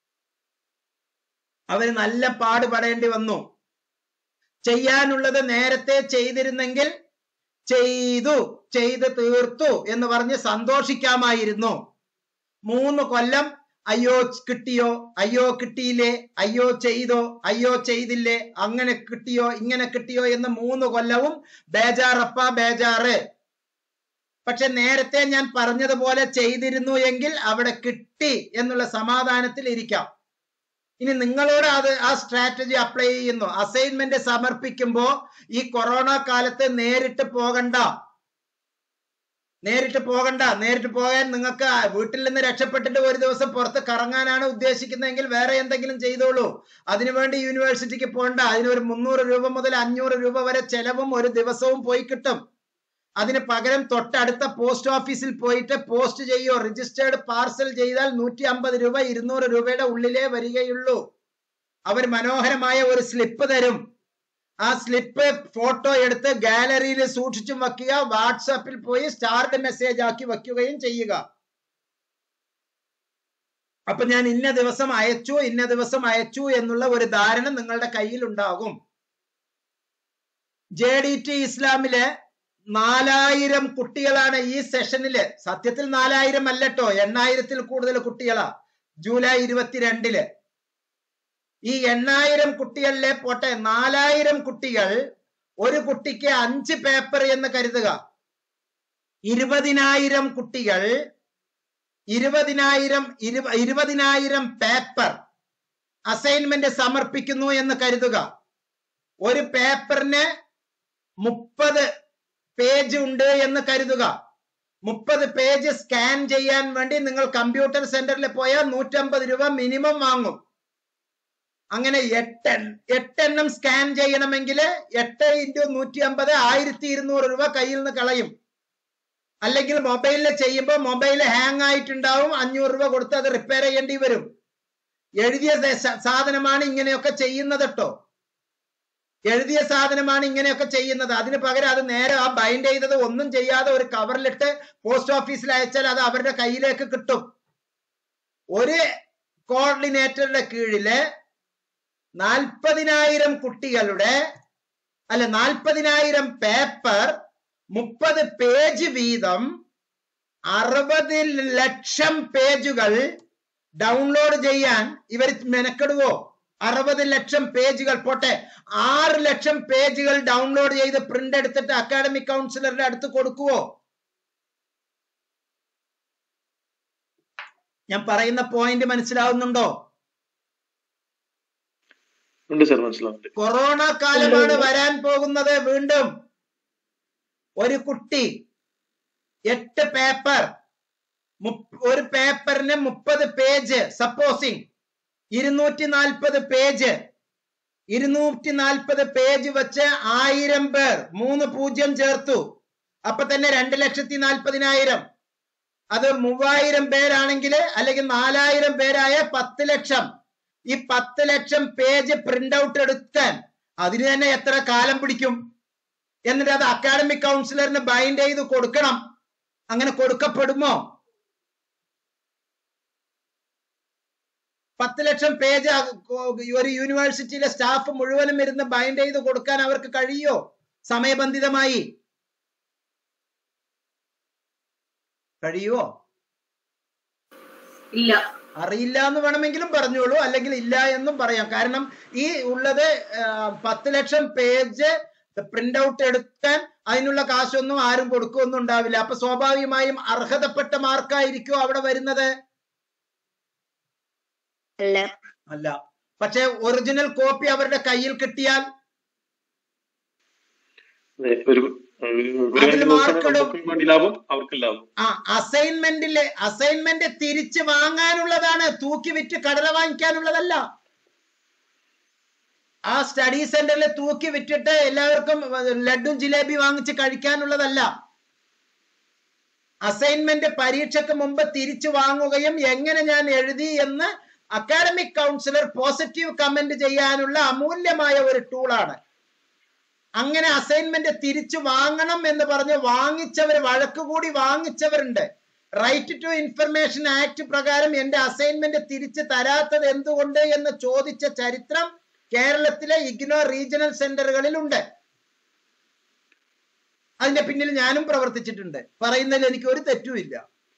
അവര് നല്ല പാടുപെടേണ്ടി വന്നു ചെയ്യാനുള്ളത് നേരത്തെ ചെയ്തിരുന്നെങ്കിൽ ചെയ്തു ചെയ്ത് തീർത്തു എന്ന് പറഞ്ഞ് സന്തോഷിക്കാമായിരുന്നു മൂന്ന് കൊല്ലം അയ്യോ കിട്ടിയോ അയ്യോ കിട്ടിയില്ലേ അയ്യോ ചെയ്തോ അയ്യോ ചെയ്തില്ലേ അങ്ങനെ കിട്ടിയോ ഇങ്ങനെ കിട്ടിയോ എന്ന് മൂന്ന് കൊല്ലവും ബേജാറപ്പ ബേജാറ് പക്ഷെ നേരത്തെ ഞാൻ പറഞ്ഞതുപോലെ ചെയ്തിരുന്നു എങ്കിൽ അവിടെ കിട്ടി എന്നുള്ള സമാധാനത്തിൽ ഇരിക്കാം ഇനി നിങ്ങളോട് അത് ആ സ്ട്രാറ്റജി അപ്ലൈ ചെയ്യുന്നു അസൈൻമെന്റ് സമർപ്പിക്കുമ്പോ ഈ കൊറോണ കാലത്ത് നേരിട്ട് പോകണ്ട നേരിട്ട് പോകണ്ട നേരിട്ട് പോകാൻ നിങ്ങൾക്ക് ആ വീട്ടിൽ നിന്ന് രക്ഷപ്പെട്ടിട്ട് ഒരു ദിവസം പുറത്ത് കറങ്ങാനാണ് ഉദ്ദേശിക്കുന്നതെങ്കിൽ വേറെ എന്തെങ്കിലും ചെയ്തോളൂ അതിനുവേണ്ടി യൂണിവേഴ്സിറ്റിക്ക് പോകണ്ട അതിനൊരു മുന്നൂറ് രൂപ മുതൽ അഞ്ഞൂറ് രൂപ വരെ ചെലവും ഒരു ദിവസവും പോയി കിട്ടും അതിന് പകരം തൊട്ടടുത്ത പോസ്റ്റ് ഓഫീസിൽ പോയിട്ട് പോസ്റ്റ് ചെയ്യോ രജിസ്റ്റേർഡ് പാർസൽ ചെയ്താൽ നൂറ്റി അമ്പത് രൂപ ഇരുന്നൂറ് രൂപയുടെ ഉള്ളിലേ വരികയുള്ളൂ അവർ മനോഹരമായ ഒരു സ്ലിപ്പ് തരും ആ സ്ലിപ്പ് ഫോട്ടോ എടുത്ത് ഗാലറിയിൽ സൂക്ഷിച്ചും വെക്കുക വാട്സാപ്പിൽ പോയി സ്റ്റാർഡ് മെസ്സേജ് ആക്കി വെക്കുകയും ചെയ്യുക അപ്പൊ ഞാൻ ഇന്ന ദിവസം അയച്ചു ഇന്ന ദിവസം അയച്ചു എന്നുള്ള ഒരു ധാരണ നിങ്ങളുടെ കയ്യിൽ ഉണ്ടാകും ജെ ഡി ടി ഇസ്ലാമിലെ നാലായിരം കുട്ടികളാണ് ഈ സെഷനില് സത്യത്തിൽ നാലായിരം അല്ലട്ടോ എണ്ണായിരത്തിൽ കൂടുതൽ കുട്ടികളാ ജൂലൈ ഇരുപത്തിരണ്ടില് ഈ എണ്ണായിരം കുട്ടികളിലെ പോട്ടെ നാലായിരം കുട്ടികൾ ഒരു കുട്ടിക്ക് അഞ്ച് പേപ്പർ എന്ന് കരുതുക ഇരുപതിനായിരം കുട്ടികൾ ഇരുപതിനായിരം ഇരുപ ഇരുപതിനായിരം പേപ്പർ അസൈൻമെന്റ് സമർപ്പിക്കുന്നു എന്ന് കരുതുക ഒരു പേപ്പറിന് മുപ്പത് പേജ് ഉണ്ട് എന്ന് കരുതുക മുപ്പത് പേജ് സ്കാൻ ചെയ്യാൻ വേണ്ടി നിങ്ങൾ കമ്പ്യൂട്ടർ സെന്ററിൽ പോയാൽ നൂറ്റമ്പത് രൂപ മിനിമം വാങ്ങും അങ്ങനെ എട്ട് എട്ടെണ്ണം സ്കാൻ ചെയ്യണമെങ്കിൽ എട്ട് ഇൻറ്റു നൂറ്റി അമ്പത് ആയിരത്തി ഇരുന്നൂറ് രൂപ കയ്യിൽ നിന്ന് കളയും അല്ലെങ്കിൽ മൊബൈലിൽ ചെയ്യുമ്പോൾ മൊബൈൽ ഹാങ് ആയിട്ടുണ്ടാവും അഞ്ഞൂറ് രൂപ കൊടുത്ത് അത് റിപ്പയർ ചെയ്യേണ്ടി വരും എഴുതിയ സ- സാധനമാണ് ഇങ്ങനെയൊക്കെ ചെയ്യുന്നത് കേട്ടോ എഴുതിയ സാധനമാണ് ഇങ്ങനെയൊക്കെ ചെയ്യുന്നത് അതിന് പകരം അത് നേരെ ആ ബൈൻഡ് ചെയ്തത് ഒന്നും ചെയ്യാതെ ഒരു കവറിലിട്ട് പോസ്റ്റ് ഓഫീസിൽ അയച്ചാൽ അത് അവരുടെ കയ്യിലേക്ക് കിട്ടും ഒരു കോർഡിനേറ്ററുടെ കീഴില് നാൽപ്പതിനായിരം കുട്ടികളുടെ അല്ല നാൽപ്പതിനായിരം പേപ്പർ മുപ്പത് പേജ് വീതം അറുപത് ലക്ഷം പേജുകൾ ഡൗൺലോഡ് ചെയ്യാൻ ഇവർ മെനക്കെടുവോ അറുപത് ലക്ഷം പേജുകൾ പോട്ടെ ആറ് ലക്ഷം പേജുകൾ ഡൗൺലോഡ് ചെയ്ത് പ്രിന്റ് എടുത്തിട്ട് അക്കാഡമിക് കൗൺസിലറുടെ അടുത്ത് കൊടുക്കുവോ ഞാൻ പറയുന്ന പോയിന്റ് മനസ്സിലാവുന്നുണ്ടോ ഉണ്ട് സാർ മനസ്സിലാവുന്നുണ്ട് കൊറോണ കാലമാണ് വരാൻ പോകുന്നത് വീണ്ടും ഒരു കുട്ടി എട്ട് പേപ്പർ ഒരു പേപ്പറിന് മുപ്പത് പേജ് സപ്പോസിങ് ഇരുന്നൂറ്റി നാൽപ്പത് പേജ് ഇരുന്നൂറ്റി നാൽപ്പത് പേജ് വെച്ച് ആയിരം പേർ മൂന്ന് പൂജ്യം ചേർത്തു അപ്പൊ തന്നെ രണ്ട് ലക്ഷത്തി നാൽപ്പതിനായിരം അത് മൂവായിരം പേരാണെങ്കിൽ അല്ലെങ്കിൽ നാലായിരം പേരായ പത്ത് ലക്ഷം ഈ പത്ത് ലക്ഷം പേജ് പ്രിന്റ് ഔട്ട് എടുക്കാൻ അതിന് തന്നെ എത്ര കാലം പിടിക്കും എന്നിട്ട് അത് അക്കാഡമിക് കൗൺസിലറിന് ബൈൻഡ് ചെയ്ത് കൊടുക്കണം അങ്ങനെ കൊടുക്കപ്പെടുമോ പത്ത് ലക്ഷം പേജ് ഒരു യൂണിവേഴ്സിറ്റിയിലെ സ്റ്റാഫ് മുഴുവനും ഇരുന്ന് ബൈൻഡ് ചെയ്ത് കൊടുക്കാൻ അവർക്ക് കഴിയോ സമയബന്ധിതമായി കഴിയുമോ ഇല്ല അറിയില്ല എന്ന് വേണമെങ്കിലും പറഞ്ഞോളൂ അല്ലെങ്കിൽ ഇല്ല എന്നും പറയാം കാരണം ഈ ഉള്ളത് ആ, പത്ത് ലക്ഷം പേജ് പ്രിന്റ് ഔട്ട് എടുക്കാൻ അതിനുള്ള കാശൊന്നും ആരും കൊടുക്കുകയൊന്നും ഉണ്ടാവില്ല അപ്പൊ സ്വാഭാവികമായും അർഹതപ്പെട്ട മാർക്കായിരിക്കും അവിടെ വരുന്നത് അല്ല അല്ല പക്ഷെ ഒറിജിനൽ കോപ്പി അവരുടെ കയ്യിൽ കിട്ടിയാൽ അതെ, ഒരു ഒരു അതില് mark ഇടും. നമുക്കും വേണ്ടി ലാഭം അവർക്കും ലാഭം ആ അസൈൻമെന്റിലെ അസൈൻമെന്റ് തിരിച്ചു വാങ്ങാനുള്ളതാണ് തൂക്കി വിറ്റ് കടല വാങ്ങിക്കാനുള്ളതല്ല ആ സ്റ്റഡി സെന്ററിൽ തൂക്കി വിറ്റിട്ട് എല്ലാവർക്കും ലഡും ജിലേബി വാങ്ങിച്ച് കഴിക്കാനുള്ളതല്ല അസൈൻമെന്റ് പരീക്ഷയ്ക്ക് മുമ്പ് തിരിച്ചു വാങ്ങുകയും എങ്ങനെ ഞാൻ എഴുതി എന്ന് അക്കാഡമിക് കൗൺസിലർ പോസിറ്റീവ് കമന്റ് ചെയ്യാനുള്ള അമൂല്യമായ ഒരു ടൂളാണ് അങ്ങനെ അസൈൻമെന്റ് തിരിച്ചു വാങ്ങണം എന്ന് പറഞ്ഞ് വാങ്ങിച്ചവർ വഴക്ക് കൂടി വാങ്ങിച്ചവരുണ്ട് റൈറ്റ് ടു ഇൻഫർമേഷൻ ആക്ട് പ്രകാരം എന്റെ അസൈൻമെന്റ് തിരിച്ചു തരാത്തത് എന്തുകൊണ്ട് എന്ന് ചോദിച്ച ചരിത്രം കേരളത്തിലെ ഇഗ്നോ റീജിയണൽ സെന്ററുകളിൽ ഉണ്ട് അതിന്റെ പിന്നിൽ ഞാനും പ്രവർത്തിച്ചിട്ടുണ്ട് പറയുന്നതിൽ എനിക്ക് ഒരു തെറ്റുമില്ല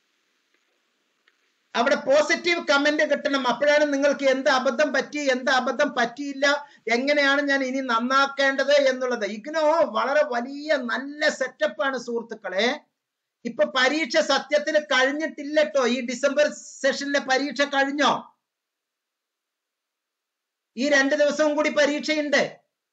അവിടെ പോസിറ്റീവ് കമന്റ് കിട്ടണം അപ്പോഴാണ് നിങ്ങൾക്ക് എന്ത് അബദ്ധം പറ്റി എന്ത് അബദ്ധം പറ്റിയില്ല എങ്ങനെയാണ് ഞാൻ ഇനി നന്നാക്കേണ്ടത് എന്നുള്ളത് ഇഗ്നോ വളരെ വലിയ നല്ല സെറ്റപ്പാണ് സുഹൃത്തുക്കളെ ഇപ്പൊ പരീക്ഷ സത്യത്തിൽ കഴിഞ്ഞിട്ടില്ലട്ടോ ഈ ഡിസംബർ സെഷനിലെ പരീക്ഷ കഴിഞ്ഞോ ഈ രണ്ട് ദിവസവും കൂടി പരീക്ഷയുണ്ട്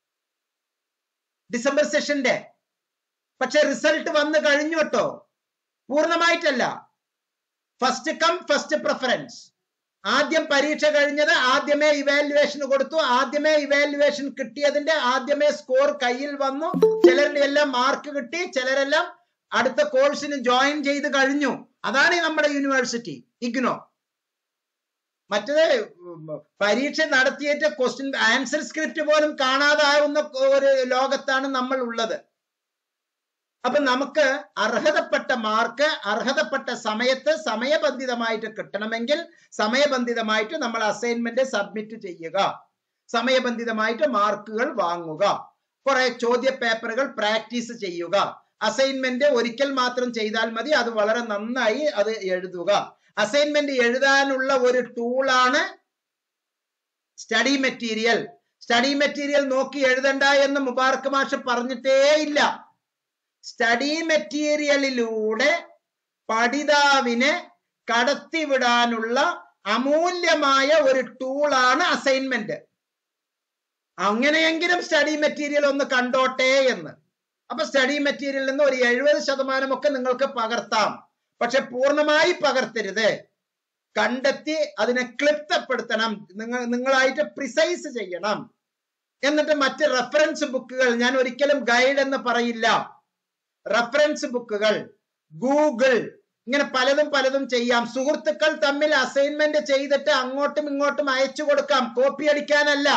ഡിസംബർ സെഷന്റെ പക്ഷെ റിസൾട്ട് വന്നു കഴിഞ്ഞു കേട്ടോ പൂർണ്ണമായിട്ടല്ല ഫസ്റ്റ് കം ഫസ്റ്റ് പ്രിഫറൻസ് ആദ്യം പരീക്ഷ കഴിഞ്ഞത് ആദ്യമേ ഇവാലുവേഷൻ കൊടുത്തു ആദ്യമേ ഇവാലുവേഷൻ കിട്ടിയതിന്റെ ആദ്യമേ സ്കോർ കയ്യിൽ വന്നു ചിലരുടെ എല്ലാം മാർക്ക് കിട്ടി ചിലരെല്ലാം അടുത്ത കോഴ്സിന് ജോയിൻ ചെയ്ത് കഴിഞ്ഞു അതാണ് ഈ നമ്മുടെ യൂണിവേഴ്സിറ്റി ഇഗ്നോ മറ്റത് ഉം, പരീക്ഷ നടത്തിയിട്ട് ക്വസ്റ്റ്യൻ ആൻസർ സ്ക്രിപ്റ്റ് പോലും കാണാതാവുന്ന ഒരു ലോകത്താണ് നമ്മൾ ഉള്ളത് അപ്പൊ നമുക്ക് അർഹതപ്പെട്ട മാർക്ക് അർഹതപ്പെട്ട സമയത്ത് സമയബന്ധിതമായിട്ട് കിട്ടണമെങ്കിൽ സമയബന്ധിതമായിട്ട് നമ്മൾ അസൈൻമെന്റ് സബ്മിറ്റ് ചെയ്യുക സമയബന്ധിതമായിട്ട് മാർക്കുകൾ വാങ്ങുക കുറെ ചോദ്യ പേപ്പറുകൾ പ്രാക്ടീസ് ചെയ്യുക അസൈൻമെന്റ് ഒരിക്കൽ മാത്രം ചെയ്താൽ മതി അത് വളരെ നന്നായി അത് എഴുതുക അസൈൻമെന്റ് എഴുതാനുള്ള ഒരു ടൂളാണ് സ്റ്റഡി മെറ്റീരിയൽ സ്റ്റഡി മെറ്റീരിയൽ നോക്കി എഴുതണ്ട എന്ന് മുബാർക്ക് മാഷ് പറഞ്ഞിട്ടേ ഇല്ല സ്റ്റഡി മെറ്റീരിയലിലൂടെ പഠിതാവിനെ കടത്തിവിടാനുള്ള അമൂല്യമായ ഒരു ടൂളാണ് അസൈൻമെന്റ് അങ്ങനെയെങ്കിലും സ്റ്റഡി മെറ്റീരിയൽ ഒന്ന് കണ്ടോട്ടെ എന്ന് അപ്പൊ സ്റ്റഡി മെറ്റീരിയലിൽ നിന്ന് ഒരു എഴുപത് ശതമാനമൊക്കെ നിങ്ങൾക്ക് പകർത്താം പക്ഷെ പൂർണ്ണമായി പകർത്തരുത് കണ്ടെത്തി അതിനെ ക്ലിപ്തപ്പെടുത്തണം നിങ്ങൾ നിങ്ങളായിട്ട് പ്രിസൈസ് ചെയ്യണം എന്നിട്ട് മറ്റ് റെഫറൻസ് ബുക്കുകൾ ഞാൻ ഒരിക്കലും ഗൈഡ് എന്ന് പറയില്ല റെഫറൻസ് ബുക്കുകൾ ഗൂഗിൾ ഇങ്ങനെ പലതും പലതും ചെയ്യാം സുഹൃത്തുക്കൾ തമ്മിൽ അസൈൻമെന്റ് ചെയ്തിട്ട് അങ്ങോട്ടും ഇങ്ങോട്ടും അയച്ചു കൊടുക്കാം കോപ്പി അടിക്കാനല്ല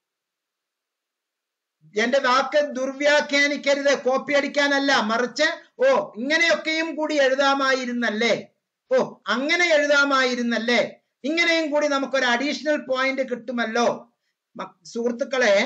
എന്റെ വാക്ക് ദുർവ്യാഖ്യാനിക്കരുത് കോപ്പി അടിക്കാനല്ല മറിച്ച് ഓ ഇങ്ങനെയൊക്കെയും കൂടി എഴുതാമായിരുന്നല്ലേ ഓ അങ്ങനെ എഴുതാമായിരുന്നല്ലേ ഇങ്ങനെയും കൂടി നമുക്കൊരു അഡീഷണൽ പോയിന്റ് കിട്ടുമല്ലോ മ- സുഹൃത്തുക്കളെ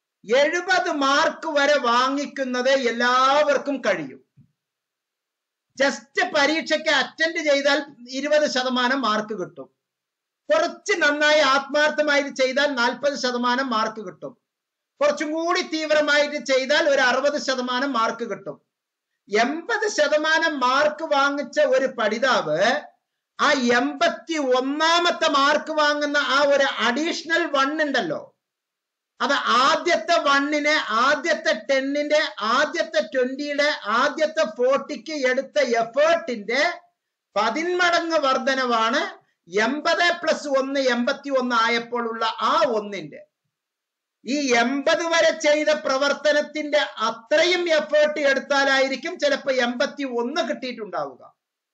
എഴുപത് മാർക്ക് വരെ വാങ്ങിക്കുന്നത് എല്ലാവർക്കും കഴിയും ജസ്റ്റ് പരീക്ഷയ്ക്ക് അറ്റൻഡ് ചെയ്താൽ ഇരുപത് ശതമാനം മാർക്ക് കിട്ടും കുറച്ച് നന്നായി ആത്മാർത്ഥമായിട്ട് ചെയ്താൽ നാൽപ്പത് ശതമാനം മാർക്ക് കിട്ടും കുറച്ചും കൂടി തീവ്രമായിട്ട് ചെയ്താൽ ഒരു അറുപത് ശതമാനം മാർക്ക് കിട്ടും എൺപത് ശതമാനം മാർക്ക് വാങ്ങിച്ച ഒരു പഠിതാവ് ആ എൺപത്തി ഒന്നാമത്തെ മാർക്ക് വാങ്ങുന്ന ആ ഒരു അഡീഷണൽ വൺ ഉണ്ടല്ലോ അത് ആദ്യത്തെ വണ്ണിനെ ആദ്യത്തെ ടെന്നിന്റെ ആദ്യത്തെ ട്വന്റിയുടെ ആദ്യത്തെ ഫോർട്ടിക്ക് എടുത്ത എഫേർട്ടിന്റെ പതിന്മടങ്ങ് വർധനവാണ് എൺപത് പ്ലസ് ഒന്ന് എൺപത്തി ഒന്ന് ആയപ്പോൾ ഉള്ള ആ ഒന്നിന്റെ ഈ എൺപത് വരെ ചെയ്ത പ്രവർത്തനത്തിന്റെ അത്രയും എഫേർട്ട് എടുത്താലായിരിക്കും ചിലപ്പോൾ എൺപത്തി ഒന്ന് കിട്ടിയിട്ടുണ്ടാവുക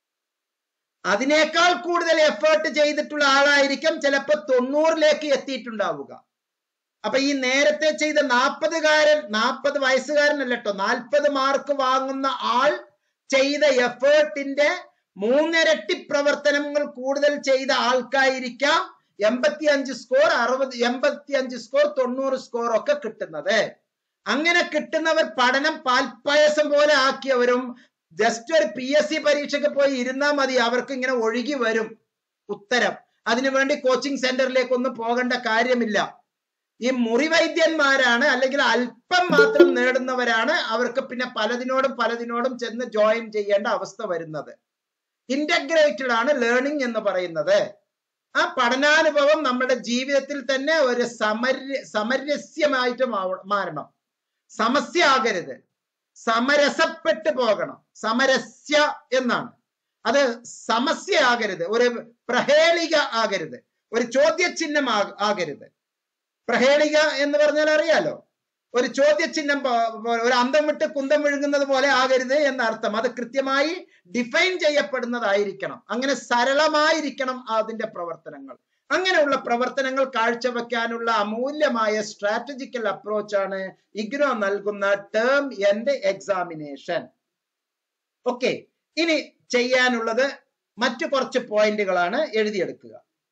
അതിനേക്കാൾ കൂടുതൽ എഫേർട്ട് ചെയ്തിട്ടുള്ള ആളായിരിക്കും ചിലപ്പോൾ തൊണ്ണൂറിലേക്ക് എത്തിയിട്ടുണ്ടാവുക അപ്പൊ ഈ നേരത്തെ ചെയ്ത നാൽപ്പതുകാരൻ നാൽപ്പത് വയസ്സുകാരനല്ല കേട്ടോ നാൽപ്പത് മാർക്ക് വാങ്ങുന്ന ആൾ ചെയ്ത എഫേർട്ടിന്റെ മൂന്നിരട്ടി പ്രവർത്തനങ്ങൾ കൂടുതൽ ചെയ്ത ആൾക്കായിരിക്കാം എൺപത്തി അഞ്ച് സ്കോർ അറുപത് എൺപത്തി അഞ്ച് സ്കോർ തൊണ്ണൂറ് സ്കോർ ഒക്കെ കിട്ടുന്നത് അങ്ങനെ കിട്ടുന്നവർ പഠനം പാൽപ്പായസം പോലെ ആക്കിയവരും ജസ്റ്റ് ഒരു പി എസ് സി പരീക്ഷയ്ക്ക് പോയി ഇരുന്നാൽ മതി അവർക്ക് ഇങ്ങനെ ഒഴുകി വരും ഉത്തരം അതിനുവേണ്ടി കോച്ചിങ് സെന്ററിലേക്കൊന്നും പോകേണ്ട കാര്യമില്ല ഈ മുറിവൈദ്യന്മാരാണ് അല്ലെങ്കിൽ അല്പം മാത്രം നേടുന്നവരാണ് അവർക്ക് പിന്നെ പലതിനോടും പലതിനോടും ചെന്ന് ജോയിൻ ചെയ്യേണ്ട അവസ്ഥ വരുന്നത് ഇന്റഗ്രേറ്റഡ് ആണ് ലേണിംഗ് എന്ന് പറയുന്നത് ആ പഠനാനുഭവം നമ്മുടെ ജീവിതത്തിൽ തന്നെ ഒരു സമര സമരസ്യമായിട്ട് മാവ- മാറണം സമസ്യ ആകരുത് സമരസപ്പെട്ടു പോകണം സമരസ്യ എന്നാണ് അത് സമസ്യ ആകരുത് ഒരു പ്രഹേളിക ആകരുത് ഒരു ചോദ്യചിഹ്നം ആ- ആകരുത് പ്രഹേളിക എന്ന് പറഞ്ഞാൽ അറിയാലോ ഒരു ചോദ്യചിഹ്നം പോ- പോ- ഒരു അന്തം വിട്ട് കുന്തം വിഴുങ്ങുന്നത് പോലെ ആകരുത് എന്ന അർത്ഥം അത് കൃത്യമായി ഡിഫൈൻ ചെയ്യപ്പെടുന്നതായിരിക്കണം അങ്ങനെ സരളമായിരിക്കണം അതിന്റെ പ്രവർത്തനങ്ങൾ അങ്ങനെയുള്ള പ്രവർത്തനങ്ങൾ കാഴ്ചവെക്കാനുള്ള അമൂല്യമായ സ്ട്രാറ്റജിക്കൽ അപ്രോച്ചാണ് ഇഗ്നോ നൽകുന്ന ടേം എൻഡ് എക്സാമിനേഷൻ ഓക്കെ ഇനി ചെയ്യാനുള്ളത് മറ്റു കുറച്ച് പോയിന്റുകളാണ് എഴുതിയെടുക്കുക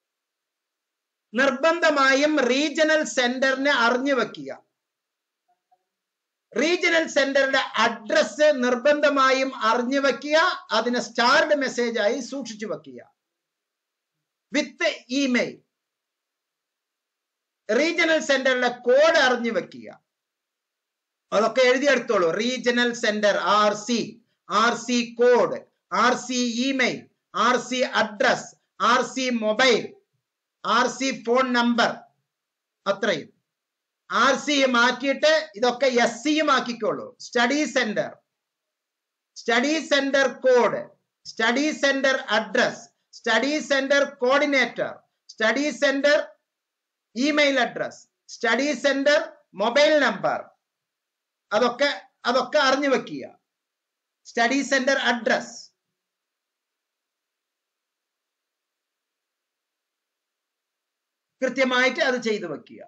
നിർബന്ധമായും റീജിയണൽ സെന്ററിനെ അറിഞ്ഞു വെക്കുക റീജിയണൽ സെന്ററുടെ അഡ്രസ് നിർബന്ധമായും അറിഞ്ഞു വെക്കുക അതിനെ സ്റ്റാർഡ് മെസ്സേജ് ആയി സൂക്ഷിച്ചു വെക്കുക വിത്ത് ഇമെയിൽ റീജിയണൽ സെന്ററിന്റെ കോഡ് അറിഞ്ഞു വെക്കുക അതൊക്കെ എഴുതിയെടുത്തോളൂ regional centre R C R C code R C email R C address R C mobile R C phone number അത്രയും ആർ സി മാറ്റിയിട്ട് ഇതൊക്കെ എസ് സിയും ആക്കിക്കോളൂ study centre study centre code study centre address study centre coordinator study centre email address study centre mobile number അതൊക്കെ അതൊക്കെ അറിഞ്ഞു വെക്കുക study centre address കൃത്യമായിട്ട് അത് ചെയ്തു വെക്കുക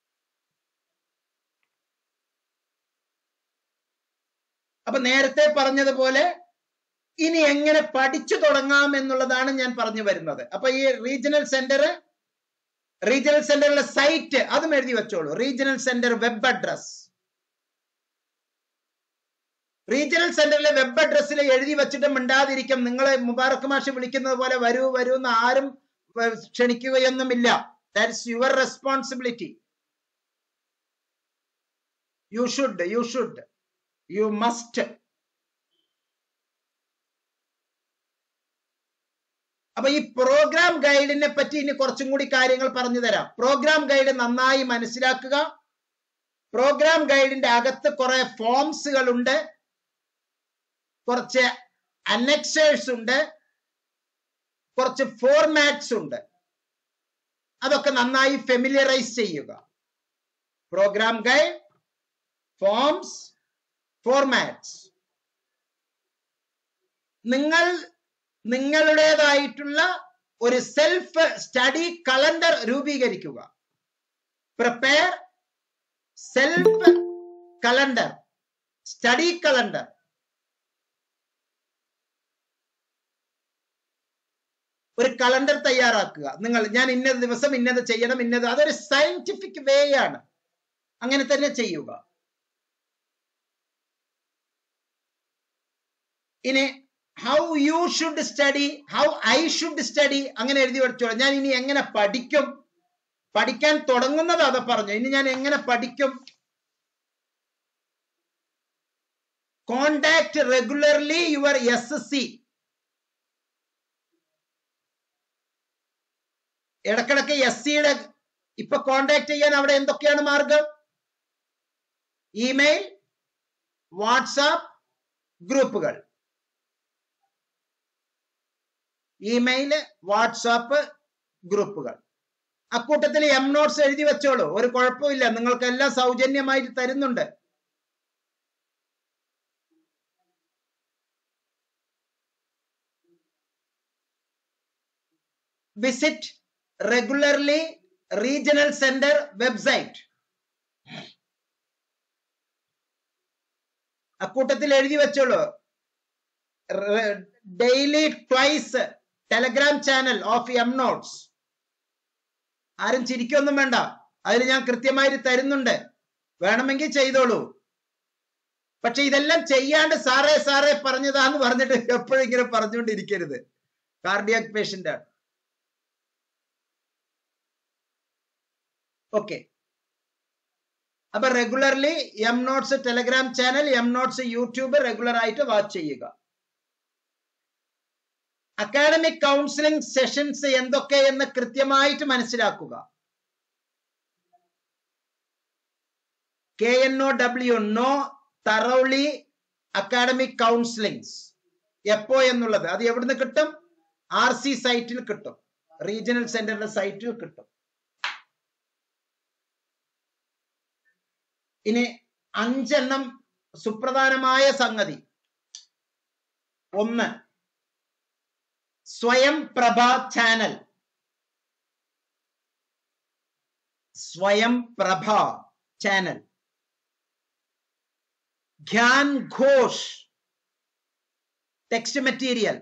അപ്പൊ നേരത്തെ പറഞ്ഞതുപോലെ ഇനി എങ്ങനെ പഠിച്ചു തുടങ്ങാം എന്നുള്ളതാണ് ഞാൻ പറഞ്ഞു വരുന്നത് അപ്പൊ ഈ റീജിയണൽ സെന്റർ റീജിയണൽ സെന്ററിലെ സൈറ്റ് അതും എഴുതി വെച്ചോളൂ regional centre web address regional സെന്ററിലെ വെബ് അഡ്രസ്സിൽ എഴുതി വെച്ചിട്ട് മിണ്ടാതിരിക്കും നിങ്ങളെ മുബാറക് മാഷ് വിളിക്കുന്നത് പോലെ വരൂ വരൂ എന്ന് ആരും ഏർ, ക്ഷണിക്കുകയൊന്നുമില്ല that's your responsibility you should you should you must അപ്പൊ ഈ പ്രോഗ്രാം ഗൈഡിനെ പറ്റി ഇനി കുറച്ചും കൂടി കാര്യങ്ങൾ പറഞ്ഞു തരാം പ്രോഗ്രാം ഗൈഡ് നന്നായി മനസ്സിലാക്കുക പ്രോഗ്രാം ഗൈഡിന്റെ അകത്ത് കുറെ ഫോംസുകൾ ഉണ്ട് കുറച്ച് അനക്സേഴ്സ് ഉണ്ട് കുറച്ച് ഫോർമാറ്റ്സ് ഉണ്ട് അതൊക്കെ നന്നായി ഫെമിലിയറൈസ് ചെയ്യുക പ്രോഗ്രാം ഗൈഡ് ഫോംസ് ഫോർമാറ്റ്സ് നിങ്ങൾ നിങ്ങളുടേതായിട്ടുള്ള ഒരു സെൽഫ് സ്റ്റഡി കലണ്ടർ രൂപീകരിക്കുക prepare self calendar study calendar ഒരു കലണ്ടർ തയ്യാറാക്കുക നിങ്ങൾ ഞാൻ ഇന്ന ദിവസം ഇന്നത് ചെയ്യണം ഇന്നത് അതൊരു സയന്റിഫിക് വേ ആണ് അങ്ങനെ തന്നെ ചെയ്യുക ഇനി how you should study how I should study അങ്ങനെ എഴുതി വെച്ചോളൂ ഞാൻ ഇനി എങ്ങനെ പഠിക്കും പഠിക്കാൻ തുടങ്ങുന്നത് അത് പറഞ്ഞു ഇനി ഞാൻ എങ്ങനെ പഠിക്കും contact regularly your S C ഇടക്കിടക്ക് എസ് സിയുടെ ഇപ്പൊ കോണ്ടാക്ട് ചെയ്യാൻ അവിടെ എന്തൊക്കെയാണ് മാർഗം ഇമെയിൽ വാട്സാപ്പ് ഗ്രൂപ്പുകൾ ഇമെയിൽ വാട്സാപ്പ് ഗ്രൂപ്പുകൾ അക്കൂട്ടത്തിൽ എം നോട്ട്സ് എഴുതി വെച്ചോളൂ ഒരു കുഴപ്പമില്ല നിങ്ങൾക്ക് എല്ലാം സൗജന്യമായിട്ട് തരുന്നുണ്ട് visit regularly regional centre website അക്കൂട്ടത്തിൽ എഴുതി വെച്ചോളൂ daily twice Telegram channel of M notes ആരും ചിരിക്കൊന്നും വേണ്ട അതിൽ ഞാൻ കൃത്യമായിട്ട് തരുന്നുണ്ട് വേണമെങ്കിൽ ചെയ്തോളൂ പക്ഷെ ഇതെല്ലാം ചെയ്യാണ്ട് സാറേ സാറേ പറഞ്ഞതാന്ന് പറഞ്ഞിട്ട് എപ്പോഴും ഇങ്ങനെ പറഞ്ഞുകൊണ്ടിരിക്കരുത് കാർഡിയാക് പേഷ്യന്റ് ആണ് ഓക്കെ അപ്പൊ regularly M notes Telegram channel M notes YouTube regular ആയിട്ട് വാച്ച് ചെയ്യുക അക്കാഡമിക് കൗൺസിലിംഗ് സെഷൻസ് എന്തൊക്കെയെന്ന് കൃത്യമായിട്ട് മനസ്സിലാക്കുക K N O W know thoroughly academic counsellings എപ്പോ എന്നുള്ളത് അത് എവിടുന്ന് കിട്ടും ആർ സി സൈറ്റിൽ കിട്ടും റീജിയണൽ സെന്ററിന്റെ സൈറ്റിൽ കിട്ടും ഇനി അഞ്ചെണ്ണം സുപ്രധാനമായ സംഗതി ഒന്ന് സ്വയം പ്രഭ ചാനൽ സ്വയം പ്രഭ ചാനൽ ധ്യാൻ ഘോഷ് ടെക്സ്റ്റ് മെറ്റീരിയൽ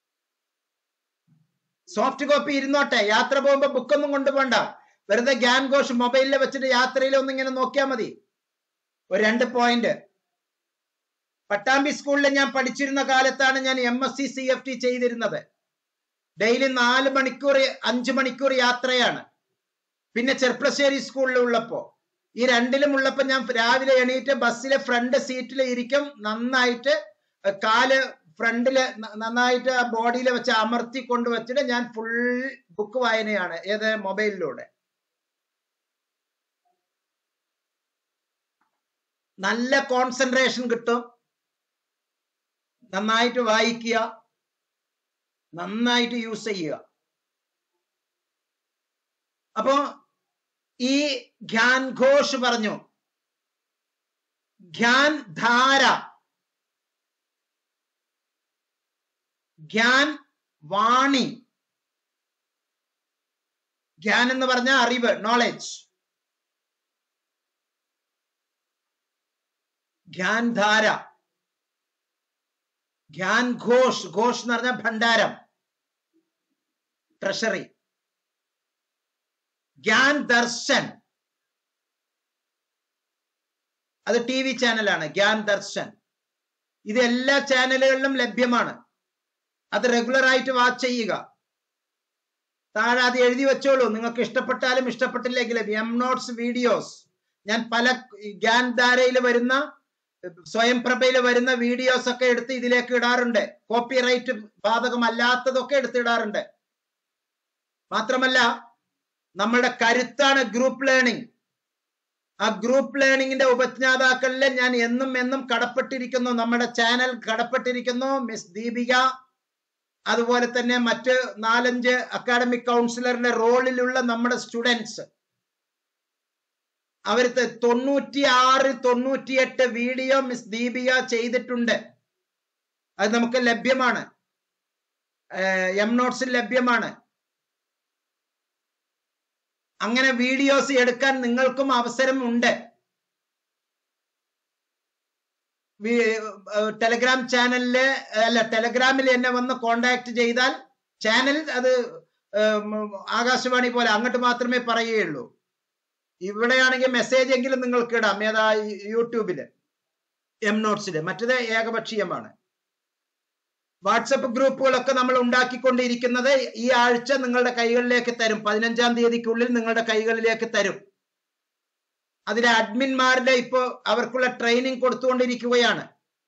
സോഫ്റ്റ് കോപ്പി ഇരുന്നോട്ടെ യാത്ര പോകുമ്പോ ബുക്കൊന്നും കൊണ്ടുപോണ്ട വെറുതെ ഗ്യാൻ ഘോഷ് മൊബൈലിൽ വെച്ചിട്ട് യാത്രയിൽ ഒന്നിങ്ങനെ നോക്കിയാൽ മതി ഒരു രണ്ട് പോയിന്റ് പട്ടാമ്പി സ്കൂളിൽ ഞാൻ പഠിച്ചിരുന്ന കാലത്താണ് ഞാൻ M S C C F T ചെയ്തിരുന്നത് ഡെയിലി നാല് മണിക്കൂർ അഞ്ചു മണിക്കൂർ യാത്രയാണ് പിന്നെ ചെർപ്പളശ്ശേരി സ്കൂളിൽ ഉള്ളപ്പോ ഈ രണ്ടിലും ഉള്ളപ്പോ ഞാൻ രാവിലെ എണീറ്റ് ബസ്സിലെ ഫ്രണ്ട് സീറ്റിൽ ഇരിക്കും നന്നായിട്ട് കാല് ഫ്രണ്ടില് നന്നായിട്ട് ബോഡിയിൽ വെച്ച് അമർത്തി കൊണ്ടുവച്ചിട്ട് ഞാൻ ഫുൾ ബുക്ക് വായനയാണ് ഏത് മൊബൈലിലൂടെ നല്ല കോൺസെൻട്രേഷൻ കിട്ടും നന്നായിട്ട് വായിക്കുക നന്നായിട്ട് യൂസ് ചെയ്യുക അപ്പോ ഈ ധ്യാൻ ഘോഷ് പറഞ്ഞു ധ്യാൻ ധാര ധ്യാൻ വാണി ധ്യാൻ എന്ന് പറഞ്ഞ അറിവ് നോളജ് ധ്യാൻ ധാര ധ്യാൻ ഘോഷ് ഘോഷ് എന്ന് പറഞ്ഞ ഭണ്ഡാരം ട്രഷറി ജ്ഞാൻ ദർശൻ അത് ടി വി ചാനലാണ് ജ്ഞാൻ ദർശൻ ഇത് എല്ലാ ചാനലുകളിലും ലഭ്യമാണ് അത് റെഗുലർ ആയിട്ട് വാച്ച് ചെയ്യുക താഴെ അത് എഴുതി വെച്ചോളൂ നിങ്ങൾക്ക് ഇഷ്ടപ്പെട്ടാലും ഇഷ്ടപ്പെട്ടില്ലെങ്കിലും എം നോട്ട്സ് വീഡിയോസ് ഞാൻ പല ജ്ഞാൻ ധാരയിൽ വരുന്ന സ്വയം പ്രഭയിൽ വരുന്ന വീഡിയോസ് ഒക്കെ എടുത്ത് ഇതിലേക്ക് ഇടാറുണ്ട് കോപ്പി റൈറ്റ് ബാധകമല്ലാത്തതൊക്കെ എടുത്തിടാറുണ്ട് മാത്രമല്ല നമ്മളുടെ കരുത്താണ് ഗ്രൂപ്പ് ലേണിംഗ് ആ ഗ്രൂപ്പ് ലേണിംഗിന്റെ ഉപജ്ഞാതാക്കളിൽ ഞാൻ എന്നും എന്നും കടപ്പെട്ടിരിക്കുന്നു നമ്മുടെ ചാനൽ കടപ്പെട്ടിരിക്കുന്നു മിസ് ദീപിക അതുപോലെ തന്നെ മറ്റ് നാലഞ്ച് അക്കാഡമിക് കൗൺസിലറിന്റെ റോളിലുള്ള നമ്മുടെ സ്റ്റുഡൻസ് അവർക്ക് തൊണ്ണൂറ്റി ആറ് തൊണ്ണൂറ്റിയെട്ട് വീഡിയോ മിസ് ദീപിക ചെയ്തിട്ടുണ്ട് അത് നമുക്ക് ലഭ്യമാണ് എം നോട്ട്സിൽ ലഭ്യമാണ് അങ്ങനെ വീഡിയോസ് എടുക്കാൻ നിങ്ങൾക്കും അവസരം ഉണ്ട് ടെലഗ്രാം ചാനലില് അല്ല ടെലഗ്രാമിൽ എന്നെ വന്ന് കോണ്ടാക്ട് ചെയ്താൽ ചാനൽ അത് ആകാശവാണി പോലെ അങ്ങോട്ട് മാത്രമേ പറയുകയുള്ളൂ ഇവിടെയാണെങ്കിൽ മെസ്സേജ് എങ്കിലും നിങ്ങൾക്ക് ഇടാം ഏതാ യൂട്യൂബില് എം നോട്ട്സില് മറ്റത് ഏകപക്ഷീയമാണ് വാട്സപ്പ് ഗ്രൂപ്പുകളൊക്കെ നമ്മൾ ഉണ്ടാക്കിക്കൊണ്ടിരിക്കുന്നത് ഈ ആഴ്ച നിങ്ങളുടെ കൈകളിലേക്ക് തരും പതിനഞ്ചാം തീയതിക്കുള്ളിൽ നിങ്ങളുടെ കൈകളിലേക്ക് തരും അതിലെ അഡ്മിന്മാരുടെ ഇപ്പോ അവർക്കുള്ള ട്രെയിനിങ് കൊടുത്തുകൊണ്ടിരിക്കുകയാണ്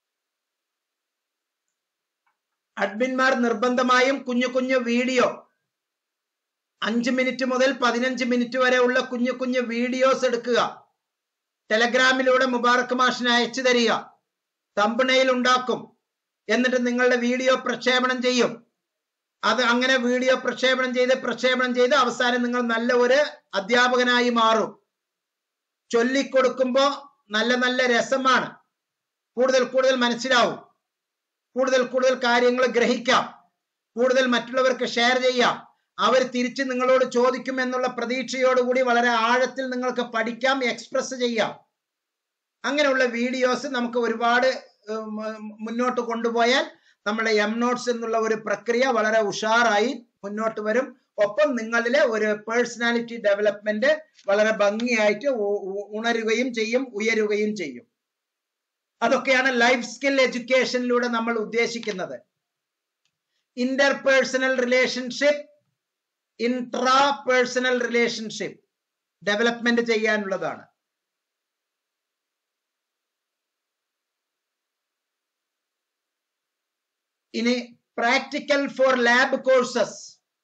അഡ്മിന്മാർ നിർബന്ധമായും കുഞ്ഞു കുഞ്ഞു വീഡിയോ അഞ്ച് മിനിറ്റ് മുതൽ പതിനഞ്ച് മിനിറ്റ് വരെ ഉള്ള കുഞ്ഞു കുഞ്ഞു വീഡിയോസ് എടുക്കുക ടെലഗ്രാമിലൂടെ മുബാറക്ക് മാഷിന് അയച്ചു തരിക തമ്പണയിൽ ഉണ്ടാക്കും എന്നിട്ട് നിങ്ങളുടെ വീഡിയോ പ്രക്ഷേപണം ചെയ്യും അത് അങ്ങനെ വീഡിയോ പ്രക്ഷേപണം ചെയ്ത് പ്രക്ഷേപണം ചെയ്ത് അവസാനം നിങ്ങൾ നല്ല ഒരു അധ്യാപകനായി മാറും ചൊല്ലിക്കൊടുക്കുമ്പോ നല്ല നല്ല രസമാണ് കൂടുതൽ കൂടുതൽ മനസ്സിലാവും കൂടുതൽ കൂടുതൽ കാര്യങ്ങൾ ഗ്രഹിക്കാം കൂടുതൽ മറ്റുള്ളവർക്ക് ഷെയർ ചെയ്യാം അവർ തിരിച്ച് നിങ്ങളോട് ചോദിക്കും എന്നുള്ള പ്രതീക്ഷയോടുകൂടി വളരെ ആഴത്തിൽ നിങ്ങൾക്ക് പഠിക്കാം എക്സ്പ്രസ് ചെയ്യാം അങ്ങനെയുള്ള വീഡിയോസ് നമുക്ക് ഒരുപാട് ഉം, മുന്നോട്ട് കൊണ്ടുപോയാൽ നമ്മുടെ എം നോട്ട്സ് എന്നുള്ള ഒരു പ്രക്രിയ വളരെ ഉഷാറായി മുന്നോട്ട് വരും ഒപ്പം നിങ്ങളിലെ ഒരു പേഴ്സണാലിറ്റി ഡെവലപ്മെന്റ് വളരെ ഭംഗിയായിട്ട് ഉ- ഉ- ഉണരുകയും ചെയ്യും ഉയരുകയും ചെയ്യും അതൊക്കെയാണ് ലൈഫ് സ്കിൽ എഡ്യൂക്കേഷനിലൂടെ നമ്മൾ ഉദ്ദേശിക്കുന്നത് interpersonal relationship intrapersonal relationship development ചെയ്യാനുള്ളതാണ് ഇനി practical for lab courses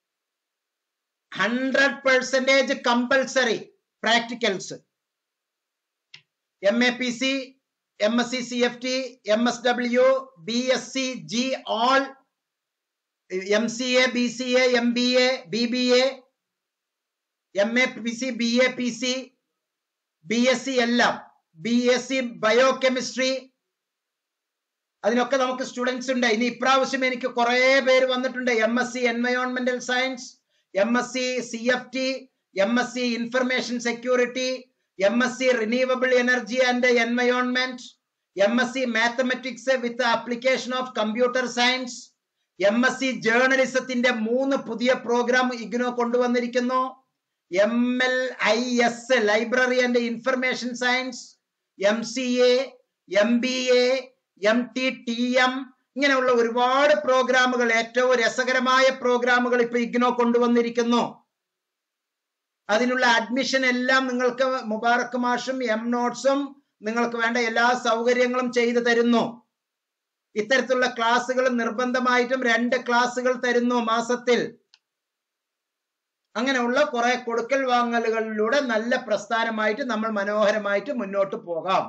hundred percentage compulsory practicals M A P C M S C C F T M S W B S C G all M C A B C A M B A B B A M A P C B A P C B S C എല്ലാം B S C biochemistry അതിനൊക്കെ നമുക്ക് students ഉണ്ട് ഇനി ഇപ്രാവശ്യം എനിക്ക് കുറെ പേര് വന്നിട്ടുണ്ട് എം എസ് സി എൻവയോൺമെന്റൽ science M S C C F T M S C information security M S C renewable energy and environment M S C mathematics with application of computer science M S C ജേർണലിസത്തിന്റെ മൂന്ന് പുതിയ programme IGNOU കൊണ്ടുവന്നിരിക്കുന്നു M L I S library and information science M C A M B A M T T M ഇങ്ങനെയുള്ള ഒരുപാട് പ്രോഗ്രാമുകൾ ഏറ്റവും രസകരമായ പ്രോഗ്രാമുകൾ ഇപ്പൊ ഇഗ്നോ കൊണ്ടുവന്നിരിക്കുന്നു അതിനുള്ള അഡ്മിഷൻ എല്ലാം നിങ്ങൾക്ക് മുബാറക്ക് മാഷും എം നോട്ട്സും നിങ്ങൾക്ക് വേണ്ട എല്ലാ സൗകര്യങ്ങളും ചെയ്തു തരുന്നു ഇത്തരത്തിലുള്ള ക്ലാസ്സുകൾ നിർബന്ധമായിട്ടും രണ്ട് ക്ലാസ്സുകൾ തരുന്നു മാസത്തിൽ അങ്ങനെയുള്ള കുറെ കൊടുക്കൽ വാങ്ങലുകളിലൂടെ നല്ല പ്രസ്ഥാനമായിട്ട് നമ്മൾ മനോഹരമായിട്ട് മുന്നോട്ട് പോകാം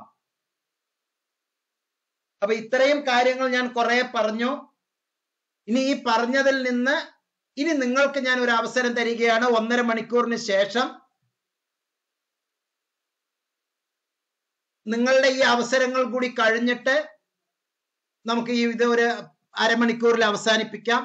അപ്പൊ ഇത്രയും കാര്യങ്ങൾ ഞാൻ കുറെ പറഞ്ഞു ഇനി ഈ പറഞ്ഞതിൽ നിന്ന് ഇനി നിങ്ങൾക്ക് ഞാൻ ഒരു അവസരം തരികയാണ് ഒന്നര മണിക്കൂറിന് ശേഷം നിങ്ങളുടെ ഈ അവസരങ്ങൾ കൂടി കഴിഞ്ഞിട്ട് നമുക്ക് ഈ ഇത് ഒരു അരമണിക്കൂറിൽ അവസാനിപ്പിക്കാം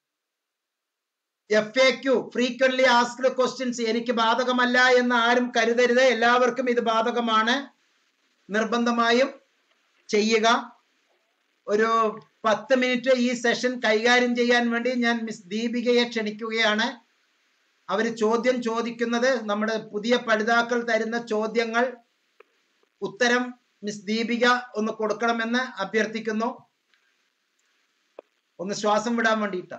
F A Q frequently asked questions എനിക്ക് ബാധകമല്ല എന്ന് ആരും കരുതരുത് എല്ലാവർക്കും ഇത് ബാധകമാണ് നിർബന്ധമായും ചെയ്യുക ഒരു പത്ത് മിനിറ്റ് ഈ സെഷൻ കൈകാര്യം ചെയ്യാൻ വേണ്ടി ഞാൻ മിസ് ദീപികയെ ക്ഷണിക്കുകയാണ് അവർ ചോദ്യം ചോദിക്കുന്നത് നമ്മുടെ പുതിയ പഠിതാക്കൾ തരുന്ന ചോദ്യങ്ങൾ ഉത്തരം മിസ് ദീപിക ഒന്ന് കൊടുക്കണമെന്ന് അഭ്യർത്ഥിക്കുന്നു ഒന്ന് ശ്വാസം വിടാൻ വേണ്ടിയിട്ടാ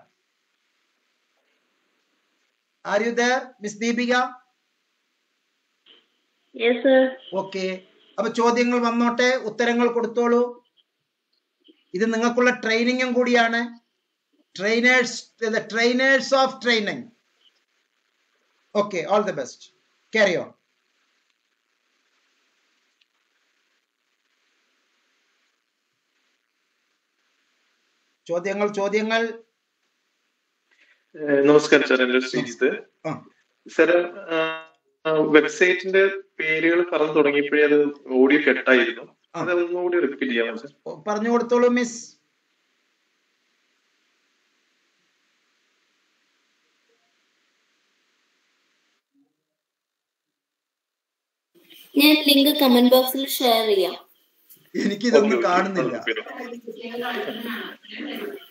are you there miss Deepika Yes, sir. Okay അപ്പൊ ചോദ്യങ്ങൾ വന്നോട്ടെ ഉത്തരങ്ങൾ കൊടുത്തോളൂ ഇത് നിങ്ങൾക്കുള്ള ട്രെയിനിങ്ങും കൂടിയാണ് trainers trainers of training okay all the best carry on ചോദ്യങ്ങൾ ചോദ്യങ്ങൾ ഏഹ് നമസ്കാരം സാർ എന്റെ ശ്രീജിത്ത് ആ. സാർ വെബ്സൈറ്റിന്റെ പേരുകൾ പറഞ്ഞു തുടങ്ങിയപ്പോഴേ അത് ഓഡിയോ കെട്ടായിരുന്നു ആ. അത് ഒന്നുകൂടി റിപ്പീറ്റ് ചെയ്യാമോ സാർ പറഞ്ഞു കൊടുത്തോളൂ മിസ് ഞാൻ ലിങ്ക് കമന്റ് ബോക്സിൽ ഷെയർ ചെയ്യാം എനിക്കിതൊന്നും ഓക്കേ, ഓക്കേ. കാണുന്നില്ല ആ,